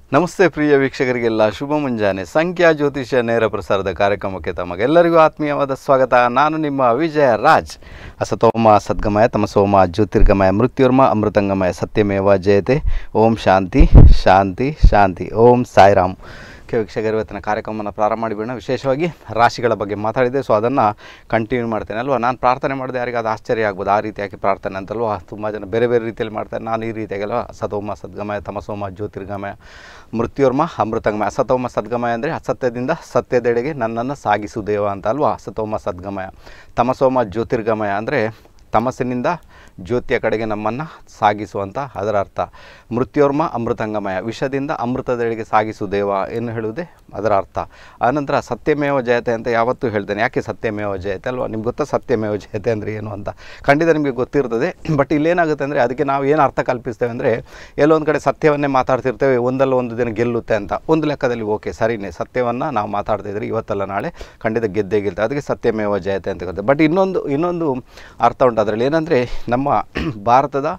ನಮಸ್ತೆ ಪ್ರಿಯ ವೀಕ್ಷಕರಿಗೆಲ್ಲ ಶುಭ ಮುಂಜಾನೆ ಸಂಖ್ಯಾ ಜ್ಯೋತಿಷ್ಯ ನೇರ ಪ್ರಸಾರದ ಕಾರ್ಯಕ್ರಮಕ್ಕೆ ತಮಗೆಲ್ಲರಿಗೂ ಆತ್ಮೀಯವಾದ ಸ್ವಾಗತ ನಾನು ನಿಮ್ಮ ವಿಜಯ ರಾಜ್ ಅಸತೋಮ ಸದ್ಗಮಯ ತಮಸೋಮ ಜ್ಯೋತಿರ್ಗಮಯ ಮೃತ್ಯುರ್ಮ ಅಮೃತಂಗಮಯ ಸತ್ಯಮೇವ ಜಯತೆ ಓಂ ಶಾಂತಿ ಶಾಂತಿ ಶಾಂತಿ ಓಂ ಸಾಯಿರಾಮ್ ಕೆ ವೀಕ್ಷಕರು ಇವತ್ತಿನ ಕಾರ್ಯಕ್ರಮವನ್ನು ಪ್ರಾರಂಭ ಮಾಡಿಬಿಡೋಣ ವಿಶೇಷವಾಗಿ ರಾಶಿಗಳ ಬಗ್ಗೆ ಮಾತಾಡಿದೆ ಸೊ ಅದನ್ನು ಕಂಟಿನ್ಯೂ ಮಾಡ್ತೇನೆ ಅಲ್ವಾ ನಾನು ಪ್ರಾರ್ಥನೆ ಮಾಡಿದೆ ಯಾರಿಗೆ ಅದು ಆಶ್ಚರ್ಯ ಆಗ್ಬೋದು ಆ ರೀತಿಯಾಗಿ ಪ್ರಾರ್ಥನೆ ಅಂತಲ್ವಾ ತುಂಬ ಜನ ಬೇರೆ ಬೇರೆ ರೀತಿಯಲ್ಲಿ ಮಾಡ್ತಾರೆ ನಾನು ಈ ರೀತಿಯಾಗಲ್ವ ಸತೋಮ ಸದ್ಗಮಯ ತಮಸೋಮ ಜ್ಯೋತಿರ್ಗಮಯ ಮೃತ್ಯುರ್ಮ ಅಮೃತಂಗಮಯ ಅಸತೋಮ ಸದ್ಗಮಯ ಅಂದರೆ ಅಸತ್ಯದಿಂದ ಸತ್ಯದೆಡೆಗೆ ನನ್ನನ್ನು ಸಾಗಿಸು ದೇವ ಅಂತ ಅಲ್ವಾ ಅಸತೋಮ ಸದ್ಗಮಯ ತಮಸೋಮ ಜ್ಯೋತಿರ್ಗಮಯ ಅಂದರೆ ತಮಸ್ಸಿನಿಂದ ಜ್ಯೋತಿಯ ಕಡೆಗೆ ನಮ್ಮನ್ನು ಸಾಗಿಸುವಂಥ ಅದರ ಅರ್ಥ ಮೃತ್ಯೋರ್ಮ ಅಮೃತಂಗಮಯ ವಿಷದಿಂದ ಅಮೃತದೆಡೆಗೆ ಸಾಗಿಸು ದೇವ ಏನು ಹೇಳುವುದೇ ಅದರ ಅರ್ಥ ಆನಂತರ ಸತ್ಯಮೇವ ಜಯತೆ ಅಂತ ಯಾವತ್ತೂ ಹೇಳ್ತೇನೆ ಯಾಕೆ ಸತ್ಯಮೇವ ಜಯತೆ ಅಲ್ವಾ ನಿಮ್ಗೆ ಗೊತ್ತಾ ಸತ್ಯಮೇವ ಜಯತೆ ಅಂದರೆ ಏನು ಅಂತ ಖಂಡಿತ ನಿಮಗೆ ಗೊತ್ತಿರ್ತದೆ ಬಟ್ ಇಲ್ಲೇನಾಗುತ್ತೆ ಅಂದರೆ ಅದಕ್ಕೆ ನಾವು ಏನು ಅರ್ಥ ಕಲ್ಪಿಸ್ತೇವೆ ಅಂದರೆ ಎಲ್ಲೊಂದು ಕಡೆ ಸತ್ಯವನ್ನೇ ಮಾತಾಡ್ತಿರ್ತೇವೆ ಒಂದಲ್ಲ ಒಂದು ದಿನ ಗೆಲ್ಲುತ್ತೆ ಅಂತ ಒಂದು ಲೆಕ್ಕದಲ್ಲಿ ಓಕೆ ಸರಿನೇ ಸತ್ಯವನ್ನು ನಾವು ಮಾತಾಡ್ತಾ ಇದ್ರೆ ಇವತ್ತಲ್ಲ ನಾಳೆ ಖಂಡಿತ ಗೆದ್ದೇ ಗೆಲ್ತೇವೆ ಅದಕ್ಕೆ ಸತ್ಯಮೇವ ಜಯತೆ ಅಂತ ಕರೀತಾರೆ ಬಟ್ ಇನ್ನೊಂದು ಇನ್ನೊಂದು ಅರ್ಥ ಉಂಟು ಅದರಲ್ಲಿ ಏನಂದರೆ ನಮ್ಮ ಭಾರತದ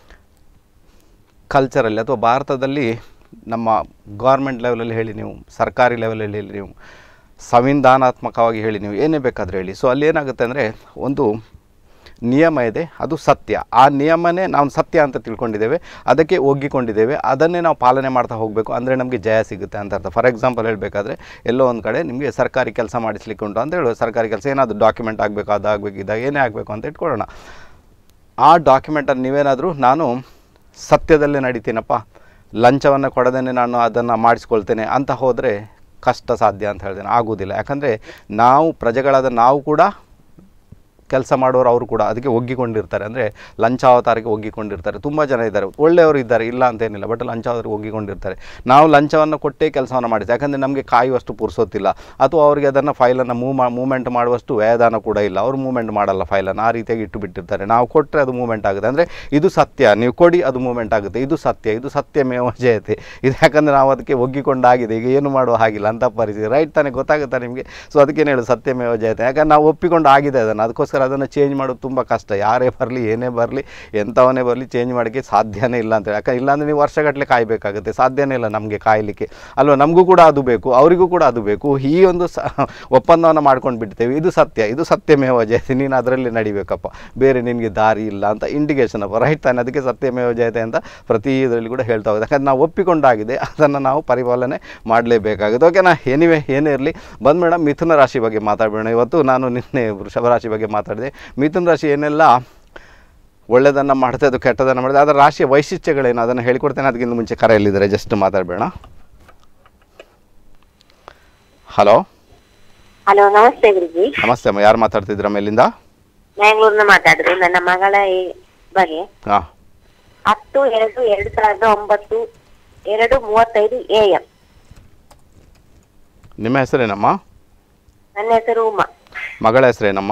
ಕಲ್ಚರಲ್ಲಿ ಅಥವಾ ಭಾರತದಲ್ಲಿ ನಮ್ಮ ಗೌರ್ಮೆಂಟ್ ಲೆವೆಲಲ್ಲಿ ಹೇಳಿ ನೀವು ಸರ್ಕಾರಿ ಲೆವೆಲಲ್ಲಿ ಹೇಳಿ ನೀವು ಸಂವಿಧಾನಾತ್ಮಕವಾಗಿ ಹೇಳಿ ನೀವು ಏನೇ ಬೇಕಾದರೂ ಹೇಳಿ ಸೊ ಅಲ್ಲಿ ಏನಾಗುತ್ತೆ ಅಂದರೆ ಒಂದು ನಿಯಮ ಇದೆ ಅದು ಸತ್ಯ ಆ ನಿಯಮನೇ ನಾವು ಸತ್ಯ ಅಂತ ತಿಳ್ಕೊಂಡಿದ್ದೇವೆ ಅದಕ್ಕೆ ಒಗ್ಗಿಕೊಂಡಿದ್ದೇವೆ ಅದನ್ನೇ ನಾವು ಪಾಲನೆ ಮಾಡ್ತಾ ಹೋಗಬೇಕು ಅಂದರೆ ನಮಗೆ ಜಯ ಸಿಗುತ್ತೆ ಅಂತ ಅರ್ಥ ಫಾರ್ ಎಕ್ಸಾಂಪಲ್ ಹೇಳಬೇಕಾದ್ರೆ ಎಲ್ಲೋ ಒಂದು ಕಡೆ ನಿಮಗೆ ಸರ್ಕಾರಿ ಕೆಲಸ ಮಾಡಿಸ್ಲಿಕ್ಕೆ ಉಂಟು ಅಂತ ಹೇಳುವ ಸರ್ಕಾರಿ ಕೆಲಸ ಏನಾದರೂ ಡಾಕ್ಯುಮೆಂಟ್ ಆಗಬೇಕು ಅದು ಆಗಬೇಕು ಇದಾಗ ಏನೇ ಆಗಬೇಕು ಅಂತ ಇಟ್ಕೊಳ್ಳೋಣ ಆ ಡಾಕ್ಯುಮೆಂಟನ್ನು ನೀವೇನಾದರೂ ನಾನು ಸತ್ಯದಲ್ಲೇ ನಡೀತೀನಪ್ಪ ಲಂಚವನ್ನು ಕೊಡದೇ ನಾನು ಅದನ್ನು ಮಾಡಿಸ್ಕೊಳ್ತೇನೆ ಅಂತ ಹೋದರೆ ಕಷ್ಟ ಸಾಧ್ಯ ಅಂತ ಹೇಳ್ತೇನೆ ಆಗೋದಿಲ್ಲ ಯಾಕಂದರೆ ನಾವು ಪ್ರಜೆಗಳಾದ ನಾವು ಕೂಡ ಕೆಲಸ ಮಾಡೋರು ಅವರು ಕೂಡ ಅದಕ್ಕೆ ಒಗ್ಗಿಕೊಂಡಿರ್ತಾರೆ ಅಂದರೆ ಲಂಚಾವತಾರಕ್ಕೆ ಒಗ್ಗಿಕೊಂಡಿರ್ತಾರೆ ತುಂಬ ಜನ ಇದ್ದಾರೆ ಒಳ್ಳೆಯವರು ಇದ್ದಾರೆ ಇಲ್ಲ ಅಂತೇನಿಲ್ಲ ಬಟ್ ಲಂಚಾವತಾರಕ್ಕೆ ಒಗ್ಗಿಕೊಂಡಿರ್ತಾರೆ ನಾವು ಲಂಚವನ್ನು ಕೊಟ್ಟೇ ಕೆಲಸವನ್ನು ಮಾಡಿದ್ದೆ ಯಾಕಂದರೆ ನಮಗೆ ಕಾಯುವಷ್ಟು ಪುರ್ಸೋತಿಲ್ಲ ಅಥವಾ ಅವರಿಗೆ ಅದನ್ನು ಫೈಲನ್ನು ಮೂವ್ ಮಾ ಮೂವ್ಮೆಂಟ್ ಮಾಡುವಷ್ಟು ವ್ಯಯದಾನ ಕೂಡ ಇಲ್ಲ ಅವರು ಮೂವ್ಮೆಂಟ್ ಮಾಡಲ್ಲ ಫೈಲನ್ನು ಆ ರೀತಿಯಾಗಿ ಇಟ್ಟು ಬಿಟ್ಟಿರ್ತಾರೆ ನಾವು ಕೊಟ್ಟರೆ ಅದು ಮೂವ್ಮೆಂಟ್ ಆಗುತ್ತೆ ಅಂದರೆ ಇದು ಸತ್ಯ ನೀವು ಕೊಡಿ ಅದು ಮೂವ್ಮೆಂಟ್ ಆಗುತ್ತೆ ಇದು ಸತ್ಯ ಇದು ಸತ್ಯಮೇವ ಜಯತೆ ಇದು ಯಾಕಂದರೆ ನಾವು ಅದಕ್ಕೆ ಒಗ್ಗಿಕೊಂಡಾಗಿದೆ ಈಗ ಏನು ಮಾಡುವ ಹಾಗಿಲ್ಲ ಅಂತ ಪರಿಸ್ಥಿತಿ ರೈಟ್ ತಾನೇ ಗೊತ್ತಾಗುತ್ತಾ ನಿಮಗೆ ಸೊ ಅದಕ್ಕೇನು ಹೇಳು ಸತ್ಯಮೇವ ಜಯತೆ ಯಾಕಂದ್ರೆ ನಾವು ಒಪ್ಪಿಕೊಂಡು ಆಗಿದೆ ಅದನ್ನು ಅದಕ್ಕೋಸ್ಕರ ಅದನ್ನು ಚೇಂಜ್ ಮಾಡೋದು ತುಂಬ ಕಷ್ಟ ಯಾರೇ ಬರಲಿ ಏನೇ ಬರಲಿ ಎಂಥವನೇ ಬರಲಿ ಚೇಂಜ್ ಮಾಡೋಕ್ಕೆ ಸಾಧ್ಯನೇ ಇಲ್ಲ ಅಂತೇಳಿ ಯಾಕಂದ್ರೆ ಇಲ್ಲಾಂದರೆ ನೀವು ವರ್ಷಗಟ್ಟಲೆ ಕಾಯಬೇಕಾಗುತ್ತೆ ಸಾಧ್ಯನೇ ಇಲ್ಲ ನಮಗೆ ಕಾಯಲಿಕ್ಕೆ ಅಲ್ವಾ ನಮಗೂ ಕೂಡ ಅದು ಬೇಕು ಅವರಿಗೂ ಕೂಡ ಅದು ಬೇಕು ಈ ಒಂದು ಸ ಒಪ್ಪಂದವನ್ನು ಮಾಡ್ಕೊಂಡು ಬಿಡ್ತೇವೆ ಇದು ಸತ್ಯ ಇದು ಸತ್ಯಮೇವ ಜಯತೆ ನೀನು ಅದರಲ್ಲಿ ನಡಿಬೇಕಪ್ಪ ಬೇರೆ ನಿನಗೆ ದಾರಿ ಇಲ್ಲ ಅಂತ ಇಂಡಿಕೇಶನ್ ಅಪ್ಪ ರೈಟ್ ತಾನೆ ಅದಕ್ಕೆ ಸತ್ಯಮೇವ ಜಯತೆ ಅಂತ ಪ್ರತಿ ಇದರಲ್ಲಿ ಕೂಡ ಹೇಳ್ತಾ ಹೋಗಿದೆ ಯಾಕಂದ್ರೆ ನಾವು ಒಪ್ಪಿಕೊಂಡಾಗಿದೆ ಅದನ್ನು ನಾವು ಪರಿಪಾಲನೆ ಮಾಡಲೇಬೇಕಾಗುತ್ತೆ ಓಕೆನಾ ಎನಿವೆ ಏನೇ ಇರಲಿ ಬಂದು ಮೇಡಮ್ ಮಿಥುನ ರಾಶಿ ಬಗ್ಗೆ ಮಾತಾಡಬೇಡ ಇವತ್ತು ನಾನು ನಿನ್ನೆ ವೃಷಭ ರಾಶಿ ಬಗ್ಗೆ ಮಾತಾಡಿದೆ ಮಿಥುನ ರಾಶಿ ಏನೆಲ್ಲ ಒಳ್ಳೆಯದನ್ನು ಮಾಡ್ತಾ ಅದು ಕೆಟ್ಟದನ್ನು ಮಾಡಿದೆ ಅದರ ರಾಶಿಯ ವೈಶಿಷ್ಟ್ಯಗಳೇನು ಅದನ್ನು ಹೇಳಿಕೊಡ್ತೇನೆ ಅದಕ್ಕಿಂತ ಮುಂಚೆ ಕರೆಯಲ್ಲಿದ್ದಾರೆ ಜಸ್ಟ್ ಮಾತಾಡಬೇಡ ಹಲೋ ಹಲೋ ನಮಸ್ತೆ ಗುರುಜಿ ನಮಸ್ತೆ ಅಮ್ಮ ಯಾರು ಮಾತಾಡ್ತಿದ್ರ ಮೇಲಿಂದ ಮ್ಯಾಂಗ್ಳೂರ್ನ ಮಾತಾಡುದು ನನ್ನ ಮಗಳ ಈ ಬಗ್ಗೆ ಹಾಂ ಹತ್ತು ಎರಡು ಎರಡು ಸಾವಿರದ ಒಂಬತ್ತು ಎರಡು ಮೂವತ್ತೈದು ಎ ಎಂ ನಿಮ್ಮ ಹೆಸರೇನಮ್ಮ ನನ್ನ ಹೆಸರು ಉಮಾ ಮಗಳ ಹೆಸರೇನಮ್ಮ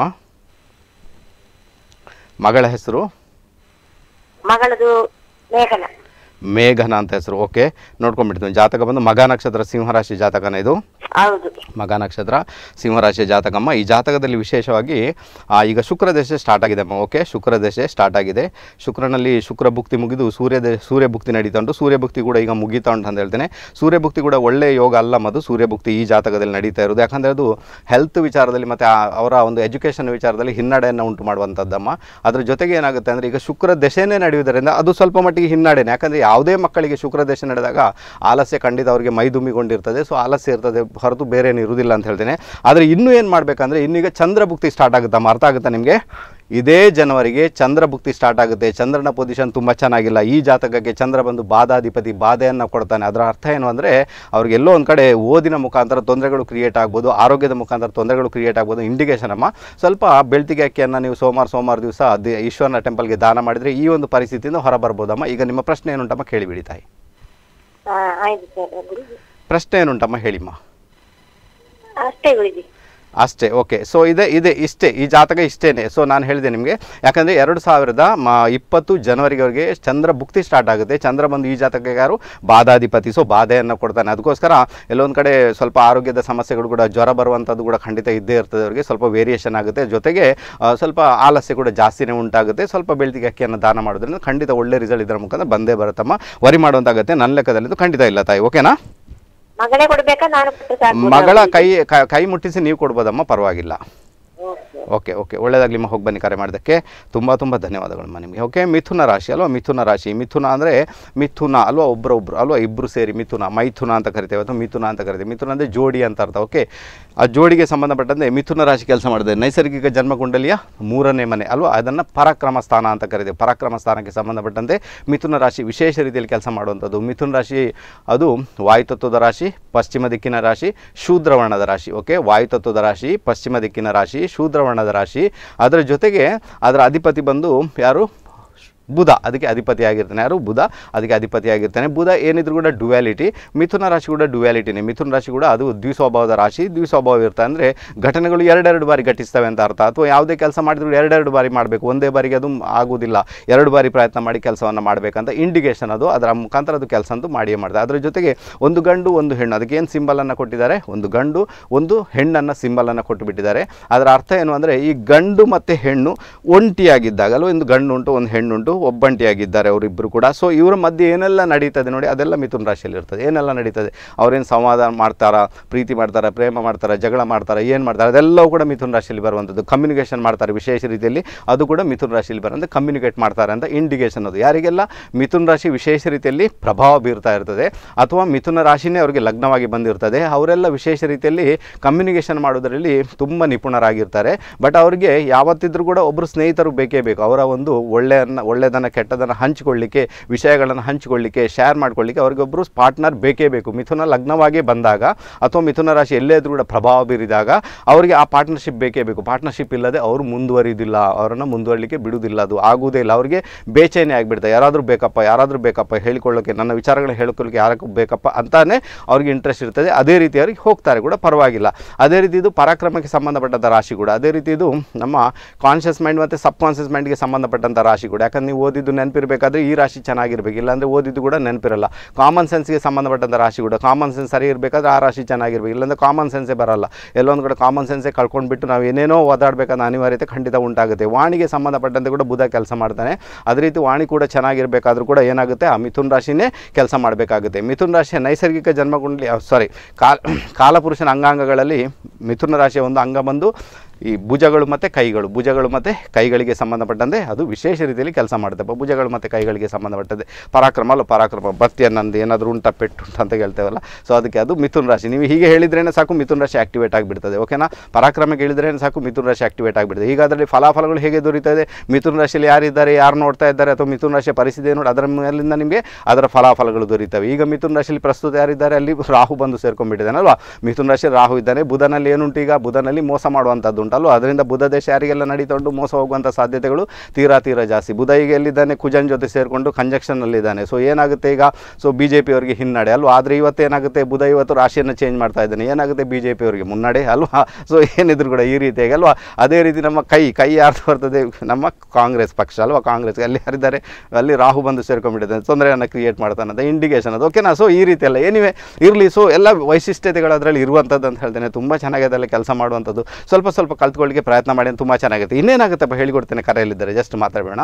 ಮಗಳ ಹೆಸರು ಮಗಳದು ಮೇಘನ ಮೇಘನ ಅಂತ ಹೆಸರು ಓಕೆ ನೋಡ್ಕೊಂಡ್ಬಿಡ್ತೀನಿ ಜಾತಕ ಬಂದು ಮಗ ನಕ್ಷತ್ರ ಸಿಂಹರಾಶಿ ಜಾತಕನ ಇದು ಹೌದು ಮಗ ನಕ್ಷತ್ರ ಸಿಂಹರಾಶಿಯ ಜಾತಕಮ್ಮ ಈ ಜಾತಕದಲ್ಲಿ ವಿಶೇಷವಾಗಿ ಆ, ಈಗ ಶುಕ್ರ ದಶೆ ಸ್ಟಾರ್ಟ್ ಆಗಿದೆ ಅಮ್ಮ ಓಕೆ ಶುಕ್ರ ದಶೆ ಸ್ಟಾರ್ಟ್ ಆಗಿದೆ ಶುಕ್ರನಲ್ಲಿ ಶುಕ್ರ ಭುಕ್ತಿ ಮುಗಿದು ಸೂರ್ಯ ದ ಸೂರ್ಯ ಭುಕ್ತಿ ನಡೀತಾ ಉಂಟು ಸೂರ್ಯ ಭುಕ್ತಿ ಕೂಡ ಈಗ ಮುಗೀತಾ ಉಂಟು ಅಂತ ಹೇಳ್ತೇನೆ ಸೂರ್ಯ ಭುಕ್ತಿ ಕೂಡ ಒಳ್ಳೆಯ ಯೋಗ ಅಲ್ಲ ಮದು ಸೂರ್ಯ ಭುಕ್ತಿ ಈ ಜಾತಕದಲ್ಲಿ ನಡೀತಾ ಇರೋದು ಯಾಕಂದರೆ ಅದು ಹೆಲ್ತ್ ವಿಚಾರದಲ್ಲಿ ಮತ್ತು ಅವರ ಒಂದು ಎಜುಕೇಷನ್ ವಿಚಾರದಲ್ಲಿ ಹಿನ್ನಡೆಯನ್ನು ಉಂಟು ಮಾಡುವಂಥದ್ದಮ್ಮ ಅದ್ರ ಜೊತೆಗೆ ಏನಾಗುತ್ತೆ ಅಂದರೆ ಈಗ ಶುಕ್ರ ದಶೆನೇ ನಡೆಯುವುದರಿಂದ ಅದು ಸ್ವಲ್ಪ ಮಟ್ಟಿಗೆ ಹಿನ್ನಡೆನೆ ಯಾಕಂದರೆ ಯಾವುದೇ ಮಕ್ಕಳಿಗೆ ಶುಕ್ರ ದಶೆ ನಡೆದಾಗ ಆಲಸ್ಯ ಖಂಡಿತ ಅವರಿಗೆ ಮೈದುಂಬಿಕೊಂಡಿರ್ತದೆ ಸೊ ಆಲಸ್ಯ ಇರ್ತದೆ ಹೊರತು ಬೇರೆ ಏನು ಇರುವುದಿಲ್ಲ ಅಂತ ಹೇಳ್ತೇನೆ ಆದರೆ ಇನ್ನೂ ಏನು ಮಾಡಬೇಕಂದ್ರೆ ಇನ್ನೀಗ ಚಂದ್ರ ಭುಕ್ತಿ ಸ್ಟಾರ್ಟ್ ಆಗುತ್ತಮ್ಮ ಅರ್ಥ ಆಗುತ್ತಾ ನಿಮಗೆ ಇದೇ ಜನವರಿಗೆ ಚಂದ್ರ ಭುಕ್ತಿ ಸ್ಟಾರ್ಟ್ ಆಗುತ್ತೆ ಚಂದ್ರನ ಪೊಸಿಷನ್ ತುಂಬ ಚೆನ್ನಾಗಿಲ್ಲ ಈ ಜಾತಕಕ್ಕೆ ಚಂದ್ರ ಬಂದು ಬಾಧಾಧಿಪತಿ ಬಾಧೆಯನ್ನು ಕೊಡ್ತಾನೆ ಅದರ ಅರ್ಥ ಏನು ಅಂದರೆ ಅವ್ರಿಗೆ ಎಲ್ಲೋ ಒಂದು ಕಡೆ ಓದಿನ ಮುಖಾಂತರ ತೊಂದರೆಗಳು ಕ್ರಿಯೇಟ್ ಆಗ್ಬೋದು ಆರೋಗ್ಯದ ಮುಖಾಂತರ ತೊಂದರೆಗಳು ಕ್ರಿಯೇಟ್ ಆಗ್ಬೋದು ಇಂಡಿಕೇಶನ್ ಅಮ್ಮ ಸ್ವಲ್ಪ ಬೆಳ್ತಿಗೆ ಅಕ್ಕಿಯನ್ನು ನೀವು ಸೋಮವಾರ ಸೋಮವಾರ ದಿವಸ ದೇ ಈಶ್ವರನ ಟೆಂಪಲ್ಗೆ ದಾನ ಮಾಡಿದರೆ ಈ ಒಂದು ಪರಿಸ್ಥಿತಿಯಿಂದ ಹೊರಬರ್ಬೋದಮ್ಮ ಈಗ ನಿಮ್ಮ ಪ್ರಶ್ನೆ ಏನುಂಟಮ್ಮ ಕೇಳಿಬಿಡಿ ತಾಯಿ ಆ, ಆಯ್ತು ಸರ್ ಗುರುಜಿ ಪ್ರಶ್ನೆ ಏನುಂಟಮ್ಮ ಹೇಳಿಮ್ಮ ಅಷ್ಟೇ ಗುರುಜಿ ಅಷ್ಟೇ ಓಕೆ ಸೊ ಇದೆ ಇದೆ ಇಷ್ಟೇ ಈ ಜಾತಕ ಇಷ್ಟೇನೆ ಸೊ ನಾನು ಹೇಳಿದೆ ನಿಮಗೆ ಯಾಕಂದರೆ ಎರಡು ಸಾವಿರದ ಮ ಇಪ್ಪತ್ತು ಜನವರಿವರೆಗೆ ಚಂದ್ರ ಭುಕ್ತಿ ಸ್ಟಾರ್ಟ್ ಆಗುತ್ತೆ ಚಂದ್ರ ಬಂದು ಈ ಜಾತಕಕ್ಕೆ ಯಾರು ಬಾಧಾಧಿಪತಿ ಸೊ ಬಾಧೆಯನ್ನು ಕೊಡ್ತಾನೆ ಅದಕ್ಕೋಸ್ಕರ ಎಲ್ಲೊಂದು ಕಡೆ ಸ್ವಲ್ಪ ಆರೋಗ್ಯದ ಸಮಸ್ಯೆಗಳು ಕೂಡ ಜ್ವರ ಬರುವಂಥದ್ದು ಕೂಡ ಖಂಡಿತ ಇದ್ದೇ ಇರ್ತದೆ ಅವರಿಗೆ ಸ್ವಲ್ಪ ವೇರಿಯೇಷನ್ ಆಗುತ್ತೆ ಜೊತೆಗೆ ಆ, ಸ್ವಲ್ಪ ಆಲಸ್ಯ ಕೂಡ ಜಾಸ್ತಿನೇ ಉಂಟಾಗುತ್ತೆ ಸ್ವಲ್ಪ ಬೆಳ್ತಿಗೆ ಅಕ್ಕಿಯನ್ನು ದಾನ ಮಾಡೋದ್ರಿಂದ ಖಂಡಿತ ಒಳ್ಳೆ ರಿಸಲ್ಟ್ ಇದರ ಮುಖಾಂತರ ಬಂದೇ ಬರುತ್ತಮ್ಮ ವರಿ ಮಾಡುವಂತಾಗುತ್ತೆ ನನ್ನ ಲೆಕ್ಕದಲ್ಲಿ ಇದು ಖಂಡಿತ ಇಲ್ಲ ತಾಯಿ ಓಕೆನಾ ಮಗಳೇ ಕೊಡ್ಬೇಕಾ ನಾನು ಕೊಟ್ಟು ಸಾಕು ಮಗಳ ಕೈ ಕ- ಕೈ ಮುಟ್ಟಿಸಿ ನೀವು ಕೊಡ್ಬೋದಮ್ಮ ಪರವಾಗಿಲ್ಲ ಓಕೆ ಓಕೆ ಓಕೆ ಒಳ್ಳೆಯದಾಗಲಿ ಹೋಗಿ ಬನ್ನಿ ಕರೆ ಮಾಡೋದಕ್ಕೆ ತುಂಬ ತುಂಬ ಧನ್ಯವಾದಗಳಮ್ಮ ನಿಮಗೆ ಓಕೆ ಮಿಥುನ ರಾಶಿ ಅಲ್ವಾ ಮಿಥುನ ರಾಶಿ ಮಿಥುನ ಅಂದರೆ ಮಿಥುನ ಅಲ್ವಾ ಒಬ್ಬರೊಬ್ರು ಅಲ್ವಾ ಇಬ್ಬರು ಸೇರಿ ಮಿಥುನ ಮೈಥುನ ಅಂತ ಕರಿತೇವೆ ಅಥವಾ ಮಿಥುನ ಅಂತ ಕರಿತೇವೆ ಮಿಥುನ ಅಂದರೆ ಜೋಡಿ ಅಂತ ಅರ್ಥ ಓಕೆ ಆ ಜೋಡಿಗೆ ಸಂಬಂಧಪಟ್ಟಂತೆ ಮಿಥುನ ರಾಶಿ ಕೆಲಸ ಮಾಡಿದೆ ನೈಸರ್ಗಿಕ ಜನ್ಮಕುಂಡಲಿಯ ಮೂರನೇ ಮನೆ ಅಲ್ವಾ ಅದನ್ನು ಪರಾಕ್ರಮ ಸ್ಥಾನ ಅಂತ ಕರಿತೇವೆ ಪರಾಕ್ರಮ ಸ್ಥಾನಕ್ಕೆ ಸಂಬಂಧಪಟ್ಟಂತೆ ಮಿಥುನ ರಾಶಿ ವಿಶೇಷ ರೀತಿಯಲ್ಲಿ ಕೆಲಸ ಮಾಡುವಂಥದ್ದು ಮಿಥುನ ರಾಶಿ ಅದು ವಾಯುತತ್ವದ ರಾಶಿ ಪಶ್ಚಿಮ ದಿಕ್ಕಿನ ರಾಶಿ ಶೂದ್ರವರ್ಣದ ರಾಶಿ ಓಕೆ ವಾಯುತತ್ವದ ರಾಶಿ ಪಶ್ಚಿಮ ದಿಕ್ಕಿನ ರಾಶಿ ಶೂದ್ರವರ್ಣದ ರಾಶಿ ಅದರ ಜೊತೆಗೆ ಅದರ ಅಧಿಪತಿ ಬಂದು ಯಾರು ಬುಧ ಅದಕ್ಕೆ ಅಧಿಪತಿಯಾಗಿರ್ತಾನೆ ಯಾರು ಬುಧ ಅದಕ್ಕೆ ಅಧಿಪತಿಯಾಗಿರ್ತಾನೆ ಬುಧ ಏನಿದ್ರು ಕೂಡ ಡುವ್ಯಾಲಿಟಿ ಮಿಥುನ ರಾಶಿ ಕೂಡ ಡುವ್ಯಾಲಿಟಿನೇ ಮಿಥುನ ರಾಶಿ ಕೂಡ ಅದು ದ್ವಿಸ್ವಭಾವದ ರಾಶಿ ದ್ವಿಸ್ವಭಾವ ಇರುತ್ತೆ ಅಂದರೆ ಘಟನೆಗಳು ಎರಡೆರಡು ಬಾರಿ ಘಟಿಸ್ತವೆ ಅಂತ ಅರ್ಥ ಅಥವಾ ಯಾವುದೇ ಕೆಲಸ ಮಾಡಿದ್ರು ಎರಡೆರಡು ಬಾರಿ ಮಾಡಬೇಕು ಒಂದೇ ಬಾರಿಗೆ ಅದು ಆಗುವುದಿಲ್ಲ ಎರಡು ಬಾರಿ ಪ್ರಯತ್ನ ಮಾಡಿ ಕೆಲಸವನ್ನು ಮಾಡಬೇಕಂತ ಇಂಡಿಕೇಶನ್ ಅದು ಅದರ ಮುಖಾಂತರ ಅದು ಕೆಲಸ ಅಂತೂ ಮಾಡಿಯೇ ಮಾಡಿದೆ ಅದರ ಜೊತೆಗೆ ಒಂದು ಗಂಡು ಒಂದು ಹೆಣ್ಣು ಅದಕ್ಕೆ ಏನು ಸಿಂಬಲನ್ನು ಕೊಟ್ಟಿದ್ದಾರೆ ಒಂದು ಗಂಡು ಒಂದು ಹೆಣ್ಣನ್ನು ಸಿಂಬಲನ್ನು ಕೊಟ್ಟು ಬಿಟ್ಟಿದ್ದಾರೆ ಅದರ ಅರ್ಥ ಏನು ಅಂದರೆ ಈ ಗಂಡು ಮತ್ತು ಹೆಣ್ಣು ಒಂಟಿಯಾಗಿದ್ದಾಗಲೂ ಒಂದು ಗಂಡು ಉಂಟು ಒಂದು ಹೆಣ್ಣುಂಟು ಒಬ್ಬಂಟಿಯಾಗಿದ್ದಾರೆ ಅವರಿಬ್ಬರು ಕೂಡ ಸೊ ಇವರ ಮಧ್ಯೆ ಏನೆಲ್ಲ ನಡೀತದೆ ನೋಡಿ ಅದೆಲ್ಲ ಮಿಥುನ ರಾಶಿಯಲ್ಲಿ ಇರ್ತದೆ ಏನೆಲ್ಲ ನಡೀತದೆ ಅವ್ರೇನು ಸಂವಾದ ಮಾಡ್ತಾರಾ ಪ್ರೀತಿ ಮಾಡ್ತಾರಾ ಪ್ರೇಮ ಮಾಡ್ತಾರಾ ಜಗಳ ಮಾಡ್ತಾರಾ ಏನು ಮಾಡ್ತಾರೆ ಅದೆಲ್ಲವೂ ಕೂಡ ಮಿಥುನ ರಾಶಿಯಲ್ಲಿ ಬರುವಂಥದ್ದು ಕಮ್ಯುನಿಕೇಷನ್ ಮಾಡ್ತಾರೆ ವಿಶೇಷ ರೀತಿಯಲ್ಲಿ ಅದು ಕೂಡ ಮಿಥುನ ರಾಶಿಯಲ್ಲಿ ಬರುವಂಥ ಕಮ್ಯುನಿಕೇಟ್ ಮಾಡ್ತಾರೆ ಅಂತ ಇಂಡಿಕೇಶನ್ ಅದು ಯಾರಿಗೆಲ್ಲ ಮಿಥುನ ರಾಶಿ ವಿಶೇಷ ರೀತಿಯಲ್ಲಿ ಪ್ರಭಾವ ಬೀರ್ತಾ ಇರ್ತದೆ ಅಥವಾ ಮಿಥುನ ರಾಶಿನೇ ಅವರಿಗೆ ಲಗ್ನವಾಗಿ ಬಂದಿರ್ತದೆ ಅವರೆಲ್ಲ ವಿಶೇಷ ರೀತಿಯಲ್ಲಿ ಕಮ್ಯುನಿಕೇಷನ್ ಮಾಡೋದರಲ್ಲಿ ತುಂಬ ನಿಪುಣರಾಗಿರ್ತಾರೆ ಬಟ್ ಅವರಿಗೆ ಯಾವತ್ತಿದ್ರೂ ಕೂಡ ಒಬ್ಬರು ಸ್ನೇಹಿತರು ಬೇಕೇ ಬೇಕು ಅವರ ಒಂದು ಒಳ್ಳೆಯನ್ನ ಒಳ್ಳೆಯದನ್ನು ಕೆಟ್ಟದನ್ನು ಹಂಚಿಕೊಳ್ಳಿಕ್ಕೆ ವಿಷಯಗಳನ್ನು ಹಂಚಿಕೊಳ್ಳಿಕ್ಕೆ ಶೇರ್ ಮಾಡ್ಕೊಳ್ಳಿಕ್ಕೆ ಅವ್ರಿಗೊಬ್ಬರು ಪಾರ್ಟ್ನರ್ ಬೇಕೇ ಬೇಕು ಮಿಥುನ ಲಗ್ನವಾಗಿ ಬಂದಾಗ ಅಥವಾ ಮಿಥುನ ರಾಶಿ ಎಲ್ಲೇ ಇದ್ರೂ ಕೂಡ ಪ್ರಭಾವ ಬೀರಿದಾಗ ಅವರಿಗೆ ಆ ಪಾರ್ಟ್ನರ್ಶಿಪ್ ಬೇಕೇ ಬೇಕು ಪಾರ್ಟ್ನರ್ಶಿಪ್ ಇಲ್ಲದೆ ಅವರು ಮುಂದುವರಿದಿಲ್ಲ ಅವರನ್ನು ಮುಂದುವರಲಿಕ್ಕೆ ಬಿಡುವುದಿಲ್ಲ ಅದು ಆಗುವುದೇ ಇಲ್ಲ ಅವರಿಗೆ ಬೇಚೇನೆ ಆಗಿಬಿಡ್ತಾರೆ ಯಾರಾದರೂ ಬೇಕಪ್ಪ ಯಾರಾದರೂ ಬೇಕಪ್ಪ ಹೇಳಿಕೊಳ್ಳೋಕ್ಕೆ ನನ್ನ ವಿಚಾರಗಳನ್ನ ಹೇಳ್ಕೊಳ್ಳೋಕೆ ಯಾರಕ್ಕೂ ಬೇಕಪ್ಪ ಅಂತಾನೆ ಅವ್ರಿಗೆ ಇಂಟ್ರೆಸ್ಟ್ ಇರ್ತದೆ ಅದೇ ರೀತಿ ಅವ್ರಿಗೆ ಹೋಗ್ತಾರೆ ಕೂಡ ಪರವಾಗಿಲ್ಲ ಅದೇ ರೀತಿ ಇದು ಪರಾಕ್ರಮಕ್ಕೆ ಸಂಬಂಧಪಟ್ಟಂಥ ರಾಶಿ ಕೂಡ ಅದೇ ರೀತಿ ಇದು ನಮ್ಮ ಕಾನ್ಷಿಯಸ್ ಮೈಂಡ್ ಮತ್ತು ಸಬ್ ಕಾನ್ಷಿಯಸ್ ಮೈಂಡ್ಗೆ ಸಂಬಂಧಪಟ್ಟಂಥ ರಾಶಿ ಕೂಡ ಯಾಕಂದ್ರೆ ನೀವು ಓದಿದ್ದು ನೆನಪಿರಬೇಕಾದ್ರೆ ಈ ರಾಶಿ ಚೆನ್ನಾಗಿರ್ಬೇಕು ಇಲ್ಲಾಂದರೆ ಓದಿದ್ದು ಕೂಡ ನೆನಪಿರಲ್ಲ ಕಾಮನ್ ಸೆನ್ಸ್ಗೆ ಸಂಬಂಧಪಟ್ಟಂಥ ರಾಶಿ ಕೂಡ ಕಾಮನ್ ಸೆನ್ಸ್ ಸರಿ ಇರಬೇಕಾದ್ರೆ ಆ ರಾಶಿ ಚೆನ್ನಾಗಿರ್ಬೇಕು ಇಲ್ಲಾಂದರೆ ಕಾಮನ್ ಸೆನ್ಸೇ ಬರಲ್ಲ ಎಲ್ಲೊಂದು ಕಡೆ ಕಾಮನ್ ಸೆನ್ಸೇ ಕಳ್ಕೊಂಡ್ಬಿಟ್ಟು ನಾವು ಏನೇನೋ ಓದಾಡಬೇಕಾದ ಅನಿವಾರ್ಯತೆ ಖಂಡಿತ ಉಂಟಾಗುತ್ತೆ ವಾಣಿಗೆ ಸಂಬಂಧಪಟ್ಟಂತೆ ಕೂಡ ಬುಧ ಕೆಲಸ ಮಾಡ್ತಾನೆ ಅದೇ ರೀತಿ ವಾಣಿ ಕೂಡ ಚೆನ್ನಾಗಿರಬೇಕಾದ್ರೂ ಕೂಡ ಏನಾಗುತ್ತೆ ಆ ಮಿಥುನ್ ರಾಶಿನೇ ಕೆಲಸ ಮಾಡಬೇಕಾಗುತ್ತೆ ಮಿಥುನ್ ರಾಶಿಯ ನೈಸರ್ಗಿಕ ಜನ್ಮಗುಂಡಲಿ ಸಾರಿ ಕಾಲ ಕಾಲಪುರುಷನ ಅಂಗಾಂಗಗಳಲ್ಲಿ ಮಿಥುನ ರಾಶಿಯ ಒಂದು ಅಂಗ ಬಂದು ಈ ಭುಜಗಳು ಮತ್ತು ಕೈಗಳು ಭುಜಗಳು ಮತ್ತು ಕೈಗಳಿಗೆ ಸಂಬಂಧಪಟ್ಟಂತೆ ಅದು ವಿಶೇಷ ರೀತಿಯಲ್ಲಿ ಕೆಲಸ ಮಾಡುತ್ತೆ ಪ- ಭುಜಗಳು ಮತ್ತು ಕೈಗಳಿಗೆ ಸಂಬಂಧಪಟ್ಟಂತೆ ಪರಾಕ್ರಮ ಅಲ್ಲ ಪರಾಕ್ರಮ ಭಕ್ತಿಯ ನಂದು ಏನಾದರೂ ಉಂಟ ಪೆಟ್ಟು ಉಂಟ ಅಂತ ಹೇಳ್ತೇವಲ್ಲ ಸೊ ಅದಕ್ಕೆ ಅದು ಮಿಥುನ್ ರಾಶಿ ನೀವು ಹೀಗೆ ಹೇಳಿದ್ರೇ ಸಾಕು ಮಿಥುನ್ ರಾಶಿ ಆಕ್ಟಿವೇಟ್ ಆಗಿಬಿಡ್ತದೆ ಓಕೆನಾ ಪರಾಕ್ರಮಕ್ಕೆ ಹೇಳಿದ್ರೇ ಸಾಕು ಮಿಥುನ್ ರಾಶಿ ಆಕ್ಟಿವೇಟ್ ಆಗಿಬಿಡ್ತದೆ ಈಗ ಅದರಲ್ಲಿ ಫಲಾಫಲಗಳು ಹೇಗೆ ದೊರೀತಾ ಇದೆ ಮಿಥುನ್ ರಾಶಿಯಲ್ಲಿ ಯಾರಿದ್ದಾರೆ ಯಾರು ನೋಡ್ತಾ ಇದ್ದಾರೆ ಅಥವಾ ಮಿಥುನ್ ರಾಶಿಯ ಪರಿಸ್ಥಿತಿ ಏನು ನೋಡಿ ಅದರ ಮೇಲಿಂದ ನಿಮಗೆ ಅದರ ಫಲಾಫಲಗಳು ದೊರೀತವೆ ಈಗ ಮಿಥುನ್ ರಾಶಿಯಲ್ಲಿ ಪ್ರಸ್ತುತ ಯಾರಿದ್ದಾರೆ ಅಲ್ಲಿ ರಾಹು ಬಂದು ಸೇರ್ಕೊಂಡ್ಬಿಟ್ಟಿದ್ದಾನೆ ಅಲ್ವಾ ಮಿಥುನ್ ರಾಶಿ ರಾಹು ಇದ್ದಾನೆ ಬುಧನಲ್ಲಿ ಏನುಂಟು ಈಗ ಬುಧನಲ್ಲಿ ಮೋಸ ಮಾಡುವಂಥದ್ದು ಉಂಟಲ್ವ ಅದರಿಂದ ಬುಧ ದೇಶ ಯಾರಿಗೆಲ್ಲ ನಡೀತಾ ಉಂಟು ಮೋಸ ಹೋಗುವಂಥ ಸಾಧ್ಯತೆಗಳು ತೀರಾ ತೀರಾ ಜಾಸ್ತಿ ಬುಧ ಈಗ ಎಲ್ಲಿದ್ದಾನೆ ಕುಜನ್ ಜೊತೆ ಸೇರಿಕೊಂಡು ಕಂಜಕ್ಷನ್ನಲ್ಲಿದ್ದಾನೆ ಸೊ ಏನಾಗುತ್ತೆ ಈಗ ಸೊ ಬಿ ಜೆ ಪಿಯವರಿಗೆ ಹಿನ್ನಡೆ ಅಲ್ವಾ ಆದರೆ ಇವತ್ತು ಏನಾಗುತ್ತೆ ಬುಧ ಇವತ್ತು ರಾಶಿಯನ್ನು ಚೇಂಜ್ ಮಾಡ್ತಾ ಇದ್ದಾನೆ ಏನಾಗುತ್ತೆ ಬಿ ಜೆ ಪಿಯವರಿಗೆ ಮುನ್ನಡೆ ಅಲ್ವಾ ಸೊ ಏನಿದ್ರು ಕೂಡ ಈ ರೀತಿಯಾಗಿ ಅಲ್ವಾ ಅದೇ ರೀತಿ ನಮ್ಮ ಕೈ ಕೈ ಯಾರ್ದು ಬರ್ತದೆ ನಮ್ಮ ಕಾಂಗ್ರೆಸ್ ಪಕ್ಷ ಅಲ್ವಾ ಕಾಂಗ್ರೆಸ್ ಅಲ್ಲಿ ಯಾರಿದ್ದಾರೆ ಅಲ್ಲಿ ರಾಹು ಬಂದು ಸೇರ್ಕೊಂಡ್ಬಿಟ್ಟಿದ್ದಾನೆ ತೊಂದರೆಯನ್ನು ಕ್ರಿಯೇಟ್ ಮಾಡ್ತಾನೆ ಅಂತ ಇಂಡಿಕೇಶನ್ ಅದು ಓಕೆನಾ ಸೊ ಈ ರೀತಿ ಎಲ್ಲ ಏನಿವೆ ಇರಲಿ ಸೊ ಎಲ್ಲ ವೈಶಿಷ್ಟ್ಯತೆಗಳು ಅದರಲ್ಲಿ ಇರುವಂಥದ್ದು ಅಂತ ಹೇಳ್ತೇನೆ ತುಂಬ ಚೆನ್ನಾಗಿದೆ ಅದೆಲ್ಲ ಕೆಲಸ ಮಾಡುವಂಥದ್ದು ಸ್ವಲ್ಪ ಸ್ವಲ್ಪ ಕಲ್ತ್ಕೊಳ್ಳಿಕ್ಕೆ ಪ್ರಯತ್ನ ಮಾಡಿ ತುಂಬ ಚೆನ್ನಾಗುತ್ತೆ ಇನ್ನೇನಾಗುತ್ತಪ್ಪ ಹೇಳಿಕೊಡ್ತೇನೆ ಕರೆಯಲ್ಲಿದ್ದಾರೆ ಜಸ್ಟ್ ಮಾತಾಡಬೇಡ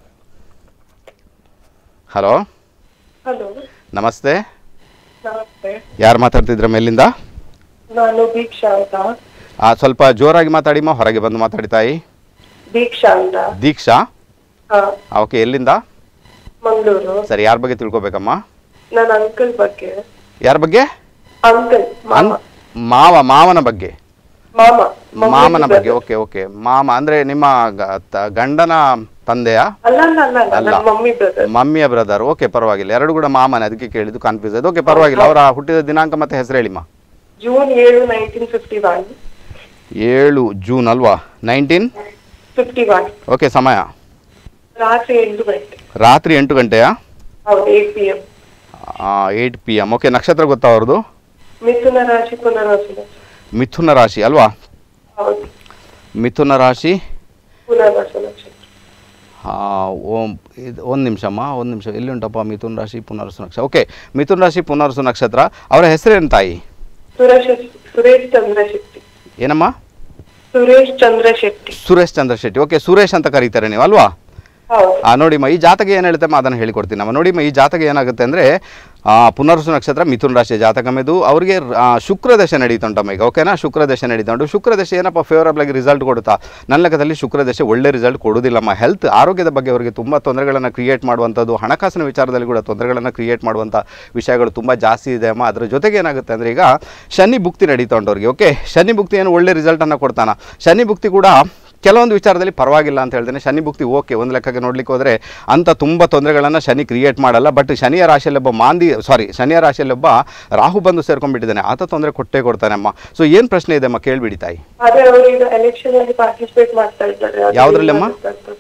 ಹಲೋ ಹಲೋ ನಮಸ್ತೆ ನಮಸ್ತೆ ಯಾರು ಮಾತಾಡ್ತಿದ್ರ ಮೇಲಿಂದ ನಾನು ದೀಕ್ಷಾ ಅಂತ ಆ, ಸ್ವಲ್ಪ ಜೋರಾಗಿ ಮಾತಾಡಿಮ್ಮ ಹೊರಗೆ ಬಂದು ಮಾತಾಡಿ ತಾಯಿ ದೀಕ್ಷಾ ಅಂತ ದೀಕ್ಷಾ ಹಾ ಓಕೆ ಎಲ್ಲಿಂದ ಮಂಗಳೂರು ಸರಿ ಯಾರ ಬಗ್ಗೆ ತಿಳ್ಕೊಬೇಕಮ್ಮ ನನ್ನ ಅಂಕಲ್ ಬಗ್ಗೆ ಯಾರ ಬಗ್ಗೆ ಅಂಕಲ್ ಮಾಮ ಅನ್- ಮಾವ ಮಾವನ ಬಗ್ಗೆ ಮಾಮ ಮಾಮನ ಬಗ್ಗೆ ಓಕೆ ಓಕೆ ಮಾಮ ಅಂದ್ರೆ ನಿಮ್ಮ ಗ- ತ- ಗಂಡನ ತಂದೆಯ ಅಲ್ಲ ಅಲ್ಲ ಅಲ್ಲ ಅಲ್ಲ ಅಲ್ಲ. ನನ್ನ ಮಮ್ಮಿ ಬ್ರದರ್ ಮಮ್ಮಿಯ ಬ್ರದರ್ ಓಕೆ ಪರವಾಗಿಲ್ಲ ಎರಡು ಕೂಡ ಮಾಮನೆ ಅದಕ್ಕೆ ಕೇಳಿದ್ದು ಕನ್ಫ್ಯೂಸ್ ಆಯ್ತು ಓಕೆ ಪರವಾಗಿಲ್ಲ ಅವರ ಹುಟ್ಟಿದ ದಿನಾಂಕ ಮತ್ತೆ ಹೆಸರು ಹೇಳಿಮ್ಮ ಜೂನ್ ಏಳು ನೈನ್ಟೀನ್ ಫಿಫ್ಟಿ ಒನ್ ಏಳು ಜೂನ್ ಅಲ್ವಾ ನೈನ್ಟೀನ್ ಫಿಫ್ಟಿ ಒನ್ ಓಕೆ ಸಮಯ ರಾತ್ರಿ ಎಂಟು ಗಂಟೆ ರಾತ್ರಿ ಎಂಟು ಗಂಟೆಯ ಹೌದು eight P M eight P M okay ನಕ್ಷತ್ರ ಗೊತ್ತಾ ಅವ್ರದ್ದು ಮಿಥುನ ರಾಶಿ ಪುನರ್ವಸನ ಮಿಥುನ ರಾಶಿ ಅಲ್ವಾ ಹೌದು ಮಿಥುನ ರಾಶಿ ಪುನರ್ವಸ ನಕ್ಷತ್ರ ಓಂ ಇದು ಒಂದು ನಿಮಿಷಮ್ಮ ಒಂದು ನಿಮಿಷ ಎಲ್ಲಿ ಉಂಟಪ್ಪ ಮಿಥುನ್ ರಾಶಿ ಪುನರ್ಸು ನಕ್ಷತ್ರ ಓಕೆ ಮಿಥುನ್ ರಾಶಿ ಪುನರ್ಸು ನಕ್ಷತ್ರ ಅವರ ಹೆಸರೇನು ತಾಯಿ ಸುರೇಶ್ ಸುರೇಶ್ ಚಂದ್ರಶೆಟ್ಟಿ ಏನಮ್ಮ ಸುರೇಶ್ ಚಂದ್ರಶೆಟ್ಟಿ ಸುರೇಶ್ ಚಂದ್ರ ಶೆಟ್ಟಿ ಓಕೆ ಸುರೇಶ್ ಅಂತ ಕರೀತಾರೆ ನೀವು ಅಲ್ವಾ ಹೌದು ಆ ನೋಡಿಮ್ಮ ಈ ಜಾತಕ ಏನು ಹೇಳ್ತಮ್ಮ ಅದನ್ನು ಹೇಳಿಕೊಡ್ತೀನಿ ನಮ್ಮ ನೋಡಿಮ್ಮ ಈ ಜಾತಕ ಏನಾಗುತ್ತೆ ಅಂದರೆ ಪುನರ್ಸು ನಕ್ಷತ್ರ ಮಿಥುನ್ ರಾಶಿಯ ಜಾತಕ ಮೆದು ಅವರಿಗೆ ಶುಕ್ರ ದಶೆ ನಡೀತುಂಟಮ್ಮ ಈಗ ಓಕೆನಾ ಶುಕ್ರ ದಶೆ ನಡೀತುಂಟು ಶುಕ್ರ ದಶೆ ಏನಪ್ಪ ಫೇವರಬಲ್ ಆಗಿ ರಿಸಲ್ಟ್ ಕೊಡುತ್ತಾ ನನ್ನ ಲೆಕ್ಕದಲ್ಲಿ ಶುಕ್ರ ದಶೆ ಒಳ್ಳೆ ರಿಸಲ್ಟ್ ಕೊಡೋದಿಲ್ಲಮ್ಮ ಹೆಲ್ತ್ ಆರೋಗ್ಯದ ಬಗ್ಗೆ ಅವರಿಗೆ ತುಂಬ ತೊಂದರೆಗಳನ್ನು ಕ್ರಿಯೇಟ್ ಮಾಡುವಂಥದ್ದು ಹಣಕಾಸಿನ ವಿಚಾರದಲ್ಲಿ ಕೂಡ ತೊಂದರೆಗಳನ್ನು ಕ್ರಿಯೇಟ್ ಮಾಡುವಂಥ ವಿಷಯಗಳು ತುಂಬ ಜಾಸ್ತಿ ಇದೆ ಅಮ್ಮ ಅದರ ಜೊತೆಗೆ ಏನಾಗುತ್ತೆ ಅಂದರೆ ಈಗ ಶನಿ ಭುಕ್ತಿ ನಡೀತಾ ಉಂಟು ಅವ್ರಿಗೆ ಓಕೆ ಶನಿ ಭುಕ್ತಿ ಏನು ಒಳ್ಳೆ ರಿಸಲ್ಟನ್ನು ಕೊಡ್ತಾನ ಶನಿ ಭುಕ್ತಿ ಕೂಡ ಕೆಲವೊಂದು ವಿಚಾರದಲ್ಲಿ ಪರವಾಗಿಲ್ಲ ಅಂತ ಹೇಳ್ತೇನೆ ಶನಿ ಭುಕ್ತಿ ಓಕೆ ಒಂದು ಲೆಕ್ಕಕ್ಕೆ ನೋಡ್ಲಿಕ್ಕೆ ಹೋದರೆ ಅಂಥ ತುಂಬ ತೊಂದರೆಗಳನ್ನು ಶನಿ ಕ್ರಿಯೇಟ್ ಮಾಡಲ್ಲ ಬಟ್ ಶನಿಯ ರಾಶಿಯಲ್ಲಿ ಒಬ್ಬ ಮಾಂದಿ ಸಾರಿ ಶನಿಯ ರಾಶಿಯಲ್ಲಿ ಒಬ್ಬ ರಾಹು ಬಂದು ಸೇರ್ಕೊಂಡ್ಬಿಟ್ಟಿದ್ದಾನೆ ಆತ ತೊಂದರೆ ಕೊಟ್ಟೇ ಕೊಡ್ತಾನೆ ಅಮ್ಮ ಸೊ ಏನು ಪ್ರಶ್ನೆ ಇದೆ ಅಮ್ಮ ಕೇಳ್ಬಿಡಿ ತಾಯಿ ಅದೇ ಅವರು ಈಗ ಎಲೆಕ್ಷನ್ ಅಲ್ಲಿ ಪಾರ್ಟಿಸಿಪೇಟ್ ಮಾಡ್ತಾ ಇದ್ದಾರೆ ಅದು ಯಾವ್ದ್ರಲ್ಲಿ ಅಮ್ಮ? ಏನಾಗುತ್ತೆ?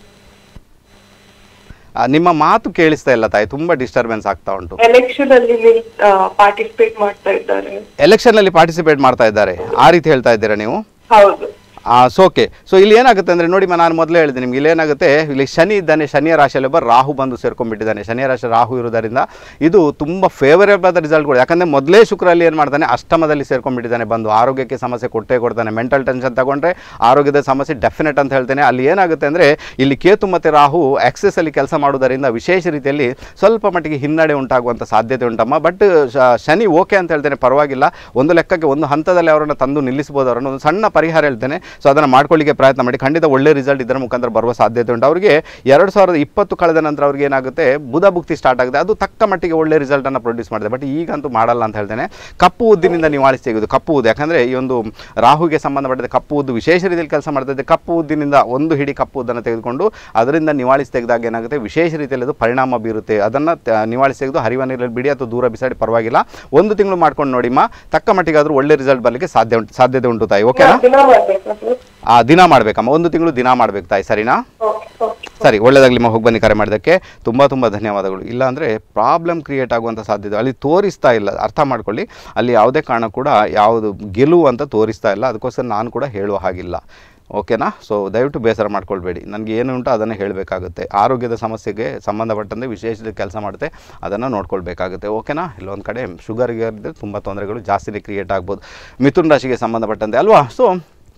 ಆ, ನಿಮ್ಮ ಮಾತು ಕೇಳಿಸ್ತಾ ಇಲ್ಲ ತಾಯಿ ತುಂಬ ಡಿಸ್ಟರ್ಬೆನ್ಸ್ ಆಗ್ತಾ ಉಂಟು ಎಲೆಕ್ಷನ್ ಅಲ್ಲಿ ಪಾರ್ಟಿಸಿಪೇಟ್ ಮಾಡ್ತಾ ಇದ್ದಾರೆ ಎಲೆಕ್ಷನಲ್ಲಿ ಪಾರ್ಟಿಸಿಪೇಟ್ ಮಾಡ್ತಾ ಇದ್ದಾರೆ ಆ ರೀತಿ ಹೇಳ್ತಾ ಇದ್ದೀರಾ ನೀವು ಹೌದು ಸೊ ಓಕೆ ಸೊ ಇಲ್ಲಿ ಏನಾಗುತ್ತೆ ಅಂದರೆ ನೋಡಿ ಮ- ನಾನು ಮೊದಲೇ ಹೇಳಿದೆ ನಿಮ್ಗೆ ಇಲ್ಲಿ ಏನಾಗುತ್ತೆ ಇಲ್ಲಿ ಶನಿ ಇದ್ದಾನೆ ಶನಿಯ ರಾಶಿಯಲ್ಲಿ ಒಬ್ಬ ರಾಹು ಬಂದು ಸೇರ್ಕೊಂಡ್ಬಿಟ್ಟಿದ್ದಾನೆ ಶನಿಯ ರಾಶಿ ರಾಹು ಇರೋದರಿಂದ ಇದು ತುಂಬ ಫೇವರೇಬಲ್ ಆದ ರಿಸಲ್ಟ್ ಕೂಡ ಯಾಕಂದರೆ ಮೊದಲೇ ಶುಕ್ರ ಅಲ್ಲಿ ಏನು ಮಾಡ್ತಾನೆ ಅಷ್ಟಮದಲ್ಲಿ ಸೇರ್ಕೊಂಡ್ಬಿಟ್ಟಿದ್ದಾನೆ ಬಂದು ಆರೋಗ್ಯಕ್ಕೆ ಸಮಸ್ಯೆ ಕೊಟ್ಟೇ ಕೊಡ್ತಾನೆ ಮೆಂಟಲ್ ಟೆನ್ಷನ್ ತಗೊಂಡ್ರೆ ಆರೋಗ್ಯದ ಸಮಸ್ಯೆ ಡೆಫಿನೆಟ್ ಅಂತ ಹೇಳ್ತೇನೆ ಅಲ್ಲಿ ಏನಾಗುತ್ತೆ ಅಂದರೆ ಇಲ್ಲಿ ಕೇತು ಮತ್ತು ರಾಹು ಎಕ್ಸೆಸ್ ಅಲ್ಲಿ ಕೆಲಸ ಮಾಡೋದರಿಂದ ವಿಶೇಷ ರೀತಿಯಲ್ಲಿ ಸ್ವಲ್ಪ ಮಟ್ಟಿಗೆ ಹಿನ್ನಡೆ ಉಂಟಾಗುವಂಥ ಸಾಧ್ಯತೆ ಉಂಟಮ್ಮ ಬಟ್ ಶನಿ ಓಕೆ ಅಂತ ಹೇಳ್ತೇನೆ ಪರವಾಗಿಲ್ಲ ಒಂದು ಲೆಕ್ಕಕ್ಕೆ ಒಂದು ಹಂತದಲ್ಲಿ ಅವರನ್ನು ತಂದು ನಿಲ್ಲಿಸ್ಬೋದು ಅವರನ್ನು ಒಂದು ಸಣ್ಣ ಪರಿಹಾರ ಹೇಳ್ತೇನೆ ಸೊ ಅದನ್ನು ಮಾಡ್ಕೊಳ್ಳಿಕ್ಕೆ ಪ್ರಯತ್ನ ಮಾಡಿ ಖಂಡಿತ ಒಳ್ಳೆ ರಿಸಲ್ಟ್ ಇದರ ಮುಖಾಂತರ ಬರುವ ಸಾಧ್ಯತೆ ಉಂಟು ಅವರಿಗೆ ಎರಡು ಸಾವಿರದ ಇಪ್ಪತ್ತು ಕಳೆದ ನಂತರ ಅವ್ರಿಗೆ ಏನಾಗುತ್ತೆ ಬುಧ ಭುಕ್ತಿ ಸ್ಟಾರ್ಟ್ ಆಗಿದೆ ಅದು ತಕ್ಕ ಮಟ್ಟಿಗೆ ಒಳ್ಳೆ ರಿಸಲ್ಟನ್ನು ಪ್ರೊಡ್ಯೂಸ್ ಮಾಡಿದೆ ಬಟ್ ಈಗಂತೂ ಮಾಡಲ್ಲ ಅಂತ ಹೇಳ್ತೇನೆ ಕಪ್ಪು ಉದ್ದಿನಿಂದ ನಿವಾಳಿಸಿ ತೆಗೆದು ಕಪ್ಪು ಉದ್ದು ಯಾಕಂದರೆ ಈ ಒಂದು ರಾಹುಗೆ ಸಂಬಂಧಪಟ್ಟಿದ ಕಪ್ಪು ಉದ್ದು ವಿಶೇಷ ರೀತಿಯಲ್ಲಿ ಕೆಲಸ ಮಾಡ್ತಿದೆ ಕಪ್ಪು ಉದ್ದಿನಿಂದ ಒಂದು ಹಿಡಿ ಕಪ್ಪು ಉದ್ದನ್ನು ತೆಗೆದುಕೊಂಡು ಅದರಿಂದ ನಿವಾಳಿಸಿ ತೆಗೆದಾಗ ಏನಾಗುತ್ತೆ ವಿಶೇಷ ರೀತಿಯಲ್ಲಿ ಅದು ಪರಿಣಾಮ ಬೀರುತ್ತೆ ಅದನ್ನು ನಿವಾಳಿಸಿ ತೆಗೆದು ಹರಿವ ನೀರಲ್ಲಿ ಬಿಡಿ ಅಥವಾ ದೂರ ಬಿಸಾಡಿ ಪರವಾಗಿಲ್ಲ ಒಂದು ತಿಂಗಳು ಮಾಡ್ಕೊಂಡು ನೋಡಿಮ್ಮ ತಕ್ಕ ಮಟ್ಟಿಗೆ ಆದರೂ ಒಳ್ಳೆ ರಿಸಲ್ಟ್ ಬರಲಿಕ್ಕೆ ಸಾಧ್ಯ ಉಂಟು ಸಾಧ್ಯತೆ ಉಂಟು ತಾಯಿ ಓಕೆನಾ ದಿನ ಮಾಡ್ಬೇಕಾ ಸರ್ ಆ ದಿನ ಮಾಡಬೇಕಮ್ಮ ಒಂದು ತಿಂಗಳು ದಿನ ಮಾಡಬೇಕು ತಾಯಿ ಸರಿನಾ ಓಕೆ ಓಕೆ ಸರಿ ಒಳ್ಳೆಯದಾಗಲಿ ಹೋಗಿ ಬನ್ನಿ ಕರೆ ಮಾಡೋದಕ್ಕೆ ತುಂಬ ತುಂಬ ಧನ್ಯವಾದಗಳು ಇಲ್ಲ ಅಂದರೆ ಪ್ರಾಬ್ಲಮ್ ಕ್ರಿಯೇಟ್ ಆಗುವಂಥ ಸಾಧ್ಯತೆ ಅಲ್ಲಿ ತೋರಿಸ್ತಾ ಇಲ್ಲ ಅರ್ಥ ಮಾಡ್ಕೊಳ್ಳಿ ಅಲ್ಲಿ ಯಾವುದೇ ಕಾರಣ ಕೂಡ ಯಾವುದು ಗೆಲುವು ಅಂತ ತೋರಿಸ್ತಾ ಇಲ್ಲ ಅದಕ್ಕೋಸ್ಕರ ನಾನು ಕೂಡ ಹೇಳುವ ಹಾಗಿಲ್ಲ ಓಕೆನಾ ಸೊ ದಯವಿಟ್ಟು ಬೇಸರ ಮಾಡ್ಕೊಳ್ಬೇಡಿ ನನಗೆ ಏನು ಉಂಟು ಅದನ್ನು ಹೇಳಬೇಕಾಗುತ್ತೆ ಆರೋಗ್ಯದ ಸಮಸ್ಯೆಗೆ ಸಂಬಂಧಪಟ್ಟಂತೆ ವಿಶೇಷ ಕೆಲಸ ಮಾಡುತ್ತೆ ಅದನ್ನು ನೋಡ್ಕೊಳ್ಬೇಕಾಗುತ್ತೆ ಓಕೆನಾ ಇಲ್ಲೊಂದು ಕಡೆ ಶುಗರ್ಗೆ ಇದ್ದರೆ ತುಂಬ ತೊಂದರೆಗಳು ಜಾಸ್ತಿನೇ ಕ್ರಿಯೇಟ್ ಆಗ್ಬೋದು ಮಿಥುನ್ ರಾಶಿಗೆ ಸಂಬಂಧಪಟ್ಟಂತೆ ಅಲ್ವಾ ಸೊ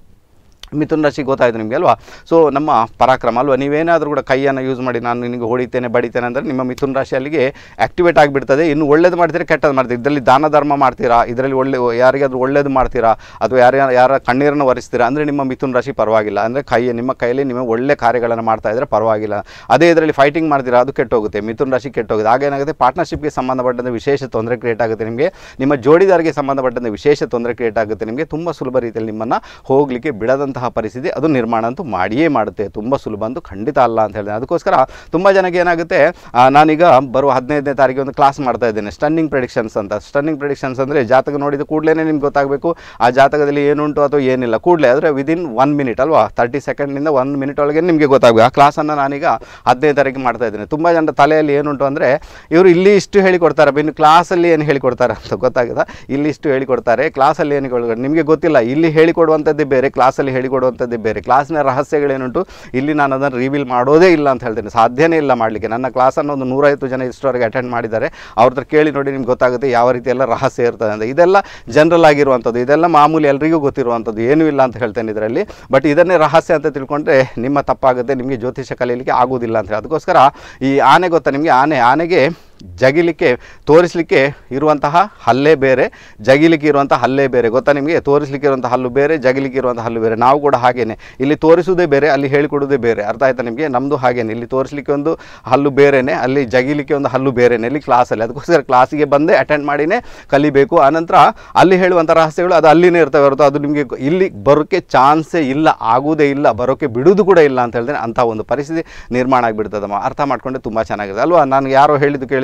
ಮಿಥುನ್ ರಾಶಿ ಗೊತ್ತಾಯಿತು ನಿಮಗೆ ಅಲ್ವಾ ಸೊ ನಮ್ಮ ಪರಾಕ್ರಮ ಅಲ್ವಾ ನೀವೇನಾದರೂ ಕೂಡ ಕೈಯನ್ನು ಯೂಸ್ ಮಾಡಿ ನಾನು ನಿನಗೆ ಹೊಡಿತೇನೆ ಬಡಿತೇನೆ ಅಂದರೆ ನಿಮ್ಮ ಮಿಥುನ್ ರಾಶಿ ಅಲ್ಲಿಗೆ ಆ್ಯಕ್ಟಿವೇಟ್ ಆಗಿಬಿಡ್ತದೆ ಇನ್ನು ಒಳ್ಳೇದು ಮಾಡ್ತೀರಾ ಕೆಟ್ಟದ್ದು ಮಾಡ್ತೀರಾ ಇದರಲ್ಲಿ ದಾನ ಧರ್ಮ ಮಾಡ್ತೀರಾ ಇದರಲ್ಲಿ ಒಳ್ಳೆ ಯಾರಿಗಾದ್ರೂ ಒಳ್ಳೇದು ಮಾಡ್ತೀರಾ ಅಥವಾ ಯಾರ ಯಾರ ಕಣ್ಣೀರನ್ನು ಒರೆಸ್ತೀರಾ ಅಂದರೆ ನಿಮ್ಮ ಮಿಥುನ್ ರಾಶಿ ಪರವಾಗಿಲ್ಲ ಅಂದರೆ ಕೈ ನಿಮ್ಮ ಕೈಯಲ್ಲಿ ನೀವು ಒಳ್ಳೆ ಕಾರ್ಯಗಳನ್ನು ಮಾಡ್ತಾ ಇದ್ದರೆ ಪರವಾಗಿಲ್ಲ ಅದೇ ಇದರಲ್ಲಿ ಫೈಟಿಂಗ್ ಮಾಡ್ತೀರಾ ಅದು ಕೆಟ್ಟೋಗುತ್ತೆ ಮಿಥುನ್ ರಾಶಿ ಕೆಟ್ಟೋಗುತ್ತೆ ಆಗೇನಾಗುತ್ತೆ ಪಾರ್ಟ್ನರ್ಶಿಪ್ಗೆ ಸಂಬಂಧಪಟ್ಟಂತೆ ವಿಶೇಷ ತೊಂದರೆ ಕ್ರಿಯೇಟ್ ಆಗುತ್ತೆ ನಿಮಗೆ ನಿಮ್ಮ ಜೋಡಿದಾರಿಗೆ ಸಂಬಂಧಪಟ್ಟಂತೆ ವಿಶೇಷ ತೊಂದರೆ ಕ್ರಿಯೇಟ್ ಆಗುತ್ತೆ ನಿಮಗೆ ತುಂಬ ಸುಲಭ ರೀತಿಯಲ್ಲಿ ನಿಮ್ಮನ್ನು ಹೋಗಲಿಕ್ಕೆ ಬಿಡದಂತಹ ಪರಿಸ್ಥಿತಿ ಅದು ನಿರ್ಮಾಣ ಅಂತೂ ಮಾಡಿಯೇ ಮಾಡುತ್ತೆ ತುಂಬ ಸುಲಭ ಅಂತೂ ಖಂಡಿತ ಅಲ್ಲ ಅಂತ ಹೇಳಿದೆ ಅದಕ್ಕೋಸ್ಕರ ತುಂಬ ಜನಕ್ಕೆ ಏನಾಗುತ್ತೆ ಆ, ನಾನೀಗ ಬರುವ ಹದಿನೈದನೇ ತಾರೀಕು ಒಂದು ಕ್ಲಾಸ್ ಮಾಡ್ತಾ ಇದ್ದೇನೆ ಸ್ಟನ್ನಿಂಗ್ ಪ್ರೆಡಿಕ್ಷನ್ಸ್ ಅಂತ ಸ್ಟನ್ನಿಂಗ್ ಪ್ರೆಡಿಕ್ಷನ್ಸ್ ಅಂದರೆ ಜಾತಕ ನೋಡಿದ ಕೂಡಲೇ ನಿಮ್ಗೆ ಗೊತ್ತಾಗಬೇಕು ಆ ಜಾತಕದಲ್ಲಿ ಏನುಂಟು ಅಥವಾ ಏನಿಲ್ಲ ಕೂಡಲೇ ಆದರೆ ವಿದಿನ್ ಒನ್ ಮಿನಿಟ್ ಅಲ್ವಾ ತರ್ಟಿ ಸೆಕೆಂಡ್ನಿಂದ ಒನ್ ಮಿನಿಟ್ ಒಳಗೆ ನಿಮಗೆ ಗೊತ್ತಾಗಬೇಕು ಆ ಕ್ಲಾಸನ್ನು ನಾನೀಗ ಹದಿನೈದು ತಾರೀಕು ಮಾಡ್ತಾ ಇದ್ದೇನೆ ತುಂಬ ಜನರ ತಲೆಯಲ್ಲಿ ಏನುಂಟು ಅಂದರೆ ಇವರು ಇಲ್ಲಿ ಇಷ್ಟು ಹೇಳಿಕೊಡ್ತಾರೆ ಇನ್ನು ಕ್ಲಾಸಲ್ಲಿ ಏನು ಹೇಳಿಕೊಡ್ತಾರೆ ಅಂತ ಗೊತ್ತಾಗುತ್ತಾ ಇಲ್ಲಿ ಇಷ್ಟು ಹೇಳಿಕೊಡ್ತಾರೆ ಕ್ಲಾಸಲ್ಲಿ ಏನು ಹೇಳಿಕೊಡ್ತಾರೆ ನಿಮಗೆ ಗೊತ್ತಿಲ್ಲ ಇಲ್ಲಿ ಹೇಳಿಕೊಡುವಂಥದ್ದೇ ಬೇರೆ ಕ್ಲಾಸಲ್ಲಿ ಹೇಳಿಕೊಡುವಂಥದ್ದೇ ಬೇರೆ ಕ್ಲಾಸ್ನ ರಹಸ್ಯಗಳೇನುಂಟು ಇಲ್ಲಿ ನಾನು ಅದನ್ನು ರಿವೀಲ್ ಮಾಡೋದೇ ಇಲ್ಲ ಅಂತ ಹೇಳ್ತೇನೆ ಸಾಧ್ಯನೇ ಇಲ್ಲ ಮಾಡಲಿಕ್ಕೆ ನನ್ನ ಕ್ಲಾಸನ್ನು ಒಂದು ನೂರೈವತ್ತು ಜನ ಇಷ್ಟವರೆಗೆ ಅಟೆಂಡ್ ಮಾಡಿದ್ದಾರೆ ಅವ್ರ ಹತ್ರ ಕೇಳಿ ನೋಡಿ ನಿಮ್ಗೆ ಗೊತ್ತಾಗುತ್ತೆ ಯಾವ ರೀತಿ ಎಲ್ಲ ರಹಸ್ಯ ಇರ್ತದೆ ಅಂತ ಇದೆಲ್ಲ ಜನರಲ್ ಆಗಿರುವಂಥದ್ದು ಇದೆಲ್ಲ ಮಾಮೂಲಿ ಎಲ್ರಿಗೂ ಗೊತ್ತಿರುವಂಥದ್ದು ಏನೂ ಇಲ್ಲ ಅಂತ ಹೇಳ್ತೇನೆ ಇದರಲ್ಲಿ ಬಟ್ ಇದನ್ನೇ ರಹಸ್ಯ ಅಂತ ತಿಳ್ಕೊಂಡ್ರೆ ನಿಮ್ಮ ತಪ್ಪಾಗುತ್ತೆ ನಿಮಗೆ ಜ್ಯೋತಿಷ ಕಲೀಲಿಕ್ಕೆ ಆಗೋದಿಲ್ಲ ಅಂತ ಹೇಳಿ ಅದಕ್ಕೋಸ್ಕರ ಈ ಆನೆ ಗೊತ್ತಾ ನಿಮಗೆ ಆನೆ ಆನೆಗೆ ಜಗಿಲಿಕ್ಕೆ ತೋರಿಸಲಿಕ್ಕೆ ಇರುವಂತಹ ಹಲ್ಲೆ ಬೇರೆ ಜಗಿಲಿಕ್ಕೆ ಇರುವಂಥ ಹಲ್ಲೆ ಬೇರೆ ಗೊತ್ತಾ ನಿಮಗೆ ತೋರಿಸಲಿಕ್ಕೆ ಇರುವಂಥ ಹಲ್ಲು ಬೇರೆ ಜಗಿಲಿಕ್ಕೆ ಇರುವಂಥ ಹಲ್ಲು ಬೇರೆ ನಾವು ಕೂಡ ಹಾಗೇನೆ ಇಲ್ಲಿ ತೋರಿಸುವುದೇ ಬೇರೆ ಅಲ್ಲಿ ಹೇಳಿಕೊಡೋದೇ ಬೇರೆ ಅರ್ಥ ಆಯ್ತಾ ನಿಮಗೆ ನಮ್ಮದು ಹಾಗೇನೆ ಇಲ್ಲಿ ತೋರಿಸಲಿಕ್ಕೆ ಒಂದು ಹಲ್ಲು ಬೇರೆನೆ ಅಲ್ಲಿ ಜಗಿಲಿಕ್ಕೆ ಒಂದು ಹಲ್ಲು ಬೇರೆನೆ ಇಲ್ಲಿ ಕ್ಲಾಸಲ್ಲಿ ಅದಕ್ಕೋಸ್ಕರ ಕ್ಲಾಸಿಗೆ ಬಂದೇ ಅಟೆಂಡ್ ಮಾಡಿನೇ ಕಲಿಬೇಕು ಆನಂತರ ಅಲ್ಲಿ ಹೇಳುವಂಥ ರಹಸ್ಯಗಳು ಅದು ಅಲ್ಲಿನೇ ಇರ್ತವೆ ಹೊರತು ಅದು ನಿಮಗೆ ಇಲ್ಲಿ ಬರೋಕ್ಕೆ ಚಾನ್ಸೇ ಇಲ್ಲ ಆಗುವುದೇ ಇಲ್ಲ ಬರೋಕ್ಕೆ ಬಿಡುವುದು ಕೂಡ ಇಲ್ಲ ಅಂತ ಹೇಳಿದ್ರೆ ಅಂಥ ಒಂದು ಪರಿಸ್ಥಿತಿ ನಿರ್ಮಾಣ ಆಗಿಬಿಡ್ತದಮ್ಮ ಅರ್ಥ ಮಾಡ್ಕೊಂಡೆ ತುಂಬ ಚೆನ್ನಾಗಿದೆ ಅಲ್ವಾ ನಾನು ಯಾರೋ ಹೇಳಿದ್ದು ಕೇಳಿದ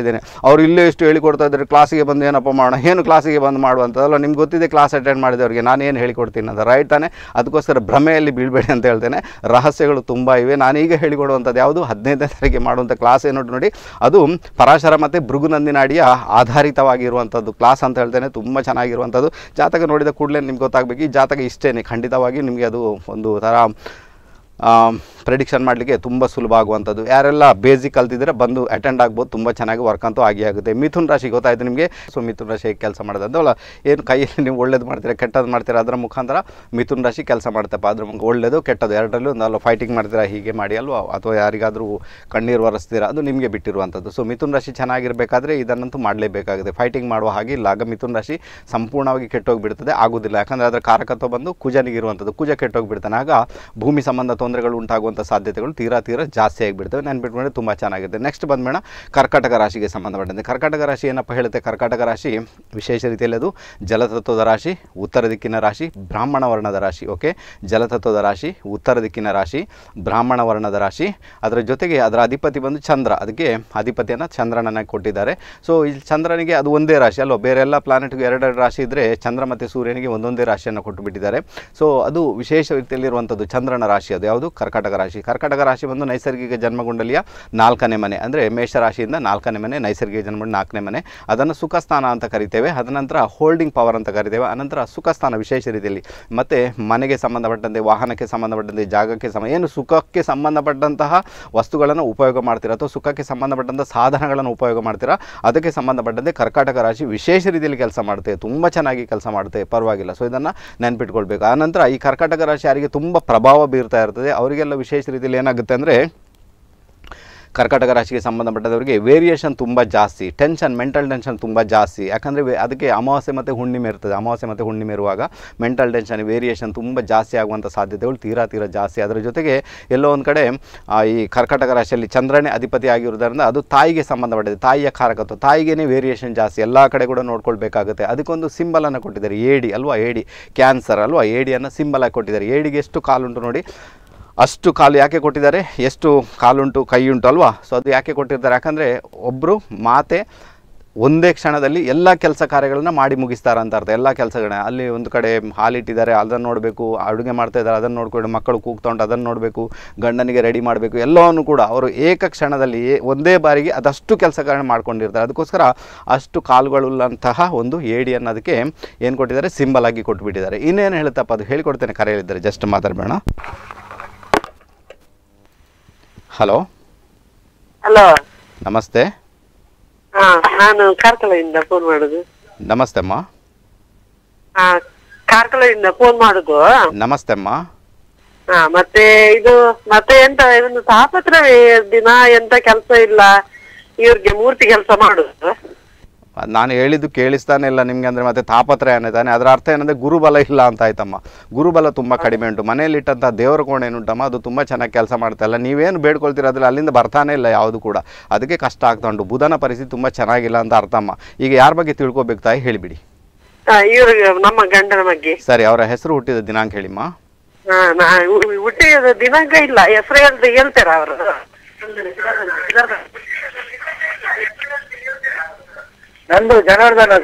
ಹೇಳಿದ್ದೇನೆ ಅವ್ರು ಇಲ್ಲೇ ಇಷ್ಟು ಹೇಳಿಕೊಡ್ತಾ ಇದ್ದಾರೆ ಕ್ಲಾಸಿಗೆ ಬಂದು ಏನಪ್ಪ ಮಾಡೋಣ ಏನು ಕ್ಲಾಸಿಗೆ ಬಂದು ಮಾಡುವಂಥದ್ದಲ್ಲ ನಿಮ್ಗೆ ಗೊತ್ತಿದೆ ಕ್ಲಾಸ್ ಅಟೆಂಡ್ ಮಾಡಿದವ್ರಿಗೆ ನಾನು ಏನು ಹೇಳಿಕೊಡ್ತೀನಿ ಅಂತ ರೈಟ್ ತಾನೆ ಅದಕ್ಕೋಸ್ಕರ ಭ್ರಮೆಯಲ್ಲಿ ಬೀಳಬೇಡಿ ಅಂತ ಹೇಳ್ತೇನೆ ರಹಸ್ಯಗಳು ತುಂಬ ಇವೆ ನಾನೀಗ ಹೇಳಿಕೊಡುವಂಥದ್ದು ಯಾವುದು ಹದಿನೈದನೇ ತಾರೀಕಿಗೆ ಮಾಡುವಂಥ ಕ್ಲಾಸ್ ಏನು ನೋಡಿ ಅದು ಪರಾಶರ ಮತ್ತು ಭೃಗುನಂದಿನಾಡಿಯ ಆಧಾರಿತವಾಗಿರುವಂಥದ್ದು ಕ್ಲಾಸ್ ಅಂತ ಹೇಳ್ತೇನೆ ತುಂಬ ಚೆನ್ನಾಗಿರುವಂಥದ್ದು ಜಾತಕ ನೋಡಿದ ಕೂಡಲೇ ನಿಮ್ಗೆ ಗೊತ್ತಾಗಬೇಕು ಈ ಜಾತಕ ಇಷ್ಟೇನೆ ಖಂಡಿತವಾಗಿ ನಿಮಗೆ ಅದು ಒಂದು ಥರ ಪ್ರೆಡಿಕ್ಷನ್ ಮಾಡಲಿಕ್ಕೆ ತುಂಬ ಸುಲಭ ಆಗುವಂಥದ್ದು ಯಾರೆಲ್ಲ ಬೇಸಿಕ್ ಕಲ್ತಿದ್ರೆ ಬಂದು ಅಟೆಂಡ್ ಆಗ್ಬೋದು ತುಂಬ ಚೆನ್ನಾಗಿ ವರ್ಕ್ ಅಂತೂ ಆಗಿ ಆಗುತ್ತೆ ಮಿಥುನ್ ರಾಶಿ ಗೊತ್ತಾಯ್ತು ನಿಮಗೆ ಸೊ ಮಿಥುನ್ ರಾಶಿ ಹೇಗೆ ಕೆಲಸ ಮಾಡೋದಂತವಲ್ಲ ಏನು ಕೈಯಲ್ಲಿ ನೀವು ಒಳ್ಳೇದು ಮಾಡ್ತೀರಾ ಕೆಟ್ಟದ್ದು ಮಾಡ್ತೀರಾ ಅದರ ಮುಖಾಂತರ ಮಿಥುನ್ ರಾಶಿ ಕೆಲಸ ಮಾಡ್ತಪ್ಪ ಅದ್ರ ಮುಖ ಒಳ್ಳೇದು ಕೆಟ್ಟದ್ದು ಎರಡರಲ್ಲೂ ಒಂದು ಫೈಟಿಂಗ್ ಮಾಡ್ತೀರಾ ಹೀಗೆ ಮಾಡಿ ಅಲ್ವಾ ಅಥವಾ ಯಾರಿಗಾದರೂ ಕಣ್ಣೀರು ಒರೆಸ್ತೀರಾ ಅದು ನಿಮಗೆ ಬಿಟ್ಟಿರುವಂಥದ್ದು ಸೊ ಮಿಥುನ್ ರಾಶಿ ಚೆನ್ನಾಗಿರಬೇಕಾದ್ರೆ ಇದನ್ನಂತೂ ಮಾಡಲೇಬೇಕಾಗುತ್ತೆ ಫೈಟಿಂಗ್ ಮಾಡುವ ಹಾಗೆ ಇಲ್ಲ ಆಗ ಮಿಥುನ್ ರಾಶಿ ಸಂಪೂರ್ಣವಾಗಿ ಕೆಟ್ಟೋಗಿಬಿಡ್ತದೆ ಆಗೋದಿಲ್ಲ ಯಾಕಂದರೆ ಅದರ ಕಾರಕತ್ವ ಬಂದು ಕುಜನಿಗಿರುವಂಥದ್ದು ಕುಜ ಕೆಟ್ಟೋಗಿಬಿಡ್ತಾನೆ ಆಗ ಭೂಮಿ ಸಂಬಂಧ ತೊಂದರೆಗಳು ಉಂಟಾಗುವಂಥ ಸಾಧ್ಯತೆಗಳು ತೀರಾ ತೀರಾ ಜಾಸ್ತಿ ಆಗಿಬಿಡ್ತವೆ ನೆನ್ಪಿಟ್ಕೊಂಡ್ರೆ ತುಂಬ ಚೆನ್ನಾಗಿದೆ ನೆಕ್ಸ್ಟ್ ಬಂದ್ಮೇಣ ಕರ್ಕಾಟಕ ರಾಶಿಗೆ ಸಂಬಂಧಪಟ್ಟಂತೆ ಕರ್ಕಾಟಕ ರಾಶಿ ಏನಪ್ಪ ಹೇಳುತ್ತೆ ಕರ್ಕಾಟಕ ರಾಶಿ ವಿಶೇಷ ರೀತಿಯಲ್ಲಿ ಅದು ಜಲತತ್ವದ ರಾಶಿ ಉತ್ತರ ದಿಕ್ಕಿನ ರಾಶಿ ಬ್ರಾಹ್ಮಣ ವರ್ಣದ ರಾಶಿ ಓಕೆ ಜಲತತ್ವದ ರಾಶಿ ಉತ್ತರ ದಿಕ್ಕಿನ ರಾಶಿ ಬ್ರಾಹ್ಮಣ ವರ್ಣದ ರಾಶಿ ಅದರ ಜೊತೆಗೆ ಅದರ ಅಧಿಪತಿ ಬಂದು ಚಂದ್ರ ಅದಕ್ಕೆ ಅಧಿಪತಿಯನ್ನು ಚಂದ್ರನನ್ನು ಕೊಟ್ಟಿದ್ದಾರೆ ಸೊ ಇಲ್ಲಿ ಚಂದ್ರನಿಗೆ ಅದು ಒಂದೇ ರಾಶಿ ಅಲ್ವಾ ಬೇರೆ ಎಲ್ಲ ಪ್ಲಾನೆಟ್ಗೆ ಎರಡೆರಡು ರಾಶಿ ಇದ್ದರೆ ಚಂದ್ರ ಮತ್ತು ಸೂರ್ಯನಿಗೆ ಒಂದೊಂದೇ ರಾಶಿಯನ್ನು ಕೊಟ್ಟು ಬಿಟ್ಟಿದ್ದಾರೆ ಸೊ ಅದು ವಿಶೇಷ ರೀತಿಯಲ್ಲಿರುವಂಥದ್ದು ಚಂದ್ರನ ರಾಶಿ ಅದು ಯಾವುದು ಕರ್ಕಾಟಕ ರಾಶಿ ಕರ್ಕಾಟಕ ರಾಶಿ ಬಂದು ನೈಸರ್ಗಿಕ ಜನ್ಮಗುಂಡಲಿಯ ನಾಲ್ಕನೇ ಮನೆ ಅಂದರೆ ಮೇಷರಾಶಿಯಿಂದ ನಾಲ್ಕನೇ ಮನೆ ನೈಸರ್ಗಿಕ ಜನ್ಮಗುಂಡ ನಾಲ್ಕನೇ ಮನೆ ಅದನ್ನು ಸುಖಸ್ಥಾನ ಅಂತ ಕರಿತೇವೆ ಅದನಂತರ ಹೋಲ್ಡಿಂಗ್ ಪವರ್ ಅಂತ ಕರಿತೇವೆ ಅನಂತರ ಸುಖಸ್ಥಾನ ವಿಶೇಷ ರೀತಿಯಲ್ಲಿ ಮತ್ತು ಮನೆಗೆ ಸಂಬಂಧಪಟ್ಟಂತೆ ವಾಹನಕ್ಕೆ ಸಂಬಂಧಪಟ್ಟಂತೆ ಜಾಗಕ್ಕೆ ಸಮ ಏನು ಸುಖಕ್ಕೆ ಸಂಬಂಧಪಟ್ಟಂತಹ ವಸ್ತುಗಳನ್ನು ಉಪಯೋಗ ಮಾಡ್ತೀರಾ ಅಥವಾ ಸುಖಕ್ಕೆ ಸಂಬಂಧಪಟ್ಟಂಥ ಸಾಧನಗಳನ್ನು ಉಪಯೋಗ ಮಾಡ್ತೀರಾ ಅದಕ್ಕೆ ಸಂಬಂಧಪಟ್ಟಂತೆ ಕರ್ಕಾಟಕ ರಾಶಿ ವಿಶೇಷ ರೀತಿಯಲ್ಲಿ ಕೆಲಸ ಮಾಡುತ್ತೆ ತುಂಬ ಚೆನ್ನಾಗಿ ಕೆಲಸ ಮಾಡುತ್ತೆ ಪರವಾಗಿಲ್ಲ ಸೊ ಇದನ್ನು ನೆನ್ಪಿಟ್ಕೊಳ್ಬೇಕು ಆನಂತರ ಈ ಕರ್ಕಾಟಕ ರಾಶಿ ಯಾರಿಗೆ ತುಂಬ ಪ್ರಭಾವ ಬೀರ್ತಾ ಇರ್ತದೆ ಅವರಿಗೆಲ್ಲ ವಿಶೇಷ ರೀತಿಯಲ್ಲಿ ಏನಾಗುತ್ತೆ ಅಂದರೆ ಕರ್ಕಾಟಕ ರಾಶಿಗೆ ಸಂಬಂಧಪಟ್ಟದವರಿಗೆ ವೇರಿಯೇಷನ್ ತುಂಬ ಜಾಸ್ತಿ ಟೆನ್ಷನ್ ಮೆಂಟಲ್ ಟೆನ್ಷನ್ ತುಂಬ ಜಾಸ್ತಿ ಯಾಕಂದರೆ ಅದಕ್ಕೆ ಅಮಾವಾಸ್ಯೆ ಮತ್ತು ಹುಣ್ಣಿಮೆ ಇರ್ತದೆ ಅಮಾವಾಸ್ಯೆ ಮತ್ತು ಹುಣ್ಣಿಮೆ ಇರುವಾಗ ಮೆಂಟಲ್ ಟೆನ್ಷನ್ ವೇರಿಯೇಷನ್ ತುಂಬ ಜಾಸ್ತಿ ಆಗುವಂಥ ಸಾಧ್ಯತೆಗಳು ತೀರಾ ತೀರಾ ಜಾಸ್ತಿ ಅದರ ಜೊತೆಗೆ ಎಲ್ಲೋ ಒಂದು ಕಡೆ ಆ, ಈ ಕರ್ಕಾಟಕ ರಾಶಿಯಲ್ಲಿ ಚಂದ್ರನೇ ಅಧಿಪತಿ ಆಗಿರೋದ್ರಿಂದ ಅದು ತಾಯಿಗೆ ಸಂಬಂಧಪಟ್ಟಿದೆ ತಾಯಿಯ ಕಾರಕತ್ವ ತಾಯಿಗೇನೆ ವೇರಿಯೇಷನ್ ಜಾಸ್ತಿ ಎಲ್ಲ ಕಡೆ ಕೂಡ ನೋಡ್ಕೊಳ್ಬೇಕಾಗುತ್ತೆ ಅದಕ್ಕೊಂದು ಸಿಂಬಲನ್ನು ಕೊಟ್ಟಿದ್ದಾರೆ ಏಡಿ ಅಲ್ವಾ ಏಡಿ ಕ್ಯಾನ್ಸರ್ ಅಲ್ವಾ ಏಡಿಯನ್ನು ಸಿಂಬಲ್ ಆಗಿ ಕೊಟ್ಟಿದ್ದಾರೆ ಏಡಿಗೆ ಎಷ್ಟು ಕಾಲುಂಟು ನೋಡಿ ಅಷ್ಟು ಕಾಲು ಯಾಕೆ ಕೊಟ್ಟಿದ್ದಾರೆ ಎಷ್ಟು ಕಾಲುಂಟು ಕೈ ಉಂಟು ಅಲ್ವಾ ಸೊ ಅದು ಯಾಕೆ ಕೊಟ್ಟಿರ್ತಾರೆ ಯಾಕಂದರೆ ಒಬ್ಬರು ಮಾತೆ ಒಂದೇ ಕ್ಷಣದಲ್ಲಿ ಎಲ್ಲ ಕೆಲಸ ಕಾರ್ಯಗಳನ್ನ ಮಾಡಿ ಮುಗಿಸ್ತಾರೆ ಅಂತ ಅರ್ಥ ಎಲ್ಲ ಕೆಲಸಗಳನ್ನ ಅಲ್ಲಿ ಒಂದು ಕಡೆ ಹಾಲಿಟ್ಟಿದ್ದಾರೆ ಅದನ್ನು ನೋಡಬೇಕು ಅಡುಗೆ ಮಾಡ್ತಾ ಇದ್ದಾರೆ ಅದನ್ನು ನೋಡ್ಕೊಂಡು ಮಕ್ಕಳು ಕೂಗ್ತೊಂಡು ಅದನ್ನು ನೋಡಬೇಕು ಗಂಡನಿಗೆ ರೆಡಿ ಮಾಡಬೇಕು ಎಲ್ಲವನ್ನು ಕೂಡ ಅವರು ಏಕ ಕ್ಷಣದಲ್ಲಿ ಏ- ಒಂದೇ ಬಾರಿಗೆ ಅದಷ್ಟು ಕೆಲಸಗಳನ್ನ ಮಾಡ್ಕೊಂಡಿರ್ತಾರೆ ಅದಕ್ಕೋಸ್ಕರ ಅಷ್ಟು ಕಾಲುಗಳುಳ್ಳಂತಹ ಒಂದು ಏಡಿ ಅನ್ನೋದಕ್ಕೆ ಏನು ಕೊಟ್ಟಿದ್ದಾರೆ ಸಿಂಬಲ್ ಆಗಿ ಕೊಟ್ಬಿಟ್ಟಿದ್ದಾರೆ ಇನ್ನೇನು ಹೇಳುತ್ತಪ್ಪ ಅದು ಹೇಳಿಕೊಡ್ತೇನೆ ಕರೆಯಲಿದ್ದಾರೆ ಜಸ್ಟ್ ಮಾತಾಡಬೇಡ ಹಲೋ ಹಲೋ ನಮಸ್ತೆ ಹಾ ನಾನು ಕಾರ್ಕಳದಿಂದ ಫೋನ್ ಮಾಡುದು ನಮಸ್ತೆ ಅಮ್ಮ ಹಾ ಕಾರ್ಕಳದಿಂದ ಫೋನ್ ಮಾಡುದು ನಮಸ್ತೆ ಅಮ್ಮ ಹಾ ಮತ್ತೆ ಇದು ಮತ್ತೆ ಎಂತ ಇದೊಂದು ತಾಪತ್ರವೇ ದಿನ ಎಂತ ಕೆಲಸ ಇಲ್ಲ ಇವ್ರಿಗೆ ಮೂರ್ತಿ ಕೆಲಸ ಮಾಡುದು ನಾನು ಹೇಳಿದ್ದು ಕೇಳಿಸ್ತಾನೆ ಇಲ್ಲ ನಿಮಗೆ ಅಂದರೆ ಮತ್ತೆ ತಾಪತ್ರಯ ತಾನೆ ಅದರ ಅರ್ಥ ಏನಂದರೆ ಗುರುಬಲ ಇಲ್ಲ ಅಂತ ಆಯ್ತಮ್ಮ ಗುರುಬಲ ತುಂಬ ಕಡಿಮೆ ಉಂಟು ಮನೆಯಲ್ಲಿಟ್ಟಂಥ ದೇವರ ಕೋಣೆ ಏನುಂಟಮ್ಮ ಅದು ತುಂಬ ಚೆನ್ನಾಗಿ ಕೆಲಸ ಮಾಡ್ತಾ ಇಲ್ಲ ನೀವೇನು ಬೇಡ್ಕೊಳ್ತೀರ ಅದ್ರಲ್ಲಿ ಅಲ್ಲಿಂದ ಬರ್ತಾನೆ ಇಲ್ಲ ಯಾವುದು ಕೂಡ ಅದಕ್ಕೆ ಕಷ್ಟ ಆಗ್ತಾ ಉಂಟು ಬುಧನ ಪರಿಸ್ಥಿತಿ ತುಂಬ ಚೆನ್ನಾಗಿಲ್ಲ ಅಂತ ಅರ್ಥಮ್ಮ ಈಗ ಯಾರ ಬಗ್ಗೆ ತಿಳ್ಕೊಬೇಕು ತಾಯಿ ಹೇಳಿಬಿಡಿ ಹಾ ಇವ್ರಿಗೆ ನಮ್ಮ ಗಂಡನ ಬಗ್ಗೆ ಸರಿ ಅವರ ಹೆಸರು ಹುಟ್ಟಿದ ದಿನಾಂಕ ಹೇಳಿಮ್ಮ ಹಾ ನಾ ಹು- ಹುಟ್ಟಿದ ದಿನಾಂಕ ಇಲ್ಲ ಹೆಸರು ಹೇಳ್ತ ಹೇಳ್ತಾರ ಅವರು ನಂದು ಜನಾರ್ದನ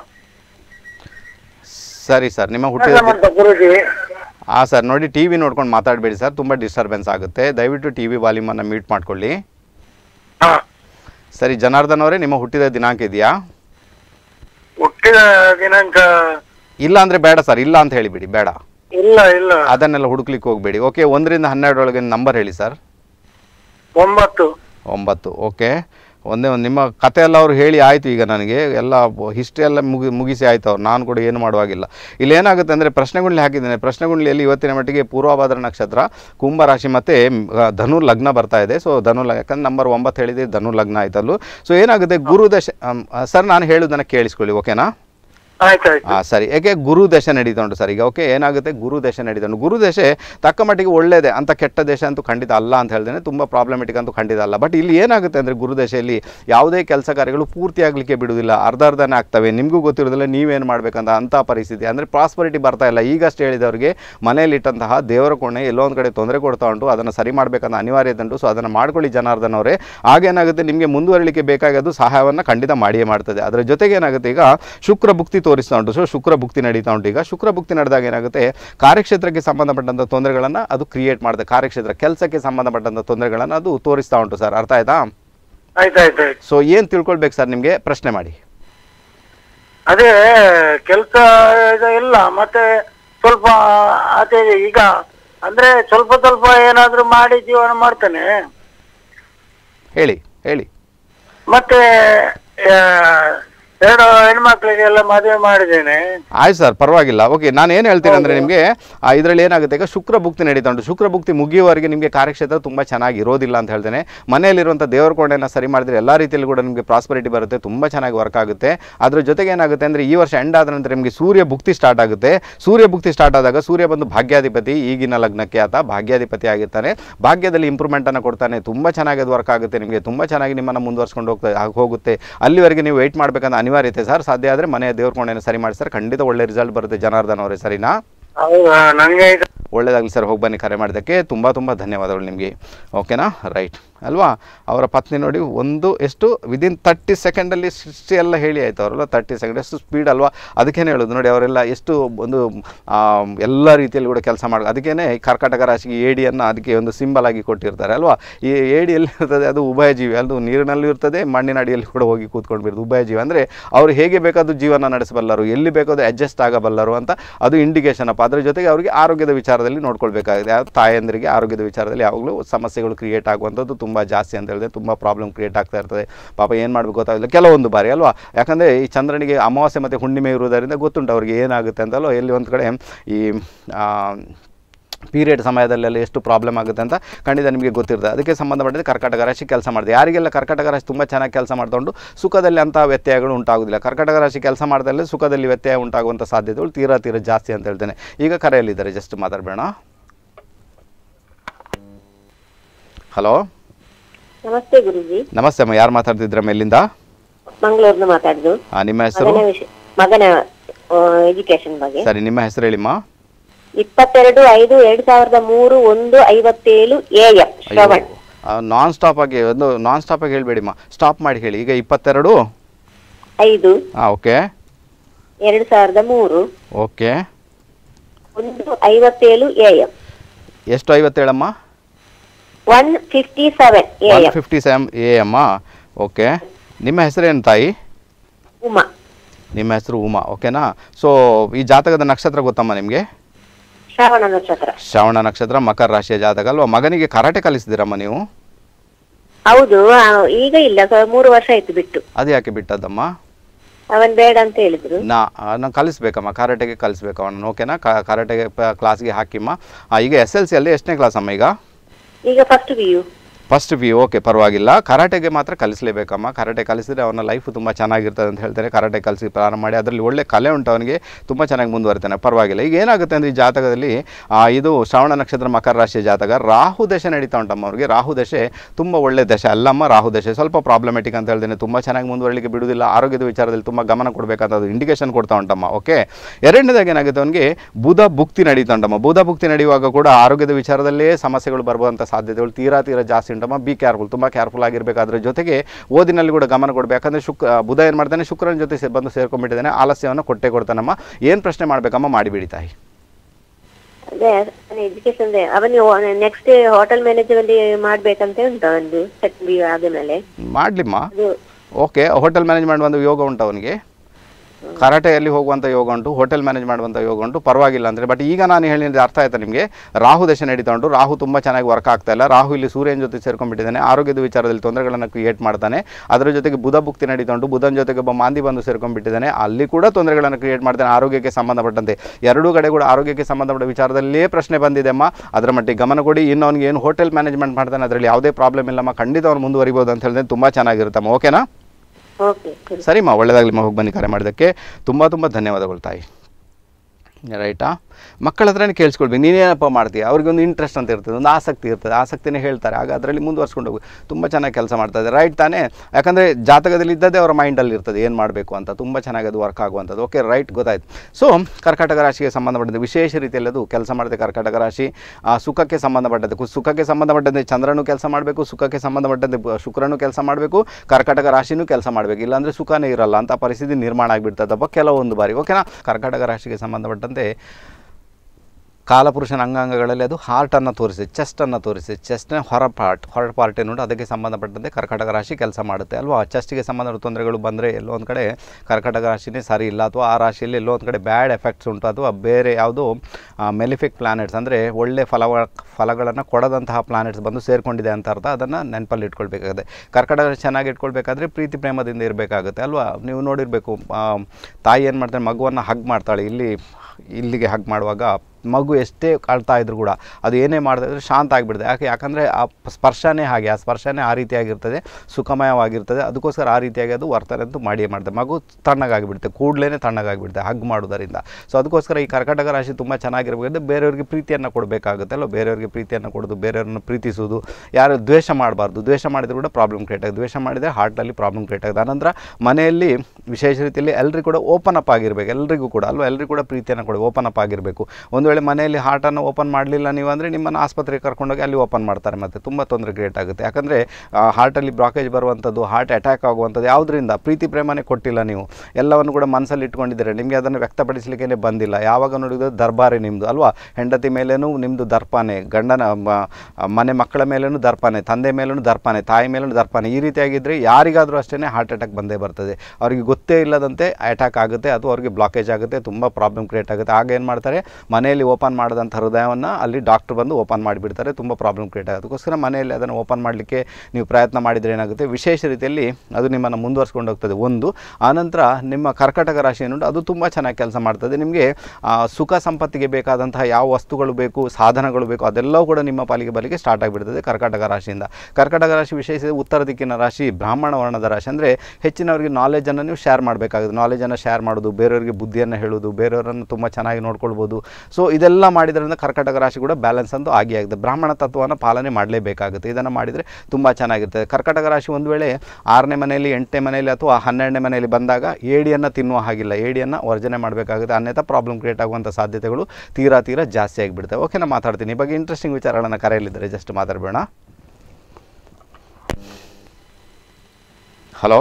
ಸರಿ ಸರ್ ನಿಮ್ಮ ಹುಟ್ಟಿದ ದಿ- ಅಂತ ಗುರುಜಿ ಹಾಂ ಸರ್ ನೋಡಿ ಟಿ ವಿ ನೋಡ್ಕೊಂಡು ಮಾತಾಡಬೇಡಿ ಸರ್ ತುಂಬ ಡಿಸ್ಟರ್ಬೆನ್ಸ್ ಆಗುತ್ತೆ ದಯವಿಟ್ಟು ಟಿ ವಿ ವಾಲ್ಯೂಮನ್ನು ಮ್ಯೂಟ್ ಮಾಡ್ಕೊಳ್ಳಿ ಹಾ ಸರಿ ಜನಾರ್ದನ್ ಅವರೇ ನಿಮ್ಮ ಹುಟ್ಟಿದ ದಿನಾಂಕ ಇದೆಯಾ ಹುಟ್ಟಿದ ದಿನಾಂಕ ಇಲ್ಲ ಅಂದರೆ ಬೇಡ ಸರ್ ಇಲ್ಲ ಅಂತ ಹೇಳಿಬಿಡಿ ಬೇಡ ಇಲ್ಲ ಇಲ್ಲ ಅದನ್ನೆಲ್ಲ ಹುಡುಕ್ಲಿಕ್ಕೆ ಹೋಗಬೇಡಿ ಓಕೆ ಒಂದರಿಂದ ಹನ್ನೆರಡರೊಳಗೆ ನಂಬರ್ ಹೇಳಿ ಸರ್ ಒಂಬತ್ತು ಒಂಬತ್ತು ಓಕೆ ಒಂದೇ ಒಂದು ನಿಮ್ಮ ಕತೆ ಎಲ್ಲ ಅವ್ರು ಹೇಳಿ ಆಯಿತು ಈಗ ನನಗೆ ಎಲ್ಲ ಹಿಸ್ಟ್ರಿ ಎಲ್ಲ ಮುಗಿ ಮುಗಿಸಿ ಆಯ್ತು ಅವ್ರು ನಾನು ಕೂಡ ಏನು ಮಾಡುವಾಗಿಲ್ಲ ಇಲ್ಲಿ ಏನಾಗುತ್ತೆ ಅಂದರೆ ಪ್ರಶ್ನೆಗುಂಡ್ಲಿ ಹಾಕಿದ್ದೇನೆ ಪ್ರಶ್ನೆಗುಂಡ್ಲಿಯಲ್ಲಿ ಇವತ್ತಿನ ಮಟ್ಟಿಗೆ ಪೂರ್ವಭಾದ್ರ ನಕ್ಷತ್ರ ಕುಂಭ ರಾಶಿ ಮತ್ತು ಧನು ಲಗ್ನ ಬರ್ತಾ ಇದೆ ಸೊ ಧನು ಲಗ್ನ ಯಾಕಂದ್ರೆ ನಂಬರ್ ಒಂಬತ್ತು ಹೇಳಿದೆ ಧನು ಲಗ್ನ ಆಯ್ತಲ್ಲೂ ಸೊ ಏನಾಗುತ್ತೆ ಗುರು ದಶ ಸರ್ ನಾನು ಹೇಳೋದನ್ನು ಕೇಳಿಸ್ಕೊಳ್ಳಿ ಓಕೆನಾ ಆಯ್ತಾಯ್ತು ಹಾಂ ಸರಿ ಯಾಕೆ ಗುರು ದಶೆ ನಡೀತಾ ಉಂಟು ಸರ್ ಈಗ ಓಕೆ ಏನಾಗುತ್ತೆ ಗುರು ದಶೆ ನಡೀತಾ ಉಂಟು ಗುರು ದಶೆ ತಕ್ಕ ಮಟ್ಟಿಗೆ ಒಳ್ಳೇದೇ ಅಂತ ಕೆಟ್ಟ ದೇಶ ಅಂತೂ ಖಂಡಿತ ಅಲ್ಲ ಅಂತ ಹೇಳ್ದೇನೆ ತುಂಬ ಪ್ರಾಬ್ಲಮೆಟಿಕ್ ಅಂತೂ ಖಂಡಿತ ಅಲ್ಲ ಬಟ್ ಇಲ್ಲಿ ಏನಾಗುತ್ತೆ ಅಂದರೆ ಗುರು ದಶೆಯಲ್ಲಿ ಯಾವುದೇ ಕೆಲಸ ಕಾರ್ಯಗಳು ಪೂರ್ತಿ ಆಗಲಿಕ್ಕೆ ಬಿಡುವುದಿಲ್ಲ ಅರ್ಧ ಅರ್ಧನೇ ಆಗ್ತವೆ ನಿಮಗೂ ಗೊತ್ತಿರೋದಿಲ್ಲ ನೀವೇನು ಮಾಡಬೇಕಂತ ಅಂಥ ಪರಿಸ್ಥಿತಿ ಅಂದರೆ ಪ್ರಾಸ್ಪರಿಟಿ ಬರ್ತಾ ಇಲ್ಲ ಈಗಷ್ಟು ಹೇಳಿದವರಿಗೆ ಮನೆಯಲ್ಲಿಟ್ಟಂತಹ ದೇವರ ಕೋಣೆ ಎಲ್ಲೋ ಒಂದು ಕಡೆ ತೊಂದರೆ ಕೊಡ್ತಾ ಉಂಟು ಅದನ್ನು ಸರಿ ಮಾಡಬೇಕಂತ ಅನಿವಾರ್ಯತೆ ಉಂಟು ಸೊ ಅದನ್ನು ಮಾಡ್ಕೊಳ್ಳಿ ಜನಾರ್ದನ್ ಅವರೇ ಆಗೇನಾಗುತ್ತೆ ನಿಮಗೆ ಮುಂದುವರಲಿಕ್ಕೆ ಬೇಕಾಗೋದು ಸಹಾಯವನ್ನು ಖಂಡಿತ ಮಾಡಿಯೇ ಮಾಡ್ತದೆ ಅದರ ಜೊತೆಗೆ ಏನಾಗುತ್ತೆ ಈಗ ಶುಕ್ರ ಭುಕ್ತಿ ತೋರಿಸ್ತಾ ಉಂಟು ಸೊ ಶುಕ್ರ ಭುಕ್ತಿ ನಡೀತಾ ಉಂಟು ಈಗ ಶುಕ್ರ ಭುಕ್ತಿ ನಡೆದಾಗ ಏನಾಗುತ್ತೆ ಕಾರ್ಯಕ್ಷೇತ್ರಕ್ಕೆ ಸಂಬಂಧಪಟ್ಟಂಥ ತೊಂದರೆಗಳನ್ನು ಅದು ಕ್ರಿಯೇಟ್ ಮಾಡುತ್ತೆ ಕಾರ್ಯಕ್ಷೇತ್ರ ಕೆಲಸಕ್ಕೆ ಸಂಬಂಧಪಟ್ಟಂಥ ತೊಂದರೆಗಳನ್ನು ಅದು ತೋರಿಸ್ತಾ ಉಂಟು ಸರ್ ಅರ್ಥ ಆಯ್ತಾ ಆಯ್ತಾಯ್ತಾಯ್ತು ಸೊ ಏನು ತಿಳ್ಕೊಳ್ಬೇಕು ಸರ್ ನಿಮಗೆ ಪ್ರಶ್ನೆ ಮಾಡಿ ಅದೇ ಕೆಲ್ಸ ಇಲ್ಲ ಮತ್ತೆ ಸ್ವಲ್ಪ ಅದೇ ಈಗ ಅಂದ್ರೆ ಸ್ವಲ್ಪ ಸ್ವಲ್ಪ ಏನಾದ್ರೂ ಮಾಡಿ ಜೀವನ ಮಾಡ್ತಾನೆ ಹೇಳಿ ಹೇಳಿ ಮತ್ತೆ ಆ, ಎರಡು ಹೆಣ್ಮಕ್ಳಿಗೆಲ್ಲ ಮದುವೆ ಮಾಡಿದ್ದೇನೆ ಆಯ್ತು ಸರ್ ಪರವಾಗಿಲ್ಲ ಓಕೆ ನಾನು ಏನು ಹೇಳ್ತೀನಿ ಅಂದರೆ ನಿಮಗೆ ಇದರಲ್ಲಿ ಏನಾಗುತ್ತೆ ಈಗ ಶುಕ್ರ ಭುಕ್ತಿ ನಡೀತಾ ಉಂಟು ಶುಕ್ರ ಭುಕ್ತಿ ಮುಗಿಯುವವರೆಗೆ ನಿಮಗೆ ಕಾರ್ಯಕ್ಷೇತ್ರ ತುಂಬ ಚೆನ್ನಾಗಿ ಇರೋದಿಲ್ಲ ಅಂತ ಹೇಳ್ತೇನೆ ಮನೆಯಲ್ಲಿರುವಂಥ ದೇವರ ಕೋಣೆಯನ್ನು ಸರಿ ಮಾಡಿದ್ರೆ ಎಲ್ಲ ರೀತಿಯಲ್ಲಿ ಕೂಡ ನಿಮಗೆ ಪ್ರಾಸ್ಪರಿಟಿ ಬರುತ್ತೆ ತುಂಬ ಚೆನ್ನಾಗಿ ವರ್ಕ್ ಆಗುತ್ತೆ ಅದ್ರ ಜೊತೆಗೆ ಏನಾಗುತ್ತೆ ಅಂದರೆ ಈ ವರ್ಷ ಎಂಡ್ ಆದ ನಂತರ ನಿಮಗೆ ಸೂರ್ಯ ಭುಕ್ತಿ ಸ್ಟಾರ್ಟ್ ಆಗುತ್ತೆ ಸೂರ್ಯ ಭುಕ್ತಿ ಸ್ಟಾರ್ಟ್ ಆದಾಗ ಸೂರ್ಯ ಬಂದು ಭಾಗ್ಯಾಧಿಪತಿ ಈಗಿನ ಲಗ್ನಕ್ಕೆ ಆತ ಭಾಗ್ಯಾಧಿಪತಿ ಆಗಿರ್ತಾನೆ ಭಾಗ್ಯದಲ್ಲಿ ಇಂಪ್ರೂವ್ಮೆಂಟನ್ನು ಕೊಡ್ತಾನೆ ತುಂಬ ಚೆನ್ನಾಗಿ ಅದು ವರ್ಕ್ ಆಗುತ್ತೆ ನಿಮಗೆ ತುಂಬ ಚೆನ್ನಾಗಿ ನಿಮ್ಮನ್ನು ಮುಂದುವರ್ಸ್ಕೊಂಡು ಹೋಗ್ತಾ ಆಗ್- ಹೋಗುತ್ತೆ ಅಲ್ಲಿವರೆಗೆ ನೀವು ವೆಯ್ಟ್ ಮಾಡಬೇಕಂತ ಅನಿವಾರ್ಯತೆ ಸರ್ ಸಾಧ್ಯ ಆದರೆ ಮನೆಯ ದೇವ್ರ ಕೋಣೆಯನ್ನು ಸರಿ ಮಾಡಿಸ್ತಾರೆ ಖಂಡಿತ ಒಳ್ಳೆ ರಿಸಲ್ಟ್ ಬರುತ್ತೆ ಜನಾರ್ದನ್ ಅವರೇ ಸರಿನಾ ಹೌದಾ ನಂಗೆ ಈಗ ಒಳ್ಳೆಯದಾಗಲಿ ಸರ್ ಹೋಗಿ ಬನ್ನಿ ಕರೆ ಮಾಡಿದ್ದಕ್ಕೆ ತುಂಬ ತುಂಬ ಧನ್ಯವಾದಗಳು ನಿಮಗೆ ಓಕೆನಾ ರೈಟ್ ಅಲ್ವಾ ಅವರ ಪತ್ನಿ ನೋಡಿ ಒಂದು ಎಷ್ಟು ವಿದಿನ್ ತರ್ಟಿ ಸೆಕೆಂಡಲ್ಲಿ ಸೃಷ್ಟಿ ಎಲ್ಲ ಹೇಳಿ ಆಯ್ತು ಅವರೆಲ್ಲ ತರ್ಟಿ ಸೆಕೆಂಡ್ ಎಷ್ಟು ಸ್ಪೀಡ್ ಅಲ್ವಾ ಅದಕ್ಕೇನೆ ಹೇಳೋದು ನೋಡಿ ಅವರೆಲ್ಲ ಎಷ್ಟು ಒಂದು ಆ, ಎಲ್ಲ ರೀತಿಯಲ್ಲಿ ಕೂಡ ಕೆಲಸ ಮಾಡಿ ಅದಕ್ಕೇನೆ ಕರ್ಕಾಟಕ ರಾಶಿಗೆ ಏಡಿಯನ್ನು ಅದಕ್ಕೆ ಒಂದು ಸಿಂಬಲ್ ಆಗಿ ಕೊಟ್ಟಿರ್ತಾರೆ ಅಲ್ವಾ ಈ ಏಡಿ ಎಲ್ಲಿ ಇರ್ತದೆ ಅದು ಉಭಯಜೀವಿ ಅದು ನೀರಿನಲ್ಲೂ ಇರ್ತದೆ ಮಣ್ಣಿನ ಅಡಿಯಲ್ಲಿ ಕೂಡ ಹೋಗಿ ಕೂತ್ಕೊಂಡು ಬಿಡ್ದು ಉಭಯಜೀವಿ ಅಂದರೆ ಅವರು ಹೇಗೆ ಬೇಕಾದರೂ ಜೀವನ ನಡೆಸಬಲ್ಲರು ಎಲ್ಲಿ ಬೇಕಾದರೂ ಅಡ್ಜಸ್ಟ್ ಆಗಬಲ್ಲರು ಅಂತ ಅದು ಇಂಡಿಕೇಶನ್ ಅಪ್ಪ ಅದ್ರ ಜೊತೆಗೆ ಅವರಿಗೆ ಆರೋಗ್ಯದ ವಿಚಾರದಲ್ಲಿ ನೋಡ್ಕೊಳ್ಬೇಕಾಗಿದೆ ಯಾವ ತಾಯಂದರಿಗೆ ಆರೋಗ್ಯದ ವಿಚಾರದಲ್ಲಿ ಯಾವಾಗಲೂ ಸಮಸ್ಯೆಗಳು ಕ್ರಿಯೇಟ್ ಆಗುವಂಥದ್ದು ತುಂಬ ಜಾಸ್ತಿ ಅಂತ ಹೇಳಿದ್ರೆ ತುಂಬ ಪ್ರಾಬ್ಲಮ್ ಕ್ರಿಯೇಟ್ ಆಗ್ತಾ ಇರ್ತದೆ ಪಾಪ ಏನು ಮಾಡಬೇಕು ಗೊತ್ತಾಗಲ್ಲ ಕೆಲವೊಂದು ಬಾರಿ ಅಲ್ವಾ ಯಾಕಂದರೆ ಈ ಚಂದ್ರನಿಗೆ ಅಮಾವಾಸ್ಯೆ ಮತ್ತು ಹುಣ್ಣಿಮೆ ಇರುವುದರಿಂದ ಗೊತ್ತುಂಟು ಅವರಿಗೆ ಏನಾಗುತ್ತೆ ಅಂತಲ್ವ ಎಲ್ಲಿ ಒಂದು ಕಡೆ ಈ ಆ, ಪೀರಿಯಡ್ ಸಮಯದಲ್ಲೆಲ್ಲ ಎಷ್ಟು ಪ್ರಾಬ್ಲಮ್ ಆಗುತ್ತೆ ಅಂತ ಖಂಡಿತ ನಿಮಗೆ ಗೊತ್ತಿರ್ತದೆ ಅದಕ್ಕೆ ಸಂಬಂಧಪಟ್ಟಿದ್ದು ಕರ್ಕಾಟಕ ರಾಶಿ ಕೆಲಸ ಮಾಡಿದೆ ಯಾರಿಗೆಲ್ಲ ಕರ್ಕಾಟಕ ರಾಶಿ ತುಂಬ ಚೆನ್ನಾಗಿ ಕೆಲಸ ಮಾಡ್ಕೊಂಡು ಸುಖದಲ್ಲಿ ಅಂಥ ವ್ಯತ್ಯಯಗಳು ಉಂಟಾಗೋದಿಲ್ಲ ಕರ್ಕಾಟಕ ರಾಶಿ ಕೆಲಸ ಮಾಡ್ದಲ್ಲೇ ಸುಖದಲ್ಲಿ ವ್ಯತ್ಯಯ ಉಂಟಾಗುವಂಥ ಸಾಧ್ಯತೆಗಳು ತೀರಾ ತೀರಾ ಜಾಸ್ತಿ ಅಂತ ಹೇಳ್ತೇನೆ ಈಗ ಕರೆಯಲ್ಲಿದ್ದಾರೆ ಜಸ್ಟ್ ಮಾತಾಡಬೇಡ ಹಲೋ ನಮಸ್ತೆ ಗುರುಜಿ ನಮಸ್ತೆ ಅಮ್ಮ ಯಾರು ಮಾತಾಡ್ತಿದ್ರ ಮೇಲಿಂದ ಮಂಗಳೂರ್ನ ಮಾತಾಡುದು ಆ, ನಿಮ್ಮ ಹೆಸರು ಮಗನ ವಿಷಯ ಮಗನ ಎಜುಕೇಶನ್ ಬಗ್ಗೆ ಸರಿ ನಿಮ್ಮ ಹೆಸರು ಹೇಳಿಮ್ಮ ಇಪ್ಪತ್ತೆರಡು ಐದು ಎರಡ್ ಸಾವಿರದ ಮೂರು ಒಂದು ಐವತ್ತೇಳು A M Shravan non stop ಆಗಿ ಒಂದು ನಾನ್ ಸ್ಟಾಪ್ ಆಗಿ ಹೇಳಬೇಡಿಮ್ಮ ಸ್ಟಾಪ್ ಮಾಡಿ ಹೇಳಿ ಈಗ ಇಪ್ಪತ್ತೆರಡು ಐದು ಹಾಂ ಓಕೆ ಎರಡ್ ಸಾವಿರದ ಮೂರು ಓಕೆ ಒಂದು ಐವತ್ತೇಳು ಎ ಎಂ ಎಷ್ಟು ಐವತ್ತೇಳಮ್ಮ one fifty seven A one M fifty seven A ಅಮ್ಮ ಓಕೆ ನಿಮ್ಮ ಹೆಸರೇನು ತಾಯಿ ಉಮಾ ನಿಮ್ಮ ಹೆಸರು ಉಮಾ ಓಕೆನಾ ಸೊ ಈ ಜಾತಕದ ನಕ್ಷತ್ರ ಗೊತ್ತಮ್ಮ ನಿಮಗೆ ಶ್ರವಣ ನಕ್ಷತ್ರ ಶ್ರವಣ ನಕ್ಷತ್ರ ಮಕರ ರಾಶಿಯ ಜಾತಕ ಅಲ್ವಾ ಮಗನಿಗೆ ಕರಾಟೆ ಕಲಿಸಿದಿರಮ್ಮ ನೀವು ಹೌದು ಆ, ಈಗ ಇಲ್ಲ ಸ- ಮೂರು ವರ್ಷ ಆಯ್ತು ಬಿಟ್ಟು ಅದು ಯಾಕೆ ಬಿಟ್ಟದ್ದಮ್ಮ ಅವನ್ ಬೇಡ ಅಂತ ಹೇಳಿದ್ರು ನಾ ನಾನು ಕಲಿಸ್ಬೇಕಮ್ಮ ಕರಾಟೆಗೆ ಕಲಿಸ್ಬೇಕು ಅವನನ್ನು ಓಕೆನಾ ಕ- ಕರಾಟೆಗೆ ಪ- ಕ್ಲಾಸ್ಗೆ ಹಾಕಿಮ್ಮ ಆ, ಈಗ ಎಸ್ ಎಲ್ ಸಿಯಲ್ಲಿ ಎಷ್ಟನೇ ಕ್ಲಾಸ್ ಅಮ್ಮ ಈಗ ಈಗ first P U first P okay ಪರವಾಗಿಲ್ಲ ಕರಾಟೆಗೆ ಮಾತ್ರ ಕಲಿಸಲೇಬೇಕಮ್ಮ ಕರಾಟೆ ಕಲಿಸಿದ್ರೆ ಅವನ ಲೈಫ್ ತುಂಬ ಚೆನ್ನಾಗಿರ್ತದೆ ಅಂತ ಹೇಳ್ತಾರೆ ಕರಾಟೆ ಕಲಿಸಿ ಪ್ರಾರಂಭ ಮಾಡಿ ಅದರಲ್ಲಿ ಒಳ್ಳೆ ಕಲೆ ಉಂಟು ಅವನಿಗೆ ತುಂಬ ಚೆನ್ನಾಗಿ ಮುಂದುವರಿತಾನೆ ಪರವಾಗಿಲ್ಲ ಈಗ ಏನಾಗುತ್ತೆ ಅಂದರೆ ಈ ಜಾತಕದಲ್ಲಿ ಆ, ಇದು ಶ್ರವಣ ನಕ್ಷತ್ರ ಮಕರ ರಾಶಿಯ ಜಾತಕ ರಾಹು ದಶೆ ನಡೀತಾ ಉಂಟಮ್ಮ ಅವ್ರಿಗೆ ರಾಹು ದಶೆ ತುಂಬ ಒಳ್ಳೆ ದಶೆ ಅಲ್ಲಮ್ಮ ರಾಹು ದಶೆ ಸ್ವಲ್ಪ ಪ್ರಾಬ್ಲಮೆಟಿಕ್ ಅಂತ ಹೇಳ್ತೇನೆ ತುಂಬ ಚೆನ್ನಾಗಿ ಮುಂದುವರಲಿಕ್ಕೆ ಬಿಡುವುದಿಲ್ಲ ಆರೋಗ್ಯದ ವಿಚಾರದಲ್ಲಿ ತುಂಬ ಗಮನ ಕೊಡಬೇಕಂತ ಇಂಡಿಕೇಶನ್ ಕೊಡ್ತಾ ಉಂಟಮ್ಮ ಓಕೆ ಎರಡನೇದಾಗಿ ಏನಾಗುತ್ತೆ ಅವನಿಗೆ ಬುಧ ಭುಕ್ತಿ ನಡೀತಾ ಉಂಟಮ್ಮ ಬುಧ ಭುಕ್ತಿ ನಡೆಯುವಾಗ ಕೂಡ ಆರೋಗ್ಯದ ವಿಚಾರದಲ್ಲೇ ಸಮಸ್ಯೆಗಳು ಬರುವಂಥ ಸಾಧ್ಯತೆಗಳು ತೀರಾ ತೀರಾ ಜಾಸ್ತಿ ಉಂಟಮ್ಮ ಬಿ ಕೇರ್ಫುಲ್ ತುಂಬ ಕೇರ್ಫುಲ್ ಆಗಿರಬೇಕು ಅದ್ರ ಜೊತೆಗೆ ಓದಿನಲ್ಲಿ ಕೂಡ ಗಮನ ಕೊಡಬೇಕು ಯಾಕಂದರೆ ಶುಕ್ ಬುಧ ಏನು ಮಾಡ್ತಾನೆ ಶುಕ್ರನ ಜೊತೆ ಸೇ- ಬಂದು ಸೇರ್ಕೊಂಡ್ಬಿಟ್ಟಿದ್ದಾನೆ ಆಲಸ್ಯವನ್ನು ಕೊಟ್ಟೆ ಕೊಡ್ತಾನಮ್ಮ ಏನು ಪ್ರಶ್ನೆ ಮಾಡಬೇಕಮ್ಮ ಮಾಡಿಬಿಡಿ ತಾಯಿ ಅದೇ ಎಜುಕೇಶನ್ ಅವನು ನೆಕ್ಸ್ಟ್ ಹೋಟೆಲ್ ಮ್ಯಾನೇಜರ್ ಮಾಡ್ಬೇಕಂತ ಉಂಟು ಅವನು ಸೆಟ್ ಬಿ ಆದ್ಮೇಲೆ ಮಾಡಲಿಮ್ಮ ಅದು ಓಕೆ ಹೋಟೆಲ್ ಮ್ಯಾನೇಜ್ಮೆಂಟ್ ಒಂದು ಯೋಗ ಉಂಟು ಅವನಿಗೆ ಕರಾಟೆಯಲ್ಲಿ ಹೋಗುವಂಥ ಯೋಗ ಉಂಟು ಹೋಟೆಲ್ ಮ್ಯಾನೇಜ್ ಮಾಡುವಂಥ ಯೋಗ ಉಂಟು ಪರವಾಗಿಲ್ಲ ಅಂದರೆ ಬಟ್ ಈಗ ನಾನು ಹೇಳಿದ ಅರ್ಥ ಆಯ್ತಾ ನಿಮಗೆ ರಾಹು ದಶೆ ನಡೀತಾ ಉಂಟು ರಾಹು ತುಂಬ ಚೆನ್ನಾಗಿ ವರ್ಕ್ ಆಗ್ತಾ ಇಲ್ಲ ರಾಹು ಇಲ್ಲಿ ಸೂರ್ಯನ ಜೊತೆ ಸೇರ್ಕೊಂಡ್ಬಿಟ್ಟಿದ್ದಾನೆ ಆರೋಗ್ಯದ ವಿಚಾರದಲ್ಲಿ ತೊಂದರೆಗಳನ್ನು ಕ್ರಿಯೇಟ್ ಮಾಡ್ತಾನೆ ಅದರ ಜೊತೆಗೆ ಬುಧ ಭುಕ್ತಿ ನಡೀತಾ ಉಂಟು ಬುಧನ ಜೊತೆಗೆ ಒಬ್ಬ ಮಾಂದಿ ಬಂದು ಸೇರ್ಕೊಂಡ್ಬಿಟ್ಟಿದ್ದಾನೆ ಅಲ್ಲಿ ಕೂಡ ತೊಂದರೆಗಳನ್ನು ಕ್ರಿಯೇಟ್ ಮಾಡ್ತಾನೆ ಆರೋಗ್ಯಕ್ಕೆ ಸಂಬಂಧಪಟ್ಟಂತೆ ಎರಡೂ ಕಡೆ ಕೂಡ ಆರೋಗ್ಯಕ್ಕೆ ಸಂಬಂಧಪಟ್ಟ ವಿಚಾರದಲ್ಲೇ ಪ್ರಶ್ನೆ ಬಂದಿದೆ ಅಮ್ಮ ಅದರ ಮಟ್ಟಿಗೆ ಗಮನ ಕೊಡಿ ಇನ್ನು ಅವ್ನಿಗೆ ಏನು ಹೋಟೆಲ್ ಮ್ಯಾನೇಜ್ಮೆಂಟ್ ಮಾಡ್ತಾನೆ ಅದರಲ್ಲಿ ಯಾವುದೇ ಪ್ರಾಬ್ಲಮ್ ಇಲ್ಲಮ್ಮ ಖಂಡಿತ ಅವ್ನು ಮುಂದುವರಿಬೋದು ಅಂತ ಹೇಳಿದ್ರೆ ತುಂಬ ಚೆನ್ನಾಗಿರುತ್ತಮ್ಮ ಓಕೆನಾ ಓಕೆ ಸರಿ ಸರಿಮ್ಮ ಒಳ್ಳೆಯದಾಗಲಿ ಹೋಗಿ ಬನ್ನಿ ಕರೆ ಮಾಡೋದಕ್ಕೆ ತುಂಬ ತುಂಬ ಧನ್ಯವಾದಗಳು ತಾಯಿ ರೈಟಾ ಮಕ್ಕಳ ಹತ್ರನೇ ಕೇಳಿಸ್ಕೊಳ್ಬೇಕು ನೀನೇನಪ್ಪ ಮಾಡ್ತೀಯ ಅವ್ರಿಗೊಂದು ಇಂಟ್ರೆಸ್ಟ್ ಅಂತ ಇರ್ತದೆ ಒಂದು ಆಸಕ್ತಿ ಇರ್ತದೆ ಆಸಕ್ತಿನೇ ಹೇಳ್ತಾರೆ ಆಗ ಅದರಲ್ಲಿ ಮುಂದುವರ್ಸ್ಕೊಂಡು ಹೋಗಿ ತುಂಬ ಚೆನ್ನಾಗಿ ಕೆಲಸ ಮಾಡ್ತಾರೆ ರೈಟ್ ತಾನೇ ಯಾಕಂದರೆ ಜಾತಕದಲ್ಲಿ ಇದ್ದದ್ದೇ ಅವರ ಮೈಂಡಲ್ಲಿ ಇರ್ತದೆ ಏನು ಮಾಡಬೇಕು ಅಂತ ತುಂಬ ಚೆನ್ನಾಗಿ ಅದು ವರ್ಕ್ ಆಗುವಂಥದ್ದು ಓಕೆ ರೈಟ್ ಗೊತ್ತಾಯ್ತು ಸೊ ಕರ್ಕಾಟಕ ರಾಶಿಗೆ ಸಂಬಂಧಪಟ್ಟಂತೆ ವಿಶೇಷ ರೀತಿಯಲ್ಲಿ ಅದು ಕೆಲಸ ಮಾಡುತ್ತೆ ಕರ್ಕಾಟಕ ರಾಶಿ ಆ, ಸುಖಕ್ಕೆ ಸಂಬಂಧಪಟ್ಟಂತೆ ಕು- ಸುಖಕ್ಕೆ ಸಂಬಂಧಪಟ್ಟಂತೆ ಚಂದ್ರನು ಕೆಲಸ ಮಾಡಬೇಕು ಸುಖಕ್ಕೆ ಸಂಬಂಧಪಟ್ಟಂತೆ ಬ- ಶುಕ್ರನು ಕೆಲಸ ಮಾಡಬೇಕು ಕರ್ಕಾಟಕ ರಾಶಿನೂ ಕೆಲಸ ಮಾಡಬೇಕು ಇಲ್ಲಾಂದರೆ ಸುಖನೇ ಇರಲ್ಲ ಅಂತ ಪರಿಸ್ಥಿತಿ ನಿರ್ಮಾಣ ಆಗಿಬಿಡ್ತದಪ್ಪ ಕೆಲವೊಂದು ಬಾರಿ ಓಕೆನಾ ಕರ್ಕಾಟಕ ರಾಶಿಗೆ ಸಂಬಂಧಪಟ್ಟಂತೆ ಕಾಲಪುರುಷನ ಅಂಗಾಂಗಗಳಲ್ಲಿ ಅದು ಹಾರ್ಟನ್ನು ತೋರಿಸಿ ಚೆಸ್ಟನ್ನು ತೋರಿಸಿ ಚೆಸ್ಟ್ನ ಹೊರ ಪಾರ್ಟ್ ಹೊರ ಪಾರ್ಟ್ ಏನು ಅದಕ್ಕೆ ಸಂಬಂಧಪಟ್ಟಂತೆ ಕರ್ಕಾಟಕ ರಾಶಿ ಕೆಲಸ ಮಾಡುತ್ತೆ ಅಲ್ವಾ ಚೆಸ್ಟಿಗೆ ಸಂಬಂಧ ತೊಂದರೆಗಳು ಬಂದರೆ ಎಲ್ಲೋ ಒಂದು ಕಡೆ ಕರ್ಕಾಟಕ ರಾಶಿನೇ ಸರಿ ಇಲ್ಲ ಅಥವಾ ಆ ರಾಶಿಯಲ್ಲಿ ಎಲ್ಲೋ ಒಂದು ಕಡೆ ಬ್ಯಾಡ್ ಎಫೆಕ್ಟ್ಸ್ ಉಂಟು ಅಥವಾ ಬೇರೆ ಯಾವುದೋ ಮೆಲಿಫಿಕ್ ಪ್ಲಾನೆಟ್ಸ್ ಅಂದರೆ ಒಳ್ಳೆ ಫಲ ಫಲಗಳನ್ನು ಕೊಡದಂತಹ ಪ್ಲಾನೆಟ್ಸ್ ಬಂದು ಸೇರಿಕೊಂಡಿದೆ ಅಂತ ಅರ್ಥ ಅದನ್ನು ನೆನಪಲ್ಲಿ ಇಟ್ಕೊಳ್ಬೇಕಾಗುತ್ತೆ ಕರ್ಕಾಟಕ ರಾಶಿ ಚೆನ್ನಾಗಿ ಇಟ್ಕೊಳ್ಬೇಕಾದ್ರೆ ಪ್ರೀತಿ ಪ್ರೇಮದಿಂದ ಇರಬೇಕಾಗುತ್ತೆ ಅಲ್ವಾ ನೀವು ನೋಡಿರಬೇಕು ತಾಯಿ ಏನು ಮಾಡ್ತಾಳೆ ಮಗುವನ್ನು ಹಗ್ ಮಾಡ್ತಾಳೆ ಇಲ್ಲಿ ಇಲ್ಲಿಗೆ ಹಗ್ ಮಾಡುವಾಗ ಮಗು ಎಷ್ಟೇ ಕಾಳ್ತಾ ಇದ್ರು ಕೂಡ ಅದು ಏನೇ ಮಾಡ್ತಾ ಇದ್ರೆ ಶಾಂತ ಆಗಿಬಿಡುತ್ತೆ ಯಾಕೆ ಯಾಕಂದರೆ ಆ ಸ್ಪರ್ಶನೇ ಹಾಗೆ ಆ ಸ್ಪರ್ಶನೇ ಆ ರೀತಿಯಾಗಿರ್ತದೆ ಸುಖಮಯವಾಗಿರ್ತದೆ ಅದಕ್ಕೋಸ್ಕರ ಆ ರೀತಿಯಾಗಿ ಅದು ವರ್ತನೆ ಅಂತೂ ಮಾಡಿಯೇ ಮಾಡ್ತದೆ ಮಗು ತಣ್ಣಗಾಗಿಬಿಡುತ್ತೆ ಕೂಡಲೇ ತಣ್ಣಗಾಗಿಬಿಡುತ್ತೆ ಹಗ್ ಮಾಡೋದರಿಂದ ಸೊ ಅದಕ್ಕೋಸ್ಕರ ಈ ಕರ್ಕಾಟಕ ರಾಶಿ ತುಂಬ ಚೆನ್ನಾಗಿರ್ಬೇಕಾದ್ರೆ ಬೇರೆಯವ್ರಿಗೆ ಪ್ರೀತಿಯನ್ನು ಕೊಡಬೇಕಾಗುತ್ತೆ ಅಲ್ವ ಬೇರೆಯವ್ರಿಗೆ ಪ್ರೀತಿಯನ್ನು ಕೊಡೋದು ಬೇರೆಯವ್ರನ್ನ ಪ್ರೀತಿಸೋದು ಯಾರು ದ್ವೇಷ ಮಾಡಬಾರ್ದು ದ್ವೇಷ ಮಾಡಿದ್ರು ಕೂಡ ಪ್ರಾಬ್ಲಮ್ ಕ್ರಿಯೇಟ್ ಆಗುತ್ತೆ ದ್ವೇಷ ಮಾಡಿದರೆ ಹಾರ್ಟಲ್ಲಿ ಪ್ರಾಬ್ಲಮ್ ಕ್ರಿಯೇಟ್ ಆಗುತ್ತೆ ಆನಂತರ ಮನೆಯಲ್ಲಿ ವಿಶೇಷ ರೀತಿಯಲ್ಲಿ ಎಲ್ಲರಿಗೂ ಕೂಡ ಓಪನ್ ಅಪ್ ಆಗಿರಬೇಕು ಎಲ್ಲರಿಗೂ ಕೂಡ ಅಲ್ವಾ ಎಲ್ಲರಿಗೂ ಕೂಡ ಪ್ರೀತಿಯನ್ನು ಕೊಡಿ ಓಪನ್ ಅಪ್ ಆಗಿರಬೇಕು ಒಂದು ವೇಳೆ ಮನೆಯಲ್ಲಿ ಹಾರ್ಟನ್ನು ಓಪನ್ ಮಾಡಲಿಲ್ಲ ನೀವು ಅಂದರೆ ನಿಮ್ಮನ್ನು ಆಸ್ಪತ್ರೆಗೆ ಕರ್ಕೊಂಡೋಗಿ ಅಲ್ಲಿ ಓಪನ್ ಮಾಡ್ತಾರೆ ಮತ್ತು ತುಂಬ ತೊಂದರೆ ಕ್ರಿಯೇಟ್ ಆಗುತ್ತೆ ಯಾಕಂದರೆ ಹಾರ್ಟಲ್ಲಿ ಬ್ಲಾಕೇಜ್ ಬರುವಂಥದ್ದು ಹಾರ್ಟ್ ಅಟ್ಯಾಕ್ ಆಗುವಂಥದ್ದು ಯಾವುದರಿಂದ ಪ್ರೀತಿ ಪ್ರೇಮನೇ ಕೊಟ್ಟಿಲ್ಲ ನೀವು ಎಲ್ಲವನ್ನು ಕೂಡ ಮನಸ್ಸಲ್ಲಿ ಇಟ್ಕೊಂಡಿದ್ದೀರಾ ನಿಮಗೆ ಅದನ್ನು ವ್ಯಕ್ತಪಡಿಸಲಿಕ್ಕೆ ಬಂದಿಲ್ಲ ಯಾವಾಗ ನೋಡಿದ್ರು ದರ್ಬಾರಿ ನಿಮ್ಮದು ಅಲ್ವಾ ಹೆಂಡತಿ ಮೇಲೇನೂ ನಿಮ್ಮದು ದರ್ಪಾನೆ ಗಂಡನ ಮ- ಮನೆ ಮಕ್ಕಳ ಮೇಲೇನೂ ದರ್ಪಾನೆ ತಂದೆ ಮೇಲೂ ದರ್ಪಾನೆ ತಾಯಿ ಮೇಲೂ ದರ್ಪಾನೆ ಈ ರೀತಿಯಾಗಿದ್ದರೆ ಯಾರಿಗಾದರೂ ಅಷ್ಟೇ ಹಾರ್ಟ್ ಅಟ್ಯಾಕ್ ಬಂದೇ ಬರ್ತದೆ ಅವರಿಗೆ ಗೊತ್ತೇ ಇಲ್ಲದಂತೆ ಅಟ್ಯಾಕ್ ಆಗುತ್ತೆ ಅಥವಾ ಅವ್ರಿಗೆ ಬ್ಲಾಕೇಜ್ ಆಗುತ್ತೆ ತುಂಬ ಪ್ರಾಬ್ಲಮ್ ಕ್ರಿಯೇಟ್ ಆಗುತ್ತೆ ಆಗ ಏನು ಮಾಡ್ತಾರೆ ಮನೆಯಲ್ಲಿ ಓಪನ್ ಮಾಡಿದಂಥ ಹೃದಯವನ್ನು ಅಲ್ಲಿ ಡಾಕ್ಟ್ರ್ ಬಂದು ಓಪನ್ ಮಾಡಿಬಿಡ್ತಾರೆ ತುಂಬ ಪ್ರಾಬ್ಲಮ್ ಕ್ರಿಯೇಟ್ ಆಗುತ್ತೆ ಅದಕ್ಕೋಸ್ಕರ ಮನೆಯಲ್ಲಿ ಅದನ್ನು ಓಪನ್ ಮಾಡಲಿಕ್ಕೆ ನೀವು ಪ್ರಯತ್ನ ಮಾಡಿದರೆ ಏನಾಗುತ್ತೆ ವಿಶೇಷ ರೀತಿಯಲ್ಲಿ ಅದು ನಿಮ್ಮನ್ನು ಮುಂದುವರ್ಸ್ಕೊಂಡು ಹೋಗ್ತದೆ ಒಂದು ಆನಂತರ ನಿಮ್ಮ ಕರ್ಕಟಕ ರಾಶಿ ಏನುಂಟು ಅದು ತುಂಬ ಚೆನ್ನಾಗಿ ಕೆಲಸ ಮಾಡ್ತದೆ ನಿಮಗೆ ಆ, ಸುಖ ಸಂಪತ್ತಿಗೆ ಬೇಕಾದಂತಹ ಯಾವ ವಸ್ತುಗಳು ಬೇಕು ಸಾಧನಗಳು ಬೇಕು ಅದೆಲ್ಲವೂ ಕೂಡ ನಿಮ್ಮ ಪಾಲಿಗೆ ಬಲಿಗೆ ಸ್ಟಾರ್ಟ್ ಆಗಿಬಿಡ್ತದೆ ಕರ್ಕಾಟಕ ರಾಶಿಯಿಂದ ಕರ್ಕಾಟಕ ರಾಶಿ ವಿಶೇಷ ಉತ್ತರ ದಿಕ್ಕಿನ ರಾಶಿ ಬ್ರಾಹ್ಮಣ ವರ್ಣದ ರಾಶಿ ಅಂದರೆ ಹೆಚ್ಚಿನವರಿಗೆ ನಾಲೆಜನ್ನು ನೀವು ಶೇರ್ ಮಾಡಬೇಕಾಗುತ್ತೆ ನಾಲೆಜನ್ನು ಶೇರ್ ಮಾಡೋದು ಬೇರೆಯವರಿಗೆ ಬುದ್ಧಿಯನ್ನು ಹೇಳೋದು ಬೇರೆಯವರನ್ನು ತುಂಬ ಚೆನ್ನಾಗಿ ನೋಡ್ಕೊಳ್ಬೋದು ಸೊ ಇದೆಲ್ಲ ಮಾಡಿದ್ರಿಂದ ಕರ್ಕಾಟಕ ರಾಶಿ ಕೂಡ ಬ್ಯಾಲೆನ್ಸ್ ಅಂತೂ ಆಗಿ ಆಗುತ್ತೆ ಬ್ರಾಹ್ಮಣ ತತ್ವವನ್ನು ಪಾಲನೆ ಮಾಡಲೇಬೇಕಾಗುತ್ತೆ ಇದನ್ನು ಮಾಡಿದರೆ ತುಂಬ ಚೆನ್ನಾಗಿರ್ತದೆ ಕರ್ಕಾಟಕ ರಾಶಿ ಒಂದು ವೇಳೆ ಆರನೇ ಮನೆಯಲ್ಲಿ ಎಂಟನೇ ಮನೆಯಲ್ಲಿ ಅಥವಾ ಹನ್ನೆರಡನೇ ಮನೆಯಲ್ಲಿ ಬಂದಾಗ ಏಡಿಯನ್ನು ತಿನ್ನುವ ಹಾಗಿಲ್ಲ ಏಡಿಯನ್ನು ವರ್ಜನೆ ಮಾಡಬೇಕಾಗುತ್ತೆ ಅನ್ಯಥ ಪ್ರಾಬ್ಲಮ್ ಕ್ರಿಯೇಟ್ ಆಗುವಂಥ ಸಾಧ್ಯತೆಗಳು ತೀರಾ ತೀರಾ ಜಾಸ್ತಿ ಆಗಿಬಿಡ್ತವೆ ಓಕೆ ನಾನು ಮಾತಾಡ್ತೀನಿ ಈ ಬಗ್ಗೆ ಇಂಟ್ರೆಸ್ಟಿಂಗ್ ವಿಚಾರಗಳನ್ನು ಕರೆಯಲಿದ್ದಾರೆ ಜಸ್ಟ್ ಮಾತಾಡಬೇಡ ಹಲೋ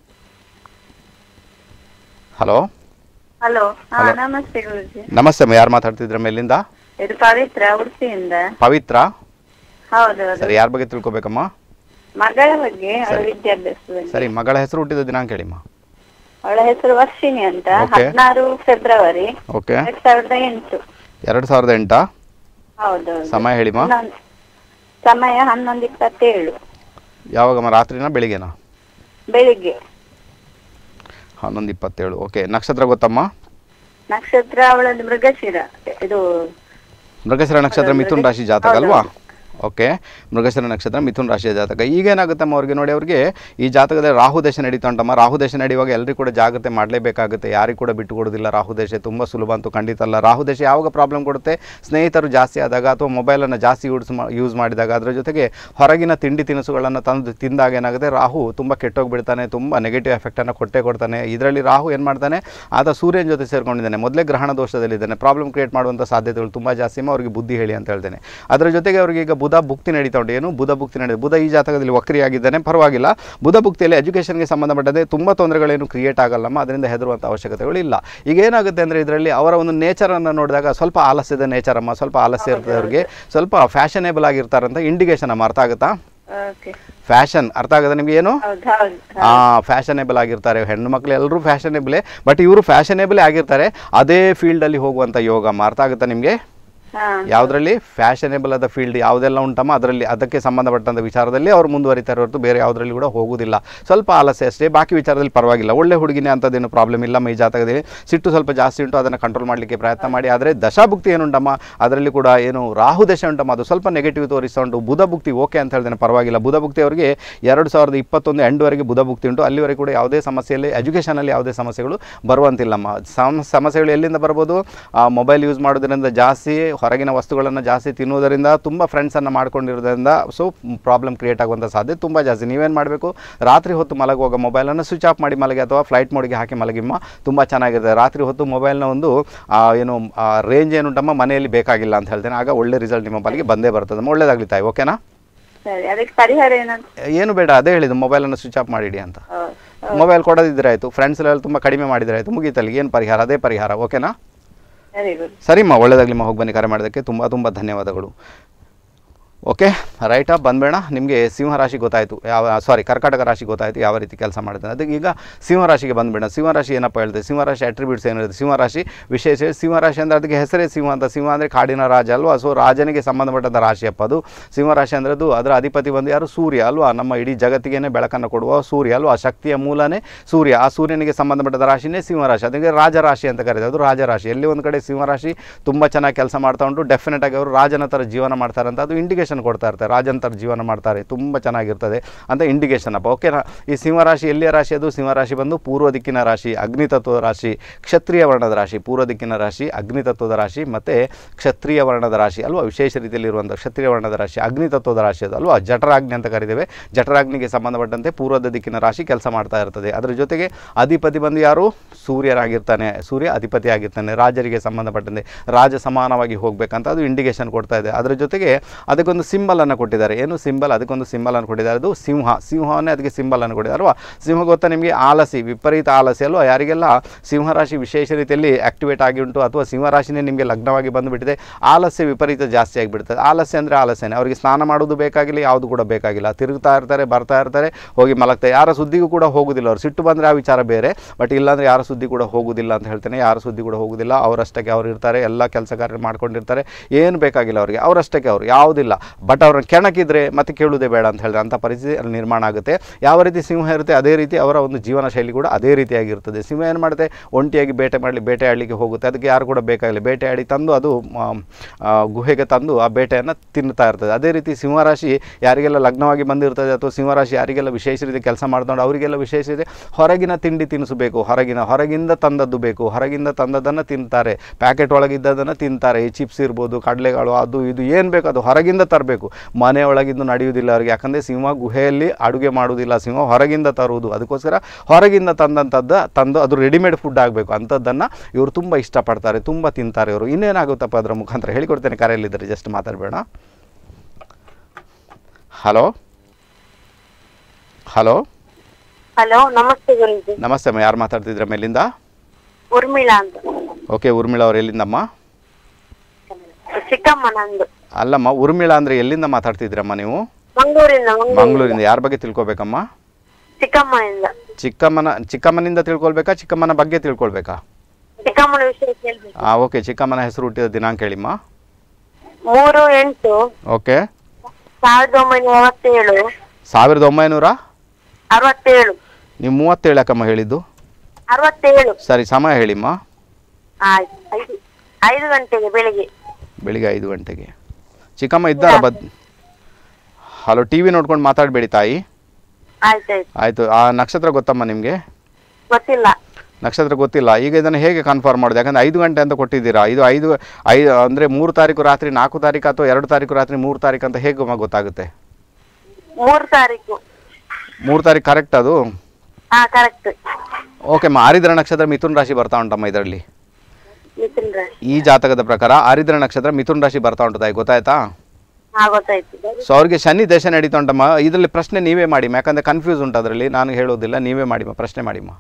ಹಲೋ ಹಲೋ ಹಾ Hello. ನಮಸ್ತೆ ಗುರುಜಿ ನಮಸ್ತೆ ಅಮ್ಮ ಯಾರು ಮಾತಾಡ್ತಿದ್ರ ಮೇಲಿಂದ ಇದು ಪವಿತ್ರ ಉಡುಪಿಯಿಂದ ಪವಿತ್ರ ಹೌದು ಹೌದು ಸರಿ ಯಾರ ಬಗ್ಗೆ ತಿಳ್ಕೊಬೇಕಮ್ಮ ಮಗಳ ಬಗ್ಗೆ ಅವಳ ವಿದ್ಯಾಭ್ಯಾಸದಲ್ಲಿ ಸರಿ ಮಗಳ ಹೆಸರು ಹುಟ್ಟಿದ ದಿನಾಂಕ ಹೇಳಿಮ್ಮ ಅವಳ ಹೆಸರು ವರ್ಷಿಣಿ ಅಂತ Okay. ಹದಿನಾರು ಫೆಬ್ರವರಿ ಓಕೆ ಎರಡ್ ಸಾವಿರದ ಎಂಟು ಎರಡು ಸಾವಿರದ ಎಂಟಾ ಹೌದು ಹೌದು. ಸಮಯ ಹೇಳಿಮ್ಮ ಹನ್ನೊಂದು- ಸಮಯ ಹನ್ನೊಂದು ಇಪ್ಪತ್ತೇಳು ಯಾವಾಗಮ್ಮ ರಾತ್ರಿನಾ ಬೆಳಿಗ್ಗೆನಾ ಬೆಳಿಗ್ಗೆ ಹನ್ನೊಂದು ಇಪ್ಪತ್ತೇಳು ಓಕೆ ನಕ್ಷತ್ರ ಗೊತ್ತಮ್ಮ ನಕ್ಷತ್ರ ಅವಳದ್ದು ಮೃಗಶಿರ ಇದು ಮೃಗಶಿರ ನಕ್ಷತ್ರ ಮಿಥುನ್ ರಾಶಿ ಜಾತಕ ಅಲ್ವಾ ಓಕೆ ಮೃಗಶಿರ ನಕ್ಷತ್ರ ಮಿಥುನ್ ರಾಶಿಯ ಜಾತಕ ಈಗೇನಾಗುತ್ತಮ್ಮ ಅವ್ರಿಗೆ ನೋಡಿ ಅವ್ರಿಗೆ ಈ ಜಾತಕದಲ್ಲಿ ರಾಹು ದೇಶ ನಡೀತಾ ಉಂಟಮ್ಮ ರಾಹು ದೇಶ ನಡೆಯುವಾಗ ಎಲ್ಲರಿಗೂ ಕೂಡ ಜಾಗ್ರತೆ ಮಾಡಲೇಬೇಕಾಗುತ್ತೆ ಯಾರಿಗೂ ಕೂಡ ಬಿಟ್ಟು ಕೊಡೋದಿಲ್ಲ ರಾಹು ದೇಶ ತುಂಬ ಸುಲಭ ಅಂತೂ ಖಂಡಿತ ಅಲ್ಲ ರಾಹು ದೇಶ ಯಾವಾಗ ಪ್ರಾಬ್ಲಮ್ ಕೊಡುತ್ತೆ ಸ್ನೇಹಿತರು ಜಾಸ್ತಿ ಆದಾಗ ಅಥವಾ ಮೊಬೈಲನ್ನು ಜಾಸ್ತಿ ಯೂಸ್ ಮಾ ಯೂಸ್ ಮಾಡಿದಾಗ ಅದರ ಜೊತೆಗೆ ಹೊರಗಿನ ತಿಂಡಿ ತಿನಿಸುಗಳನ್ನು ತಂದು ತಿಂದಾಗ ಏನಾಗುತ್ತೆ ರಾಹು ತುಂಬ ಕೆಟ್ಟೋಗ್ಬಿಡ್ತಾನೆ ತುಂಬ ನೆಗೆಟಿವ್ ಎಫೆಕ್ಟನ್ನು ಕೊಟ್ಟೇ ಕೊಡ್ತಾನೆ ಇದರಲ್ಲಿ ರಾಹು ಏನು ಮಾಡ್ತಾನೆ ಆತ ಸೂರ್ಯನ ಜೊತೆ ಸೇರ್ಕೊಂಡಿದ್ದಾನೆ ಮೊದಲೇ ಗ್ರಹಣ ದೋಷದಲ್ಲಿದ್ದಾನೆ ಪ್ರಾಬ್ಲಮ್ ಕ್ರಿಯೇಟ್ ಮಾಡುವಂಥ ಸಾಧ್ಯತೆಗಳು ತುಂಬ ಜಾಸ್ತಿ ಅವ್ರಿಗೆ ಬುದ್ಧಿ ಹೇಳಿ ಅಂತ ಹೇಳ್ತೇನೆ ಅದರ ಜೊತೆಗೆ ಅವರಿಗೆ ಈಗ ಬುಧ ಭುಕ್ತಿ ನಡೀತಾ ಉಂಟು ಏನು ಬುಧ ಭುಕ್ತಿ ನಡೀತಾ ಬುಧ ಈ ಜಾತಕದಲ್ಲಿ ವಕ್ರಿಯಾಗಿದ್ದಾನೆ ಪರವಾಗಿಲ್ಲ ಬುಧ ಭುಕ್ತಿಯಲ್ಲಿ ಎಜುಕೇಷನ್ಗೆ ಸಂಬಂಧಪಟ್ಟಂತೆ ತುಂಬ ತೊಂದರೆಗಳೇನು ಕ್ರಿಯೇಟ್ ಆಗಲ್ಲಮ್ಮ ಅದರಿಂದ ಹೆದರುವಂಥ ಅವಶ್ಯಕತೆಗಳು ಇಲ್ಲ ಈಗ ಏನಾಗುತ್ತೆ ಅಂದರೆ ಇದರಲ್ಲಿ ಅವರ ಒಂದು ನೇಚರನ್ನು ನೋಡಿದಾಗ ಸ್ವಲ್ಪ ಆಲಸ್ಯದ ನೇಚರ್ ಅಮ್ಮ ಸ್ವಲ್ಪ ಆಲಸ್ಯ ಇರ್ತದೆ ಅವ್ರಿಗೆ ಸ್ವಲ್ಪ ಫ್ಯಾಷನೇಬಲ್ ಆಗಿರ್ತಾರಂತ ಇಂಡಿಕೇಶನ್ ಅಮ್ಮ ಅರ್ಥ ಆಗುತ್ತಾ ಓಕೆ ಫ್ಯಾಷನ್ ಅರ್ಥ ಆಗುತ್ತೆ ನಿಮ್ಗೆ ಏನು ಹೌದು ಹೌದು ಆ ಫ್ಯಾಷನೇಬಲ್ ಆಗಿರ್ತಾರೆ ಹೆಣ್ಣು ಮಕ್ಕಳು ಎಲ್ಲರೂ ಫ್ಯಾಷನೇಬಲೇ ಬಟ್ ಇವರು ಫ್ಯಾಷನೇಬಲೇ ಆಗಿರ್ತಾರೆ ಅದೇ ಫೀಲ್ಡಲ್ಲಿ ಹೋಗುವಂಥ ಯೋಗ ಅಮ್ಮ ಅರ್ಥ ಆಗುತ್ತಾ ನಿಮಗೆ ಹಾ ಯಾವುದರಲ್ಲಿ ಫ್ಯಾಷನೇಬಲ್ ಆದ ಫೀಲ್ಡ್ ಯಾವುದೆಲ್ಲ ಉಂಟಮ್ಮ ಅದರಲ್ಲಿ ಅದಕ್ಕೆ ಸಂಬಂಧಪಟ್ಟಂಥ ವಿಚಾರದಲ್ಲಿ ಅವರು ಮುಂದುವರಿತಾರೆ ಹೊರತು ಬೇರೆ ಯಾವುದರಲ್ಲಿ ಕೂಡ ಹೋಗುವುದಿಲ್ಲ ಸ್ವಲ್ಪ ಆಲಸ್ಯ ಅಷ್ಟೇ ಬಾಕಿ ವಿಚಾರದಲ್ಲಿ ಪರವಾಗಿಲ್ಲ ಒಳ್ಳೆ ಹುಡುಗಿನೇ ಅಂಥದ್ದೇನು ಪ್ರಾಬ್ಲಮ್ ಇಲ್ಲ ಈ ಜಾತಕದಲ್ಲಿ ಸಿಟ್ಟು ಸ್ವಲ್ಪ ಜಾಸ್ತಿ ಉಂಟು ಅದನ್ನು ಕಂಟ್ರೋಲ್ ಮಾಡಲಿಕ್ಕೆ ಪ್ರಯತ್ನ ಮಾಡಿ ಆದರೆ ದಶಾಭುಕ್ತಿ ಏನುಂಟಮ್ಮ ಅದರಲ್ಲಿ ಕೂಡ ಏನು ರಾಹು ದಶೆ ಉಂಟಮ್ಮ ಅದು ಸ್ವಲ್ಪ ನೆಗೆಟಿವ್ ತೋರಿಸ್ತಾ ಉಂಟು ಬುಧ ಭುಕ್ತಿ ಓಕೆ ಅಂತ ಹೇಳ್ತೇನೆ ಪರವಾಗಿಲ್ಲ ಬುಧ ಭುಕ್ತಿ ಅವರಿಗೆ ಎರಡು ಸಾವಿರದ ಇಪ್ಪತ್ತೊಂದು ಎಂಡ್ವರೆಗೆ ಬುಧ ಭುಕ್ತಿ ಉಂಟು ಅಲ್ಲಿವರೆಗೆ ಕೂಡ ಯಾವುದೇ ಸಮಸ್ಯೆಯಲ್ಲಿ ಎಜುಕೇಷನಲ್ಲಿ ಯಾವುದೇ ಸಮಸ್ಯೆಗಳು ಬರುವಂತಿಲ್ಲಮ್ಮ ಸಮ ಸಮಸ್ಯೆಗಳು ಎಲ್ಲಿಂದ ಬರ್ಬೋದು ಮೊಬೈಲ್ ಯೂಸ್ ಮಾಡೋದ್ರಿಂದ ಜಾಸ್ತಿ ಹೊರಗಿನ ವಸ್ತುಗಳನ್ನು ಜಾಸ್ತಿ ತಿನ್ನುವುದರಿಂದ ತುಂಬ ಫ್ರೆಂಡ್ಸನ್ನು ಮಾಡ್ಕೊಂಡಿರೋದ್ರಿಂದ ಸೊ ಪ್ರಾಬ್ಲಮ್ ಕ್ರಿಯೇಟ್ ಆಗುವಂಥ ಸಾಧ್ಯತೆ ತುಂಬ ಜಾಸ್ತಿ ನೀವೇನು ಮಾಡಬೇಕು ರಾತ್ರಿ ಹೊತ್ತು ಮಲಗುವಾಗ ಮೊಬೈಲನ್ನು ಸ್ವಿಚ್ ಆಫ್ ಮಾಡಿ ಮಲಗಿ ಅಥವಾ ಫ್ಲೈಟ್ ಮೋಡ್ಗೆ ಹಾಕಿ ಮಲಗಿಮ್ಮ ತುಂಬ ಚೆನ್ನಾಗಿರುತ್ತೆ ರಾತ್ರಿ ಹೊತ್ತು ಮೊಬೈಲ್ನ ಒಂದು ಆ, ಏನು ರೇಂಜ್ ಏನುಂಟಮ್ಮ ಮನೆಯಲ್ಲಿ ಬೇಕಾಗಿಲ್ಲ ಅಂತ ಹೇಳ್ತೇನೆ ಆಗ ಒಳ್ಳೆ ರಿಸಲ್ಟ್ ನಿಮ್ಮ ಪಾಲಿಗೆ ಬಂದೇ ಬರ್ತದೆ ಒಳ್ಳೇದಾಗ್ಲಿ ತಾಯಿ ಓಕೆನಾ ಸರಿ ಅದಕ್ಕೆ ಪರಿಹಾರ ಏನಂತ ಏನು ಬೇಡ ಅದೇ ಹೇಳಿದ್ದು ಮೊಬೈಲನ್ನು ಸ್ವಿಚ್ ಆಫ್ ಮಾಡಿಡಿ ಅಂತ ಹೌದು ಮೊಬೈಲ್ ಕೊಡದಿದ್ರೆ ಆಯಿತು ಫ್ರೆಂಡ್ಸ್ಲೆಲ್ಲ ತುಂಬ ಕಡಿಮೆ ಮಾಡಿದ್ರೆ ಆಯಿತು ಮುಗೀತಲ್ಲಿ ಏನು ಪರಿಹಾರ ಅದೇ ಪರಿಹಾರ ಓಕೆನಾ ವೆರಿ ಗುಡ್ ಸರಿಮ್ಮ ಒಳ್ಳೆಯದಾಗಲಿಮ್ಮ ಹೋಗಿ ಬನ್ನಿ ಕರೆ ಮಾಡೋದಕ್ಕೆ ತುಂಬ ತುಂಬ ಧನ್ಯವಾದಗಳು ಓಕೆ ರೈಟಾ ಬಂದ್ಬೇಡ ನಿಮಗೆ ಸಿಂಹರಾಶಿ ಗೊತ್ತಾಯಿತು ಯಾವ ಸಾರಿ ಕರ್ಕಾಟಕ ರಾಶಿ ಗೊತ್ತಾಯಿತು ಯಾವ ರೀತಿ ಕೆಲಸ ಮಾಡುತ್ತೆ ಅದಕ್ಕೆ ಈಗ ಸಿಂಹರಾಶಿಗೆ ಬಂದ್ಬೇಡ ಸಿಂಹರಾಶಿ ಏನಪ್ಪ ಹೇಳ್ತದೆ ಸಿಂಹರಾಶಿ ಅಟ್ರಿಬ್ಯೂಟ್ಸ್ ಏನಿರುತ್ತೆ ಸಿಂಹರಾಶಿ ವಿಶೇಷ ಸಿಂಹರಾಶಿ ಅಂದರೆ ಅದಕ್ಕೆ ಹೆಸರೇ ಸಿಂಹ ಅಂತ ಸಿಂಹ ಅಂದರೆ ಕಾಡಿನ ರಾಜ ಅಲ್ವಾ ಸೊ ರಾಜನಿಗೆ ಸಂಬಂಧಪಟ್ಟಂಥ ರಾಶಿಯಪ್ಪ ಅದು ಸಿಂಹರಾಶಿ ಅಂದರೆ ಅದು ಅದರ ಅಧಿಪತಿ ಬಂದು ಯಾರು ಸೂರ್ಯ ಅಲ್ವಾ ನಮ್ಮ ಇಡೀ ಜಗತ್ತಿಗೇನೆ ಬೆಳಕನ್ನು ಕೊಡುವ ಸೂರ್ಯ ಅಲ್ವಾ ಶಕ್ತಿಯ ಮೂಲನೇ ಸೂರ್ಯ ಆ ಸೂರ್ಯನಿಗೆ ಸಂಬಂಧಪಟ್ಟಂಥ ರಾಶಿನೇ ಸಿಂಹರಾಶಿ ಅದಕ್ಕೆ ರಾಜರಾಶಿ ಅಂತ ಕರೀತಾರೆ ಅದು ರಾಜರಾಶಿ ಎಲ್ಲಿ ಒಂದು ಕಡೆ ಸಿಂಹರಾಶಿ ತುಂಬ ಚೆನ್ನಾಗಿ ಕೆಲಸ ಮಾಡ್ತಾ ಉಂಟು ಡೆಫಿನೆಟ್ ಆಗಿ ಅವರು ರಾಜನ ಥರ ಜೀವನ ಮಾಡ್ತಾರೆ ಅಂತ ಅದು ಇಂಡಿಕೇಶನ್ ಕೊಡ್ತಾ ಇರ್ತಾರೆ ರಾಜನ ಥರ ಜೀವನ ಮಾಡ್ತಾರೆ ತುಂಬ ಚೆನ್ನಾಗಿರ್ತದೆ ಅಂತ ಇಂಡಿಕೇಶನ್ ಅಪ್ಪ ಓಕೆನಾ ಈ ಸಿಂಹರಾಶಿ ಎಲ್ಲಿಯ ರಾಶಿ ಅದು ಸಿಂಹರಾಶಿ ಬಂದು ಪೂರ್ವ ದಿಕ್ಕಿನ ರಾಶಿ ಅಗ್ನಿ ತತ್ವದ ರಾಶಿ ಕ್ಷತ್ರಿಯ ವರ್ಣದ ರಾಶಿ ಪೂರ್ವ ದಿಕ್ಕಿನ ರಾಶಿ ಅಗ್ನಿ ತತ್ವದ ರಾಶಿ ಮತ್ತು ಕ್ಷತ್ರಿಯ ವರ್ಣದ ರಾಶಿ ಅಲ್ವಾ ವಿಶೇಷ ರೀತಿಯಲ್ಲಿರುವಂಥ ಕ್ಷತ್ರಿಯ ವರ್ಣದ ರಾಶಿ ಅಗ್ನಿ ತತ್ವದ ರಾಶಿ ಅದು ಅಲ್ವಾ ಜಠರಾಗ್ನಿ ಅಂತ ಕರಿತೇವೆ ಜಠರಾಗ್ನಿಗೆ ಸಂಬಂಧಪಟ್ಟಂತೆ ಪೂರ್ವದ ದಿಕ್ಕಿನ ರಾಶಿ ಕೆಲಸ ಮಾಡ್ತಾ ಇರ್ತದೆ ಅದರ ಜೊತೆಗೆ ಅಧಿಪತಿ ಬಂದು ಯಾರು ಸೂರ್ಯರಾಗಿರ್ತಾನೆ ಸೂರ್ಯ ಅಧಿಪತಿ ಆಗಿರ್ತಾನೆ ರಾಜರಿಗೆ ಸಂಬಂಧಪಟ್ಟಂತೆ ರಾಜ ಸಮಾನವಾಗಿ ಹೋಗಬೇಕಂತ ಅದು ಇಂಡಿಕೇಶನ್ ಕೊಡ್ತಾ ಇದೆ ಅದರ ಜೊತೆಗೆ ಅದಕ್ಕೊಂದು ಸಿಂಬಲನ್ನು ಕೊಟ್ಟಿದ್ದಾರೆ ಏನು ಸಿಂಬಲ್ ಅದಕ್ಕೊಂದು ಸಿಂಬಲನ್ನು ಕೊಟ್ಟಿದ್ದಾರೆ ಅದು ಸಿಂಹ ಸಿಂಹವನ್ನೇ ಅದಕ್ಕೆ ಸಿಂಬಲನ್ನು ಕೊಟ್ಟಿದ್ದಾರೆ ಅಲ್ವಾ ಸಿಂಹ ಗೊತ್ತಾ ನಿಮಗೆ ಆಲಸಿ ವಿಪರೀತ ಆಲಸಿ ಅಲ್ವಾ ಯಾರಿಗೆಲ್ಲ ಸಿಂಹರಾಶಿ ವಿಶೇಷ ರೀತಿಯಲ್ಲಿ ಆಕ್ಟಿವೇಟ್ ಆಗಿ ಉಂಟು ಅಥವಾ ಸಿಂಹರಾಶಿನೇ ನಿಮಗೆ ಲಗ್ನವಾಗಿ ಬಂದುಬಿಟ್ಟಿದೆ ಆಲಸ್ಯ ವಿಪರೀತ ಜಾಸ್ತಿ ಆಗಿಬಿಡ್ತದೆ ಆಲಸ್ಯ ಅಂದರೆ ಆಲಸ್ಯನೇ ಅವರಿಗೆ ಸ್ನಾನ ಮಾಡೋದು ಬೇಕಾಗಿಲ್ಲ ಯಾವುದು ಕೂಡ ಬೇಕಾಗಿಲ್ಲ ತಿರುಗ್ತಾ ಇರ್ತಾರೆ ಬರ್ತಾ ಇರ್ತಾರೆ ಹೋಗಿ ಮಲಗ್ತಾರೆ ಯಾರ ಸುದ್ದಿಗೂ ಕೂಡ ಹೋಗುದಿಲ್ಲ ಅವ್ರು ಸಿಟ್ಟು ಬಂದರೆ ಆ ವಿಚಾರ ಬೇರೆ ಬಟ್ ಇಲ್ಲಾಂದರೆ ಯಾರ ಸುದ್ದಿ ಕೂಡ ಹೋಗುದಿಲ್ಲ ಅಂತ ಹೇಳ್ತೇನೆ ಯಾರ ಸುದ್ದಿ ಕೂಡ ಹೋಗುದಿಲ್ಲ ಅವರಷ್ಟಕ್ಕೆ ಅವ್ರು ಇರ್ತಾರೆ ಎಲ್ಲ ಕೆಲಸ ಕಾರ್ಯ ಮಾಡ್ಕೊಂಡಿರ್ತಾರೆ ಏನು ಬೇಕಾಗಿಲ್ಲ ಅವರಿಗೆ ಅವರಷ್ಟಕ್ಕೆ ಅವರು ಯಾವುದಿಲ್ಲ ಬಟ್ ಅವ್ರನ್ನ ಕೆಣಕಿದ್ರೆ ಮತ್ತೆ ಕೇಳುವುದೇ ಬೇಡ ಅಂತ ಹೇಳಿದ್ರೆ ಅಂಥ ಪರಿಸ್ಥಿತಿ ಅಲ್ಲಿ ನಿರ್ಮಾಣ ಆಗುತ್ತೆ ಯಾವ ರೀತಿ ಸಿಂಹ ಇರುತ್ತೆ ಅದೇ ರೀತಿ ಅವರ ಒಂದು ಜೀವನ ಶೈಲಿ ಕೂಡ ಅದೇ ರೀತಿಯಾಗಿರ್ತದೆ ಸಿಂಹ ಏನು ಮಾಡುತ್ತೆ ಒಂಟಿಯಾಗಿ ಬೇಟೆ ಮಾಡಲಿ ಬೇಟೆ ಆಡಲಿಕ್ಕೆ ಹೋಗುತ್ತೆ ಅದಕ್ಕೆ ಯಾರು ಕೂಡ ಬೇಕಾಗಿಲ್ಲ ಬೇಟೆ ಆಡಿ ತಂದು ಅದು ಆ, ಆ, ಗುಹೆಗೆ ತಂದು ಆ ಬೇಟೆಯನ್ನು ತಿನ್ನುತ್ತಾ ಇರ್ತದೆ ಅದೇ ರೀತಿ ಸಿಂಹರಾಶಿ ಯಾರಿಗೆಲ್ಲ ಲಗ್ನವಾಗಿ ಬಂದಿರ್ತದೆ ಅಥವಾ ಸಿಂಹರಾಶಿ ಯಾರಿಗೆಲ್ಲ ವಿಶೇಷ ರೀತಿ ಕೆಲಸ ಮಾಡ್ಕೊಂಡು ಅವರಿಗೆಲ್ಲ ವಿಶೇಷ ಇದೆ ಹೊರಗಿನ ತಿಂಡಿ ತಿನಿಸಬೇಕು ಹೊರಗಿನ ಹೊರಗಿಂದ ತಂದದ್ದು ಬೇಕು ಹೊರಗಿಂದ ತಂದದ್ದನ್ನು ತಿಂತಾರೆ ಪ್ಯಾಕೆಟ್ ಒಳಗಿದ್ದದನ್ನು ತಿಂತಾರೆ ಈ ಚಿಪ್ಸ್ ಇರ್ಬೋದು ಕಡಲೆಗಳು ಅದು ಇದು ಏನು ಬೇಕು ಅದು ಹೊರಗಿಂದ ತರಬೇಕು ಮನೆ ಒಳಗಿದ್ದು ನಡೆಯುವುದಿಲ್ಲ ಅವರಿಗೆ ಯಾಕಂದರೆ ಸಿಂಹ ಗುಹೆಯಲ್ಲಿ ಅಡುಗೆ ಮಾಡುವುದಿಲ್ಲ ಸಿಂಹ ಹೊರಗಿಂದ ತರುವುದು ಅದಕ್ಕೋಸ್ಕರ ಹೊರಗಿಂದ ತಂದಂಥದ್ದು ತಂದು ಅದು ರೆಡಿಮೇಡ್ ಫುಡ್ ಆಗಬೇಕು ಅಂಥದ್ದನ್ನು ಇವರು ತುಂಬ ಇಷ್ಟಪಡ್ತಾರೆ ತುಂಬ ತಿಂತಾರೆ ಇವರು ಇನ್ನೇನಾಗುತ್ತಪ್ಪ ಅದರ ಮುಖಾಂತರ ಹೇಳಿಕೊಡ್ತೇನೆ ಕರೆಯಲ್ಲಿದ್ದಾರೆ ಜಸ್ಟ್ ಮಾತಾಡಬೇಡ ಹಲೋ ಹಲೋ ಹಲೋ ನಮಸ್ತೆ ಗುರುಜಿ ನಮಸ್ತೆ ಅಮ್ಮ ಯಾರು ಮಾತಾಡ್ತಿದ್ರ ಮೇಲಿಂದ ಉರ್ಮಿಳಾ ಅಂತ ಓಕೆ ಊರ್ಮಿಳಾ ಅವ್ರು ಎಲ್ಲಿಂದಮ್ಮ ಚಿಕ್ಕಮ್ಮ ನಂದು ಅಲ್ಲಮ್ಮ ಊರ್ಮಿಳಾ ಅಂದರೆ ಎಲ್ಲಿಂದ ಮಾತಾಡ್ತಿದ್ರಮ್ಮ ನೀವು ಮಂಗಳೂರಿಂದ ಮಂಗಳೂರಿಂದ ಯಾರ ಬಗ್ಗೆ ತಿಳ್ಕೊಬೇಕಮ್ಮ ಚಿಕ್ಕಮ್ಮನಿಂದ ಚಿಕ್ಕಮ್ಮನ ಚಿಕ್ಕಮ್ಮನಿಂದ ತಿಳ್ಕೊಳ್ಬೇಕಾ ಚಿಕ್ಕಮ್ಮನ ಬಗ್ಗೆ ತಿಳ್ಕೊಳ್ಬೇಕಾ ಚಿಕ್ಕಮ್ಮನ ವಿಷಯ ಕೇಳ್ಬೇಕು ಹಾಂ ಓಕೆ ಚಿಕ್ಕಮ್ಮನ ಹೆಸರು ಹುಟ್ಟಿದ ದಿನಾಂಕ ಹೇಳಿಮ್ಮ ಮೂರು ಎಂಟು ಓಕೆ ಸಾವಿರದ ಒಂಬೈನೂರ ಅರವತ್ತೇಳು ಸಾವಿರದ ಒಂಬೈನೂರ ಅರವತ್ತೇಳು ನೀವು ಮೂವತ್ತೇಳು ಅಕ್ಕಮ್ಮ ಹೇಳಿದ್ದು ಅರವತ್ತೇಳು ಸರಿ ಸಮಯ ಹೇಳಿಮ್ಮ ಆಯ್ತು ಐದು ಐದು ಗಂಟೆಗೆ ಬೆಳಿಗ್ಗೆ ಬೆಳಿಗ್ಗೆ ಐದು ಗಂಟೆಗೆ ಚಿಕ್ಕಮ್ಮ ಇದ್ದಾರ ಬದ್ ಹಲೋ ಟಿ ವಿ ನೋಡ್ಕೊಂಡು ಮಾತಾಡಬೇಡಿ ತಾಯಿ ಆಯ್ತಾಯ್ತು ಆಯಿತು ಆ ನಕ್ಷತ್ರ ಗೊತ್ತಮ್ಮ ನಿಮಗೆ ಗೊತ್ತಿಲ್ಲ ನಕ್ಷತ್ರ ಗೊತ್ತಿಲ್ಲ ಈಗ ಇದನ್ನು ಹೇಗೆ ಕನ್ಫರ್ಮ್ ಮಾಡೋದು ಯಾಕಂದರೆ ಐದು ಗಂಟೆ ಅಂತ ಕೊಟ್ಟಿದ್ದೀರಾ ಇದು ಐದು ಐದು ಅಂದರೆ ಮೂರು ತಾರೀಕು ರಾತ್ರಿ ನಾಲ್ಕು ತಾರೀಕು ಅಥವಾ ಎರಡು ತಾರೀಕು ರಾತ್ರಿ ಮೂರು ತಾರೀಕು ಅಂತ ಹೇಗೆ ಅಮ್ಮ ಗೊತ್ತಾಗುತ್ತೆ ಮೂರು ತಾರೀಕು ಮೂರು ತಾರೀಕು ಕರೆಕ್ಟ್ ಅದು ಹಾ ಕರೆಕ್ಟ್ ಓಕೆ ಅಮ್ಮ ಆರಿದ್ರ ನಕ್ಷತ್ರ ಮಿಥುನ್ ರಾಶಿ ಬರ್ತಾ ಉಂಟಮ್ಮ ಇದರಲ್ಲಿ ಮಿಥುನ್ ರಾಶಿ ಈ ಜಾತಕದ ಪ್ರಕಾರ ಆರಿದ್ರ ನಕ್ಷತ್ರ ಮಿಥುನ್ ರಾಶಿ ಬರ್ತಾ ಉಂಟು ತಾಯಿ ಗೊತ್ತಾಯ್ತಾ ಹಾ ಗೊತ್ತಾಯ್ತು ಸೊ ಅವ್ರಿಗೆ ಶನಿ ದೇಶ ನಡೀತಾ ಉಂಟಮ್ಮ ಇದರಲ್ಲಿ ಪ್ರಶ್ನೆ ನೀವೇ ಮಾಡಿಮ್ಮ ಯಾಕಂದರೆ ಕನ್ಫ್ಯೂಸ್ ಉಂಟು ಅದರಲ್ಲಿ ನಾನು ಹೇಳೋದಿಲ್ಲ ನೀವೇ ಮಾಡಿಮ್ಮ ಪ್ರಶ್ನೆ ಮಾಡಿಮ್ಮ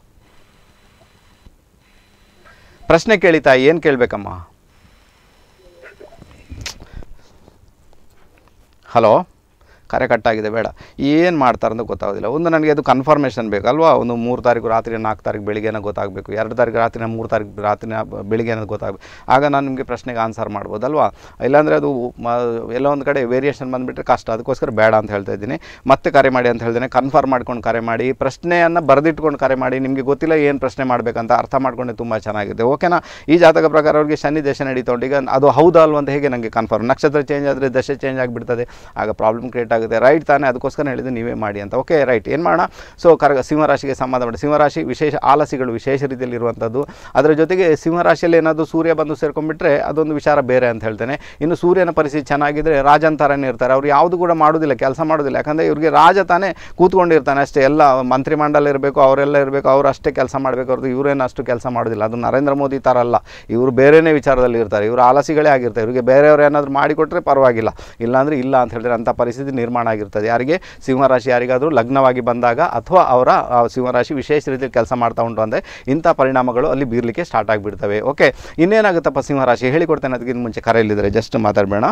ಪ್ರಶ್ನೆ ಕೇಳಿ ತಾಯಿ ಏನು ಕೇಳಬೇಕಮ್ಮ ಹಲೋ ಕರೆ ಕಟ್ಟಾಗಿದೆ ಬೇಡ ಏನು ಮಾಡ್ತಾರೆ ಅಂತ ಗೊತ್ತಾಗೋದಿಲ್ಲ ಒಂದು ನನಗೆ ಅದು ಕನ್ಫರ್ಮೇಷನ್ ಬೇಕಲ್ವಾ ಒಂದು ಮೂರು ತಾರೀಕು ರಾತ್ರಿ ನಾಲ್ಕು ತಾರೀಕು ಬೆಳಿಗ್ಗೆನ ಗೊತ್ತಾಗಬೇಕು ಎರಡು ತಾರೀಕು ರಾತ್ರಿನ ಮೂರು ತಾರೀಕು ರಾತ್ರಿನ ಬೆಳಿಗ್ಗೆ ಅನ್ನೋದು ಗೊತ್ತಾಗಬೇಕು ಆಗ ನಾನು ನಿಮಗೆ ಪ್ರಶ್ನೆಗೆ ಆನ್ಸರ್ ಮಾಡ್ಬೋದಲ್ವಾ ಇಲ್ಲಾಂದರೆ ಅದು ಮ ಎಲ್ಲ ಒಂದು ಕಡೆ ವೇರಿಯೇಷನ್ ಬಂದುಬಿಟ್ರೆ ಕಷ್ಟ ಅದಕ್ಕೋಸ್ಕರ ಬೇಡ ಅಂತ ಹೇಳ್ತಾ ಇದ್ದೀನಿ ಮತ್ತೆ ಕರೆ ಮಾಡಿ ಅಂತ ಹೇಳ್ತೇನೆ ಕನ್ಫರ್ಮ್ ಮಾಡ್ಕೊಂಡು ಕರೆ ಮಾಡಿ ಪ್ರಶ್ನೆಯನ್ನು ಬರೆದಿಟ್ಕೊಂಡು ಕರೆ ಮಾಡಿ ನಿಮಗೆ ಗೊತ್ತಿಲ್ಲ ಏನು ಪ್ರಶ್ನೆ ಮಾಡಬೇಕಂತ ಅರ್ಥ ಮಾಡ್ಕೊಂಡೆ ತುಂಬ ಚೆನ್ನಾಗಿದೆ ಓಕೆನಾ ಈ ಜಾತಕ ಪ್ರಕಾರ ಅವ್ರಿಗೆ ಶನಿ ದಶೆ ನಡೀತಾ ಉಂಟು ಈಗ ಅದು ಹೌದಾ ಅಲ್ವಾ ಅಂತ ಹೇಗೆ ನನಗೆ ಕನ್ಫರ್ಮ್ ನಕ್ಷತ್ರ ಚೇಂಜ್ ಆದರೆ ದಶೆ ಚೇಂಜ್ ಆಗಿಬಿಡ್ತದೆ ಆಗ ಪ್ರಾಬ್ಲಮ್ ಕ್ರಿಯೇಟ್ ಆಗುತ್ತೆ ರೈಟ್ ತಾನೇ ಅದಕ್ಕೋಸ್ಕರ ಹೇಳಿದ್ದು ನೀವೇ ಮಾಡಿ ಅಂತ ಓಕೆ ರೈಟ್ ಏನು ಮಾಡೋಣ ಸೊ ಕರ ಸಿಂಹರಾಶಿಗೆ ಸಂಬಂಧಪಟ್ಟ ಸಿಂಹರಾಶಿ ವಿಶೇಷ ಆಲಸಿಗಳು ವಿಶೇಷ ರೀತಿಯಲ್ಲಿ ಇರುವಂಥದ್ದು ಅದರ ಜೊತೆಗೆ ಸಿಂಹರಾಶಿಯಲ್ಲಿ ಏನಾದರೂ ಸೂರ್ಯ ಬಂದು ಸೇರ್ಕೊಂಡ್ಬಿಟ್ರೆ ಅದೊಂದು ವಿಚಾರ ಬೇರೆ ಅಂತ ಹೇಳ್ತೇನೆ ಇನ್ನು ಸೂರ್ಯನ ಪರಿಸ್ಥಿತಿ ಚೆನ್ನಾಗಿದ್ದರೆ ರಾಜನ್ ಥರನೇ ಇರ್ತಾರೆ ಅವ್ರು ಯಾವುದು ಕೂಡ ಮಾಡೋದಿಲ್ಲ ಕೆಲಸ ಮಾಡೋದಿಲ್ಲ ಯಾಕಂದರೆ ಇವ್ರಿಗೆ ರಾಜ ತಾನೇ ಕೂತ್ಕೊಂಡಿರ್ತಾನೆ ಅಷ್ಟೇ ಎಲ್ಲ ಮಂತ್ರಿಮಂಡಲ ಇರಬೇಕು ಅವರೆಲ್ಲ ಇರಬೇಕು ಅವ್ರು ಅಷ್ಟೇ ಕೆಲಸ ಮಾಡಬೇಕು ಅವ್ರದ್ದು ಇವರೇನು ಅಷ್ಟು ಕೆಲಸ ಮಾಡೋದಿಲ್ಲ ಅದು ನರೇಂದ್ರ ಮೋದಿ ಥರ ಅಲ್ಲ ಇವರು ಬೇರೆನೇ ವಿಚಾರದಲ್ಲಿ ಇರ್ತಾರೆ ಇವರು ಆಲಸಿಗಳೇ ಆಗಿರ್ತಾರೆ ಇವರಿಗೆ ಬೇರೆಯವರು ಏನಾದರೂ ಮಾಡಿಕೊಟ್ರೆ ಪರವಾಗಿಲ್ಲ ಇಲ್ಲಾಂದರೆ ಇಲ್ಲ ಅಂತ ಹೇಳಿದ್ರೆ ಅಂಥ ಪರಿಸ್ಥಿತಿ ನಿರ್ಮಾಣ ಆಗಿರ್ತದೆ ಯಾರಿಗೆ ಸಿಂಹರಾಶಿ ಯಾರಿಗಾದರೂ ಲಗ್ನವಾಗಿ ಬಂದಾಗ ಅಥವಾ ಅವರ ಆ, ಸಿಂಹರಾಶಿ ವಿಶೇಷ ರೀತಿಯಲ್ಲಿ ಕೆಲಸ ಮಾಡ್ತಾ ಉಂಟು ಅಂದರೆ ಇಂಥ ಪರಿಣಾಮಗಳು ಅಲ್ಲಿ ಬೀರಲಿಕ್ಕೆ ಸ್ಟಾರ್ಟ್ ಆಗಿಬಿಡ್ತವೆ ಓಕೆ ಇನ್ನೇನಾಗುತ್ತಪ್ಪ ಸಿಂಹರಾಶಿ ಹೇಳಿಕೊಡ್ತೇನೆ ಅದಕ್ಕಿಂತ ಮುಂಚೆ ಕರೆಯಲ್ಲಿದ್ದಾರೆ ಜಸ್ಟ್ ಮಾತಾಡಬೇಡ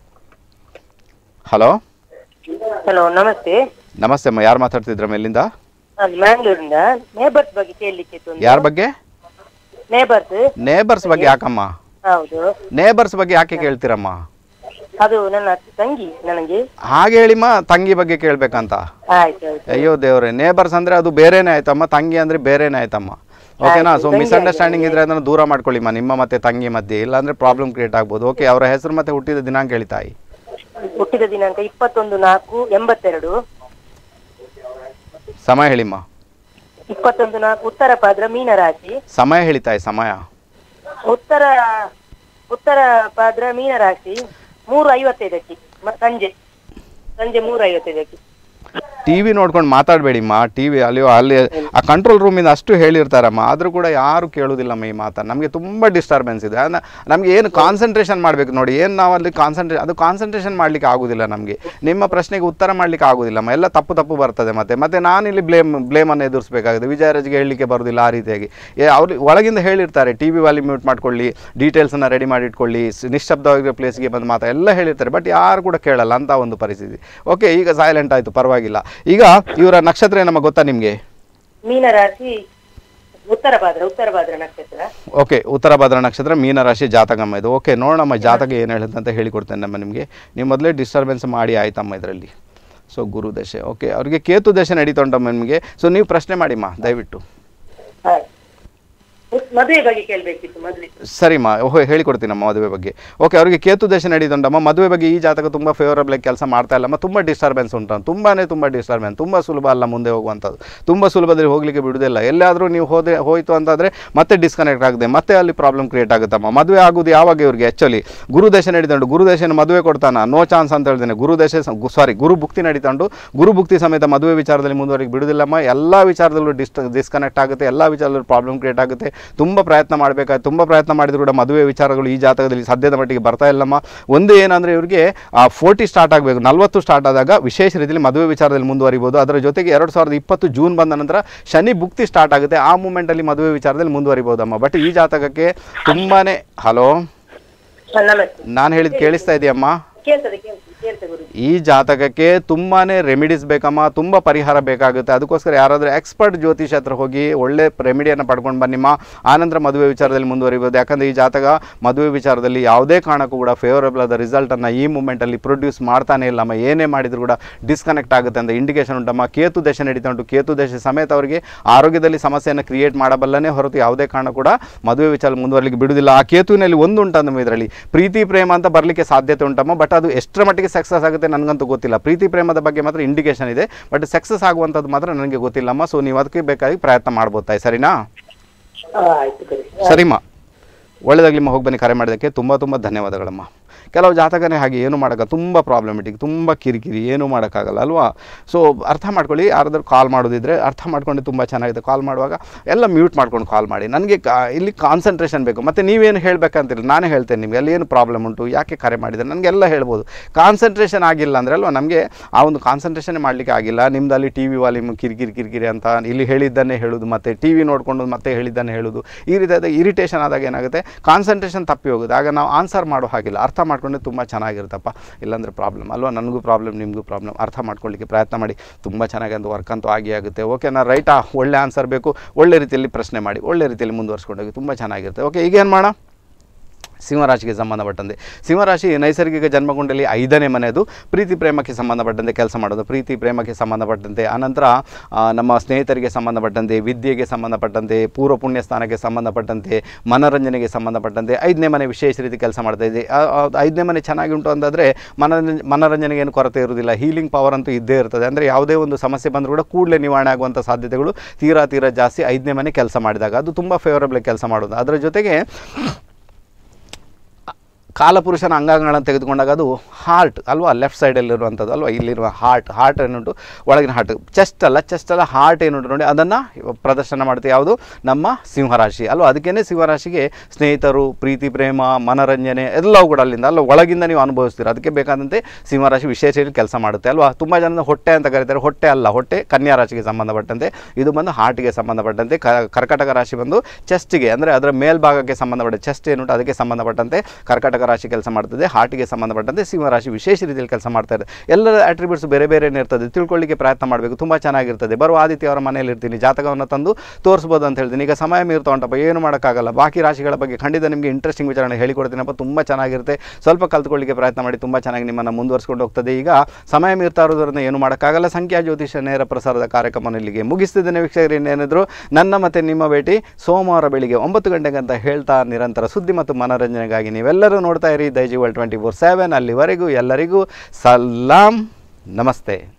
ಹಲೋ ಹಲೋ ನಮಸ್ತೆ ನಮಸ್ತೆ ಅಮ್ಮ ಯಾರು ಮಾತಾಡ್ತಿದ್ರ ಮೇಲಿಂದ ನಾನು ಮ್ಯಾಂಗ್ಳೂರಿಂದ ನೇಬರ್ಸ್ ಬಗ್ಗೆ ಕೇಳಲಿಕ್ಕೆ ಇತ್ತು ಒಂದು. ಯಾರ ಬಗ್ಗೆ ನೇಬರ್ಸ್ ನೇಬರ್ಸ್ ಬಗ್ಗೆ ಯಾಕಮ್ಮ ಹೌದು ನೇಬರ್ಸ್ ಬಗ್ಗೆ ಯಾಕೆ ಕೇಳ್ತೀರಮ್ಮ ಅದು ನನ್ನ ತಂಗಿ ನನಗೆ ಹಾಗೆ ಹೇಳಿಮ್ಮ ತಂಗಿ ಬಗ್ಗೆ ಕೇಳ್ಬೇಕಂತ ಆಯ್ತು ಆಯ್ತು ಅಯ್ಯೋ ದೇವ್ರೆ ನೇಬರ್ಸ್ ಅಂದ್ರೆ ಅದು ಬೇರೆನೇ ಆಯ್ತಮ್ಮ ತಂಗಿ ಅಂದ್ರೆ ಬೇರೆನೇ ಆಯ್ತಮ್ಮ ಓಕೆನಾ ಸೊ ಮಿಸ್ಅಂಡರ್ಸ್ಟ್ಯಾಂಡಿಂಗ್ ಇದ್ರೆ ಅದನ್ನು ದೂರ ಮಾಡ್ಕೊಳ್ಳಿಮ್ಮ ನಿಮ್ಮ ಮತ್ತೆ ತಂಗಿ ಮಧ್ಯೆ ಇಲ್ಲಾಂದ್ರೆ ಪ್ರಾಬ್ಲಮ್ ಕ್ರಿಯೇಟ್ ಆಗ್ಬೋದು ಓಕೆ ಅವರ ಹೆಸರು ಮತ್ತೆ ಹುಟ್ಟಿದ ದಿನಾಂಕ ಹೇಳಿ ತಾಯಿ ಹುಟ್ಟಿದ ದಿನಾಂಕ ಇಪ್ಪತ್ತೊಂದು ನಾಲ್ಕು ಎಂಬತ್ತೆರಡು ಸಮಯ ಹೇಳಿಮ್ಮ ಇಪ್ಪತ್ತೊಂದು ನಾಲ್ಕು ಉತ್ತರ ಪಾದ್ರ ಮೀನರಾಶಿ ಸಮಯ ಹೇಳಿ ತಾಯಿ ಸಮಯ ಉತ್ತರ ಉತ್ತರ ಪಾದ್ರ ಮೀನರಾಶಿ ಮೂರು ಐವತ್ತೈದಕ್ಕೆ ಮ- ಸಂಜೆ ಸಂಜೆ ಮೂರು ಐವತ್ತೈದಕ್ಕೆ ಟಿ ವಿ ನೋಡ್ಕೊಂಡು ಮಾತಾಡಬೇಡಿಮ್ಮ ಟಿ ವಿ ಅಲ್ಲಿ ಅಲ್ಲಿ ಆ ಕಂಟ್ರೋಲ್ ರೂಮಿಂದ ಅಷ್ಟು ಹೇಳಿರ್ತಾರಮ್ಮ ಆದರೂ ಕೂಡ ಯಾರು ಕೇಳೋದಿಲ್ಲಮ್ಮ ಈ ಮಾತನ್ನು ನಮಗೆ ತುಂಬ ಡಿಸ್ಟರ್ಬೆನ್ಸ್ ಇದೆ ಅನ್ನ- ನಮಗೆ ಏನು ಕಾನ್ಸಂಟ್ರೇಷನ್ ಮಾಡಬೇಕು ನೋಡಿ ಏನು ನಾವು ಅಲ್ಲಿ ಕಾನ್ಸಂಟ್ರೇ ಅದು ಕಾನ್ಸಂಟ್ರೇಷನ್ ಮಾಡಲಿಕ್ಕೆ ಆಗೋದಿಲ್ಲ ನಮಗೆ ನಿಮ್ಮ ಪ್ರಶ್ನೆಗೆ ಉತ್ತರ ಮಾಡಲಿಕ್ಕೆ ಆಗೋದಿಲ್ಲಮ್ಮ ಎಲ್ಲ ತಪ್ಪು ತಪ್ಪು ಬರ್ತದೆ ಮತ್ತೆ ಮತ್ತೆ ನಾನಿಲ್ಲಿ ಬ್ಲೇಮ್ ಬ್ಲೇಮನ್ನು ಎದುರಿಸಬೇಕಾಗುತ್ತೆ ವಿಜಯರಾಜ್ಗೆ ಹೇಳಲಿಕ್ಕೆ ಬರೋದಿಲ್ಲ ಆ ರೀತಿಯಾಗಿ ಏ ಅವ್ರು ಒಳಗಿಂದ ಹೇಳಿರ್ತಾರೆ ಟಿ ವಿ ವಾಲಿ ಮ್ಯೂಟ್ ಮಾಡ್ಕೊಳ್ಳಿ ಡೀಟೇಲ್ಸನ್ನು ರೆಡಿ ಮಾಡಿ ಇಟ್ಕೊಳ್ಳಿ ಸ್- ನಿಶ್ಶಬ್ದವಾಗಿರೋ ಪ್ಲೇಸ್ಗೆ ಬಂದು ಮಾತಾ ಎಲ್ಲ ಹೇಳಿರ್ತಾರೆ ಬಟ್ ಯಾರು ಕೂಡ ಕೇಳಲ್ಲ ಅಂತ ಒಂದು ಪರಿಸ್ಥಿತಿ ಓಕೆ ಈಗ ಸೈಲೆಂಟ್ ಆಯಿತು ಪರವಾಗಿಲ್ಲ ಈಗ ಇವರ ನಕ್ಷತ್ರ ಏನಮ್ಮ ಗೊತ್ತಾ ನಿಮಗೆ ಮೀನರಾಶಿ ಉತ್ತರ ಭಾದ್ರ ಉತ್ತರ ಭಾದ್ರ ನಕ್ಷತ್ರ ಓಕೆ ಉತ್ತರ ಭದ್ರ ನಕ್ಷತ್ರ ಮೀನರಾಶಿ ಜಾತಕಮ್ಮ ಇದು ಓಕೆ ನೋಡೋಣ ಜಾತಕ ಏನು ಹೇಳುತ್ತೆ ಅಂತ ಹೇಳಿಕೊಡ್ತೇನೆ ನಮ್ಮ ನಿಮಗೆ ನೀವು ಮೊದಲೇ ಡಿಸ್ಟರ್ಬೆನ್ಸ್ ಮಾಡಿ ಆಯ್ತಮ್ಮ ಇದರಲ್ಲಿ ಸೊ ಗುರು ದಶೆ ಓಕೆ ಅವರಿಗೆ ಕೇತು ದಶೆ ನಡೀತಾ ಉಂಟಮ್ಮ ನಿಮಗೆ ಸೊ ನೀವು ಪ್ರಶ್ನೆ ಮಾಡಿಮ್ಮ ದಯವಿಟ್ಟು ಆಯ್ತು ಉತ್- ಮದುವೆ ಬಗ್ಗೆ ಕೇಳಬೇಕಿತ್ತು ಮದುವೆ ಸರಿಮ್ಮ ಓಹೋ ಹೇಳಿಕೊಡ್ತೀನಮ್ಮ ಮದುವೆ ಬಗ್ಗೆ ಓಕೆ ಅವರಿಗೆ ಕೇತು ದಶೆ ನಡೀತುಂಟಮ್ಮ ಮದುವೆ ಬಗ್ಗೆ ಈ ಜಾತಕ ತುಂಬ ಫೇವರಬಲ್ ಆಗಿ ಕೆಲಸ ಮಾಡ್ತಾ ಇಲ್ಲಮ್ಮ ತುಂಬ ಡಿಸ್ಟರ್ಬೆನ್ಸ್ ಉಂಟು ತುಂಬಾ ತುಂಬ ಡಿಸ್ಟರ್ಬೆನ್ಸ್ ತುಂಬ ಸುಲಭ ಅಲ್ಲ ಮುಂದೆ ಹೋಗುವಂಥದ್ದು ತುಂಬ ಸುಲಭದಲ್ಲಿ ಹೋಗಲಿಕ್ಕೆ ಬಿಡುವುದಿಲ್ಲ ಎಲ್ಲಾದರೂ ನೀವು ಹೋದೆ ಹೋಯಿತು ಅಂತಂದರೆ ಮತ್ತೆ ಡಿಸ್ಕನೆಕ್ಟ್ ಆಗಿದೆ ಮತ್ತೆ ಅಲ್ಲಿ ಪ್ರಾಬ್ಲಮ್ ಕ್ರಿಯೇಟ್ ಆಗುತ್ತಮ್ಮ ಮದುವೆ ಆಗೋದು ಯಾವಾಗ ಇವ್ರಿಗೆ ಆ್ಯಕ್ಚುಲಿ ಗುರುದಶೆ ನಡೀತಂಡು ಗುರುದಶೆನ ಮದುವೆ ಕೊಡ್ತಾನ ನೋ ಚಾನ್ಸ್ ಅಂತ ಹೇಳ್ತೇನೆ ಗುರುದಶೆ ಸಾರಿ ಗುರು ಭುಕ್ತಿ ನಡೀತಂಡು ಗುರು ಭುಕ್ತಿ ಸಮೇತ ಮದುವೆ ವಿಚಾರದಲ್ಲಿ ಮುಂದುವರಿಗೆ ಬಿಡುವುದಿಲ್ಲಮ್ಮ ಎಲ್ಲ ವಿಚಾರದಲ್ಲೂ ಡಿಸ್ಟ್ ಡಿಸ್ಕನೆಕ್ಟ್ ಆಗುತ್ತೆ ಎಲ್ಲ ವಿಚಾರದಲ್ಲೂ ಪ್ರಾಬ್ಲಮ್ ಕ್ರಿಯೇಟ್ ಆಗುತ್ತೆ ತುಂಬ ಪ್ರಯತ್ನ ಮಾಡಬೇಕಾದ್ರೆ ತುಂಬ ಪ್ರಯತ್ನ ಮಾಡಿದ್ರು ಕೂಡ ಮದುವೆ ವಿಚಾರಗಳು ಈ ಜಾತಕದಲ್ಲಿ ಸದ್ಯದ ಮಟ್ಟಿಗೆ ಬರ್ತಾ ಇಲ್ಲಮ್ಮ ಒಂದು ಏನಂದರೆ ಇವರಿಗೆ ಫೋರ್ಟಿ ಸ್ಟಾರ್ಟ್ ಆಗಬೇಕು ನಲ್ವತ್ತು ಸ್ಟಾರ್ಟ್ ಆದಾಗ ವಿಶೇಷ ರೀತಿಯಲ್ಲಿ ಮದುವೆ ವಿಚಾರದಲ್ಲಿ ಮುಂದುವರಿಬೋದು ಅದರ ಜೊತೆಗೆ ಎರಡು ಸಾವಿರದ ಇಪ್ಪತ್ತು ಜೂನ್ ಬಂದ ನಂತರ ಶನಿ ಭುಕ್ತಿ ಸ್ಟಾರ್ಟ್ ಆಗುತ್ತೆ ಆ ಮೂಮೆಂಟಲ್ಲಿ ಮದುವೆ ವಿಚಾರದಲ್ಲಿ ಮುಂದುವರಿಬೋದಮ್ಮ ಬಟ್ ಈ ಜಾತಕಕ್ಕೆ ತುಂಬಾ ಹಲೋ ಹ, ನಮಸ್ತೆ ನಾನು ಹೇಳಿದ್ದು ಕೇಳಿಸ್ತಾ ಇದೆಯಮ್ಮ ಕೇಳ್ತದೆ ಕೇಳ್ತದೆ ಕೇಳ್ತದೆ ಗುರು ಈ ಜಾತಕಕ್ಕೆ ತುಂಬಾ ರೆಮಿಡೀಸ್ ಬೇಕಮ್ಮ ತುಂಬ ಪರಿಹಾರ ಬೇಕಾಗುತ್ತೆ ಅದಕ್ಕೋಸ್ಕರ ಯಾರಾದರೂ ಎಕ್ಸ್ಪರ್ಟ್ ಜ್ಯೋತಿಷ ಹತ್ರ ಹೋಗಿ ಒಳ್ಳೆ ರೆಮಿಡಿಯನ್ನು ಪಡ್ಕೊಂಡು ಬನ್ನಿಮ್ಮ ಆನಂತರ ಮದುವೆ ವಿಚಾರದಲ್ಲಿ ಮುಂದುವರಿಬೋದು ಯಾಕಂದರೆ ಈ ಜಾತಕ ಮದುವೆ ವಿಚಾರದಲ್ಲಿ ಯಾವುದೇ ಕಾರಣಕ್ಕೂ ಕೂಡ ಫೇವರಬಲ್ ಆದ ರಿಸಲ್ಟನ್ನು ಈ ಮೂಮೆಂಟಲ್ಲಿ ಪ್ರೊಡ್ಯೂಸ್ ಮಾಡ್ತಾನೆ ಇಲ್ಲಮ್ಮ ಏನೇ ಮಾಡಿದ್ರು ಕೂಡ ಡಿಸ್ಕನೆಕ್ಟ್ ಆಗುತ್ತೆ ಅಂತ ಇಂಡಿಕೇಶನ್ ಉಂಟಮ್ಮ ಕೇತು ದಶೆ ನಡೀತಾ ಉಂಟು ಕೇತು ದಶೆ ಸಮೇತ ಅವರಿಗೆ ಆರೋಗ್ಯದಲ್ಲಿ ಸಮಸ್ಯೆಯನ್ನು ಕ್ರಿಯೇಟ್ ಮಾಡಬಲ್ಲನೇ ಹೊರತು ಯಾವುದೇ ಕಾರಣ ಕೂಡ ಮದುವೆ ವಿಚಾರ ಮುಂದುವರಲಿಕ್ಕೆ ಬಿಡುವುದಿಲ್ಲ ಆ ಕೇತುವಿನಲ್ಲಿ ಒಂದು ಉಂಟಮ್ಮ ಇದರಲ್ಲಿ ಪ್ರೀತಿ ಪ್ರೇಮ ಅಂತ ಬರಲಿಕ್ಕೆ ಸಾಧ್ಯತೆ ಉಂಟಮ್ಮ ಬಟ್ ಅದು ಎಷ್ಟರ ಮಟ್ಟಿಗೆ ಸಕ್ಸಸ್ ಆಗುತ್ತೆ ನನಗಂತೂ ಗೊತ್ತಿಲ್ಲ ಪ್ರೀತಿ ಪ್ರೇಮದ ಬಗ್ಗೆ ಮಾತ್ರ ಇಂಡಿಕೇಶನ್ ಇದೆ ಬಟ್ ಸಕ್ಸಸ್ ಆಗುವಂಥದ್ದು ಮಾತ್ರ ನನಗೆ ಗೊತ್ತಿಲ್ಲಮ್ಮ ಸೊ ನೀವು ಅದಕ್ಕೆ ಬೇಕಾಗಿ ಪ್ರಯತ್ನ ಮಾಡ್ಬೋದು ತಾಯಿ ಸರಿನಾ ಆ, ಆಯ್ತು ಕರೆ ಸರಿಮ್ಮ ಒಳ್ಳೆಯದಾಗಲಿಮ್ಮ ಹೋಗಿ ಬನ್ನಿ ಕರೆ ಮಾಡೋದಕ್ಕೆ ತುಂಬ ತುಂಬ ಧನ್ಯವಾದಗಳಮ್ಮ ಕೆಲವು ಜಾತಕನೇ ಹಾಗೆ ಏನು ಮಾಡೋಕ್ಕ ತುಂಬ ಪ್ರಾಬ್ಲಮೆಟಿಕ್ ತುಂಬ ಕಿರಿಕಿರಿ ಏನೂ ಮಾಡೋಕ್ಕಾಗಲ್ಲ ಅಲ್ವಾ ಸೊ ಅರ್ಥ ಮಾಡ್ಕೊಳ್ಳಿ ಯಾರಾದರೂ ಕಾಲ್ ಮಾಡೋದಿದ್ರೆ ಅರ್ಥ ಮಾಡ್ಕೊಂಡು ತುಂಬ ಚೆನ್ನಾಗಿದೆ ಕಾಲ್ ಮಾಡುವಾಗ ಎಲ್ಲ ಮ್ಯೂಟ್ ಮಾಡ್ಕೊಂಡು ಕಾಲ್ ಮಾಡಿ ನನಗೆ ಕಾ ಇಲ್ಲಿ ಕಾನ್ಸಂಟ್ರೇಷನ್ ಬೇಕು ಮತ್ತು ನೀವೇನು ಹೇಳಬೇಕಂತಿಲ್ಲ ನಾನೇ ಹೇಳ್ತೇನೆ ನಿಮಗೆ ಅಲ್ಲಿ ಏನು ಪ್ರಾಬ್ಲಮ್ ಉಂಟು ಯಾಕೆ ಕರೆ ಮಾಡಿದ್ರೆ ನನಗೆಲ್ಲ ಹೇಳ್ಬೋದು ಕಾನ್ಸಂಟ್ರೇಷನ್ ಆಗಿಲ್ಲ ಅಂದರೆ ಅಲ್ವಾ ನಮಗೆ ಆ ಒಂದು ಕಾನ್ಸಂಟ್ರೇಷನ್ ಮಾಡಲಿಕ್ಕೆ ಆಗಿಲ್ಲ ನಿಮ್ದು ಅಲ್ಲಿ ಟಿ ವಿ ವಾಲ್ಯೂಮ್ ಕಿರಿಕಿರಿ ಕಿರಿಕಿರಿ ಅಂತ ಇಲ್ಲಿ ಹೇಳಿದ್ದನ್ನೇ ಹೇಳೋದು ಮತ್ತು ಟಿ ವಿ ನೋಡಿಕೊಂಡು ಮತ್ತೆ ಹೇಳಿದ್ದನ್ನೇ ಹೇಳೋದು ಈ ರೀತಿಯಾದ ಇರಿಟೇಷನ್ ಆದಾಗ ಏನಾಗುತ್ತೆ ಕಾನ್ಸಂಟ್ರೇಷನ್ ತಪ್ಪಿ ಹೋಗುತ್ತೆ ಆಗ ನಾವು ಆನ್ಸರ್ ಮಾಡೋ ಹಾಗಿಲ್ಲ ಅರ್ಥ ಮಾಡ್ಕೊಂಡ್ರೆ ತುಂಬ ಚೆನ್ನಾಗಿರುತ್ತಪ್ಪ ಇಲ್ಲಾಂದರೆ ಪ್ರಾಬ್ಲಮ್ ಅಲ್ವಾ ನನಗೂ ಪ್ರಾಬ್ಲಮ್ ನಿಮಗೂ ಪ್ರಾಬ್ಲಮ್ ಅರ್ಥ ಮಾಡ್ಕೊಳ್ಳಿಕ್ಕೆ ಪ್ರಯತ್ನ ಮಾಡಿ ತುಂಬ ಚೆನ್ನಾಗಿ ಒಂದು ವರ್ಕ್ ಅಂತೂ ಆಗಿ ಆಗುತ್ತೆ ಓಕೆನಾ ರೈಟಾ ಒಳ್ಳೆ ಆನ್ಸರ್ ಬೇಕು ಒಳ್ಳೆ ರೀತಿಯಲ್ಲಿ ಪ್ರಶ್ನೆ ಮಾಡಿ ಒಳ್ಳೆ ರೀತಿಯಲ್ಲಿ ಮುಂದುವರ್ಸ್ಕೊಂಡೋಗಿ ತುಂಬ ಚೆನ್ನಾಗಿರುತ್ತೆ ಓಕೆ ಈಗೇನು ಮಾಡೋಣ ಸಿಂಹರಾಶಿಗೆ ಸಂಬಂಧಪಟ್ಟಂತೆ ಸಿಂಹರಾಶಿ ನೈಸರ್ಗಿಕ ಜನ್ಮಗುಂಡಲಿ ಐದನೇ ಮನೆಯದು ಪ್ರೀತಿ ಪ್ರೇಮಕ್ಕೆ ಸಂಬಂಧಪಟ್ಟಂತೆ ಕೆಲಸ ಮಾಡೋದು ಪ್ರೀತಿ ಪ್ರೇಮಕ್ಕೆ ಸಂಬಂಧಪಟ್ಟಂತೆ ಆನಂತರ ಆ, ನಮ್ಮ ಸ್ನೇಹಿತರಿಗೆ ಸಂಬಂಧಪಟ್ಟಂತೆ ವಿದ್ಯೆಗೆ ಸಂಬಂಧಪಟ್ಟಂತೆ ಪೂರ್ವ ಪುಣ್ಯ ಸ್ಥಾನಕ್ಕೆ ಸಂಬಂಧಪಟ್ಟಂತೆ ಮನೋರಂಜನೆಗೆ ಸಂಬಂಧಪಟ್ಟಂತೆ ಐದನೇ ಮನೆ ವಿಶೇಷ ರೀತಿ ಕೆಲಸ ಮಾಡ್ತಾ ಇದೆ ಆ, ಆ, ಐದನೇ ಮನೆ ಚೆನ್ನಾಗಿ ಉಂಟು ಅಂತಂದರೆ ಮನೋರಂಜನೆ ಮನೋರಂಜನೆಗೆ ಏನು ಕೊರತೆ ಇರುವುದಿಲ್ಲ ಹೀಲಿಂಗ್ ಪವರ್ ಅಂತೂ ಇದ್ದೇ ಇರ್ತದೆ ಅಂದರೆ ಯಾವುದೇ ಒಂದು ಸಮಸ್ಯೆ ಬಂದರೂ ಕೂಡ ಕೂಡಲೇ ನಿವಾರಣೆ ಆಗುವಂಥ ಸಾಧ್ಯತೆಗಳು ತೀರಾ ತೀರಾ ಜಾಸ್ತಿ ಐದನೇ ಮನೆ ಕೆಲಸ ಮಾಡಿದಾಗ ಅದು ತುಂಬ ಫೇವರಬಲ್ ಕೆಲಸ ಮಾಡೋದು ಅದರ ಜೊತೆಗೆ ಕಾಲಪುರುಷನ ಅಂಗಾಂಗಗಳನ್ನು ತೆಗೆದುಕೊಂಡಾಗ ಅದು ಹಾರ್ಟ್ ಅಲ್ವಾ ಲೆಫ್ಟ್ ಸೈಡಲ್ಲಿರುವಂಥದ್ದು ಅಲ್ವಾ ಇಲ್ಲಿರುವ ಹಾರ್ಟ್ ಹಾರ್ಟ್ ಏನುಂಟು ಒಳಗಿನ ಹಾರ್ಟ್ ಚೆಸ್ಟ್ ಅಲ್ಲ ಚೆಸ್ಟ್ ಅಲ್ಲ ಹಾರ್ಟ್ ಏನುಂಟು ನೋಡಿ ಅದನ್ನು ಪ್ರದರ್ಶನ ಮಾಡುತ್ತೆ ಯಾವುದು ನಮ್ಮ ಸಿಂಹರಾಶಿ ಅಲ್ವಾ ಅದಕ್ಕೇ ಸಿಂಹರಾಶಿಗೆ ಸ್ನೇಹಿತರು ಪ್ರೀತಿ ಪ್ರೇಮ ಮನೋರಂಜನೆ ಎಲ್ಲವೂ ಕೂಡ ಅಲ್ಲಿಂದ ಅಲ್ಲ ಒಳಗಿಂದ ನೀವು ಅನುಭವಿಸ್ತೀರ ಅದಕ್ಕೆ ಬೇಕಾದಂತೆ ಸಿಂಹರಾಶಿ ವಿಶೇಷ ಕೆಲಸ ಮಾಡುತ್ತೆ ಅಲ್ವಾ ತುಂಬ ಜನ ಹೊಟ್ಟೆ ಅಂತ ಕರೀತಾರೆ ಹೊಟ್ಟೆ ಅಲ್ಲ ಹೊಟ್ಟೆ ಕನ್ಯಾ ರಾಶಿಗೆ ಸಂಬಂಧಪಟ್ಟಂತೆ ಇದು ಬಂದು ಹಾರ್ಟ್ಗೆ ಸಂಬಂಧಪಟ್ಟಂತೆ ಕ ಕರ್ಕಟಕ ರಾಶಿ ಬಂದು ಚೆಸ್ಟ್ಗೆ ಅಂದರೆ ಅದರ ಮೇಲ್ಭಾಗಕ್ಕೆ ಸಂಬಂಧಪಟ್ಟ ಚೆಸ್ಟ್ ಏನುಂಟು ಅದಕ್ಕೆ ಸಂಬಂಧಪಟ್ಟಂತೆ ಕರ್ಕಟಕ ರಾಶಿ ಕೆಲಸ ಮಾಡ್ತದೆ ಹಾರ್ಟ್ಗೆ ಸಂಬಂಧಪಟ್ಟಂತೆ ಸಿಂಹರಾಶಿ ವಿಶೇಷ ರೀತಿಯಲ್ಲಿ ಕೆಲಸ ಮಾಡ್ತಾ ಇದೆ ಎಲ್ಲರ ಅಟ್ರಿಬ್ಯೂಟ್ಸ್ ಬೇರೆ ಬೇರೆನೇ ಇರ್ತದೆ ತಿಳ್ಕೊಳ್ಳಿಕ್ಕೆ ಪ್ರಯತ್ನ ಮಾಡಬೇಕು ತುಂಬ ಚೆನ್ನಾಗಿರ್ತದೆ ಬರುವ ಆದಿತ್ಯ ಅವರ ಮನೆಯಲ್ಲಿ ಇರ್ತೀನಿ ಜಾತಕವನ್ನು ತಂದು ತೋರಿಸ್ಬೋದು ಅಂತ ಹೇಳ್ತೀನಿ ಈಗ ಸಮಯ ಮೀರ್ತಾ ಉಂಟಪ್ಪ ಏನು ಮಾಡೋಕ್ಕಾಗಲ್ಲ ಬಾಕಿ ರಾಶಿಗಳ ಬಗ್ಗೆ ಖಂಡಿತ ನಿಮಗೆ ಇಂಟ್ರೆಸ್ಟಿಂಗ್ ವಿಚಾರಣೆ ಹೇಳಿಕೊಡ್ತೀನಪ್ಪ ತುಂಬ ಚೆನ್ನಾಗಿರುತ್ತೆ ಸ್ವಲ್ಪ ಕಲ್ತ್ಕೊಳ್ಳಿಕ್ಕೆ ಪ್ರಯತ್ನ ಮಾಡಿ ತುಂಬ ಚೆನ್ನಾಗಿ ನಿಮ್ಮನ್ನು ಮುಂದುವರಿಸ್ಕೊಂಡು ಹೋಗ್ತದೆ ಈಗ ಸಮಯ ಮೀರ್ತಾ ಇರೋದ್ರಿಂದ ಏನು ಮಾಡೋಕ್ಕಾಗಲ್ಲ ಸಂಖ್ಯಾ ಜ್ಯೋತಿಷ ನೇರ ಪ್ರಸಾರದ ಕಾರ್ಯಕ್ರಮವನ್ನು ಇಲ್ಲಿಗೆ ಮುಗಿಸ್ತಿದ್ದೇನೆ ವೀಕ್ಷಕರು ಇನ್ನೇನಿದ್ರು ನನ್ನ ಮತ್ತು ನಿಮ್ಮ ಭೇಟಿ ಸೋಮವಾರ ಬೆಳಿಗ್ಗೆ ಒಂಬತ್ತು ಗಂಟೆಗೆ ಅಂತ ಹೇಳ್ತಾ ನಿರಂತರ ಸುದ್ದಿ ಮತ್ತು ಮನೋರಂಜನೆಗಾಗಿ ನೀವೆಲ್ಲರೂ ನೋಡ್ತಾ ಇರಿ ದೈಜಿವಲ್ ಟ್ವೆಂಟಿ ಫೋರ್ ಸೆವೆನ್ ಅಲ್ಲಿವರೆಗೂ ಎಲ್ಲರಿಗೂ ಸಲಾಂ ನಮಸ್ತೆ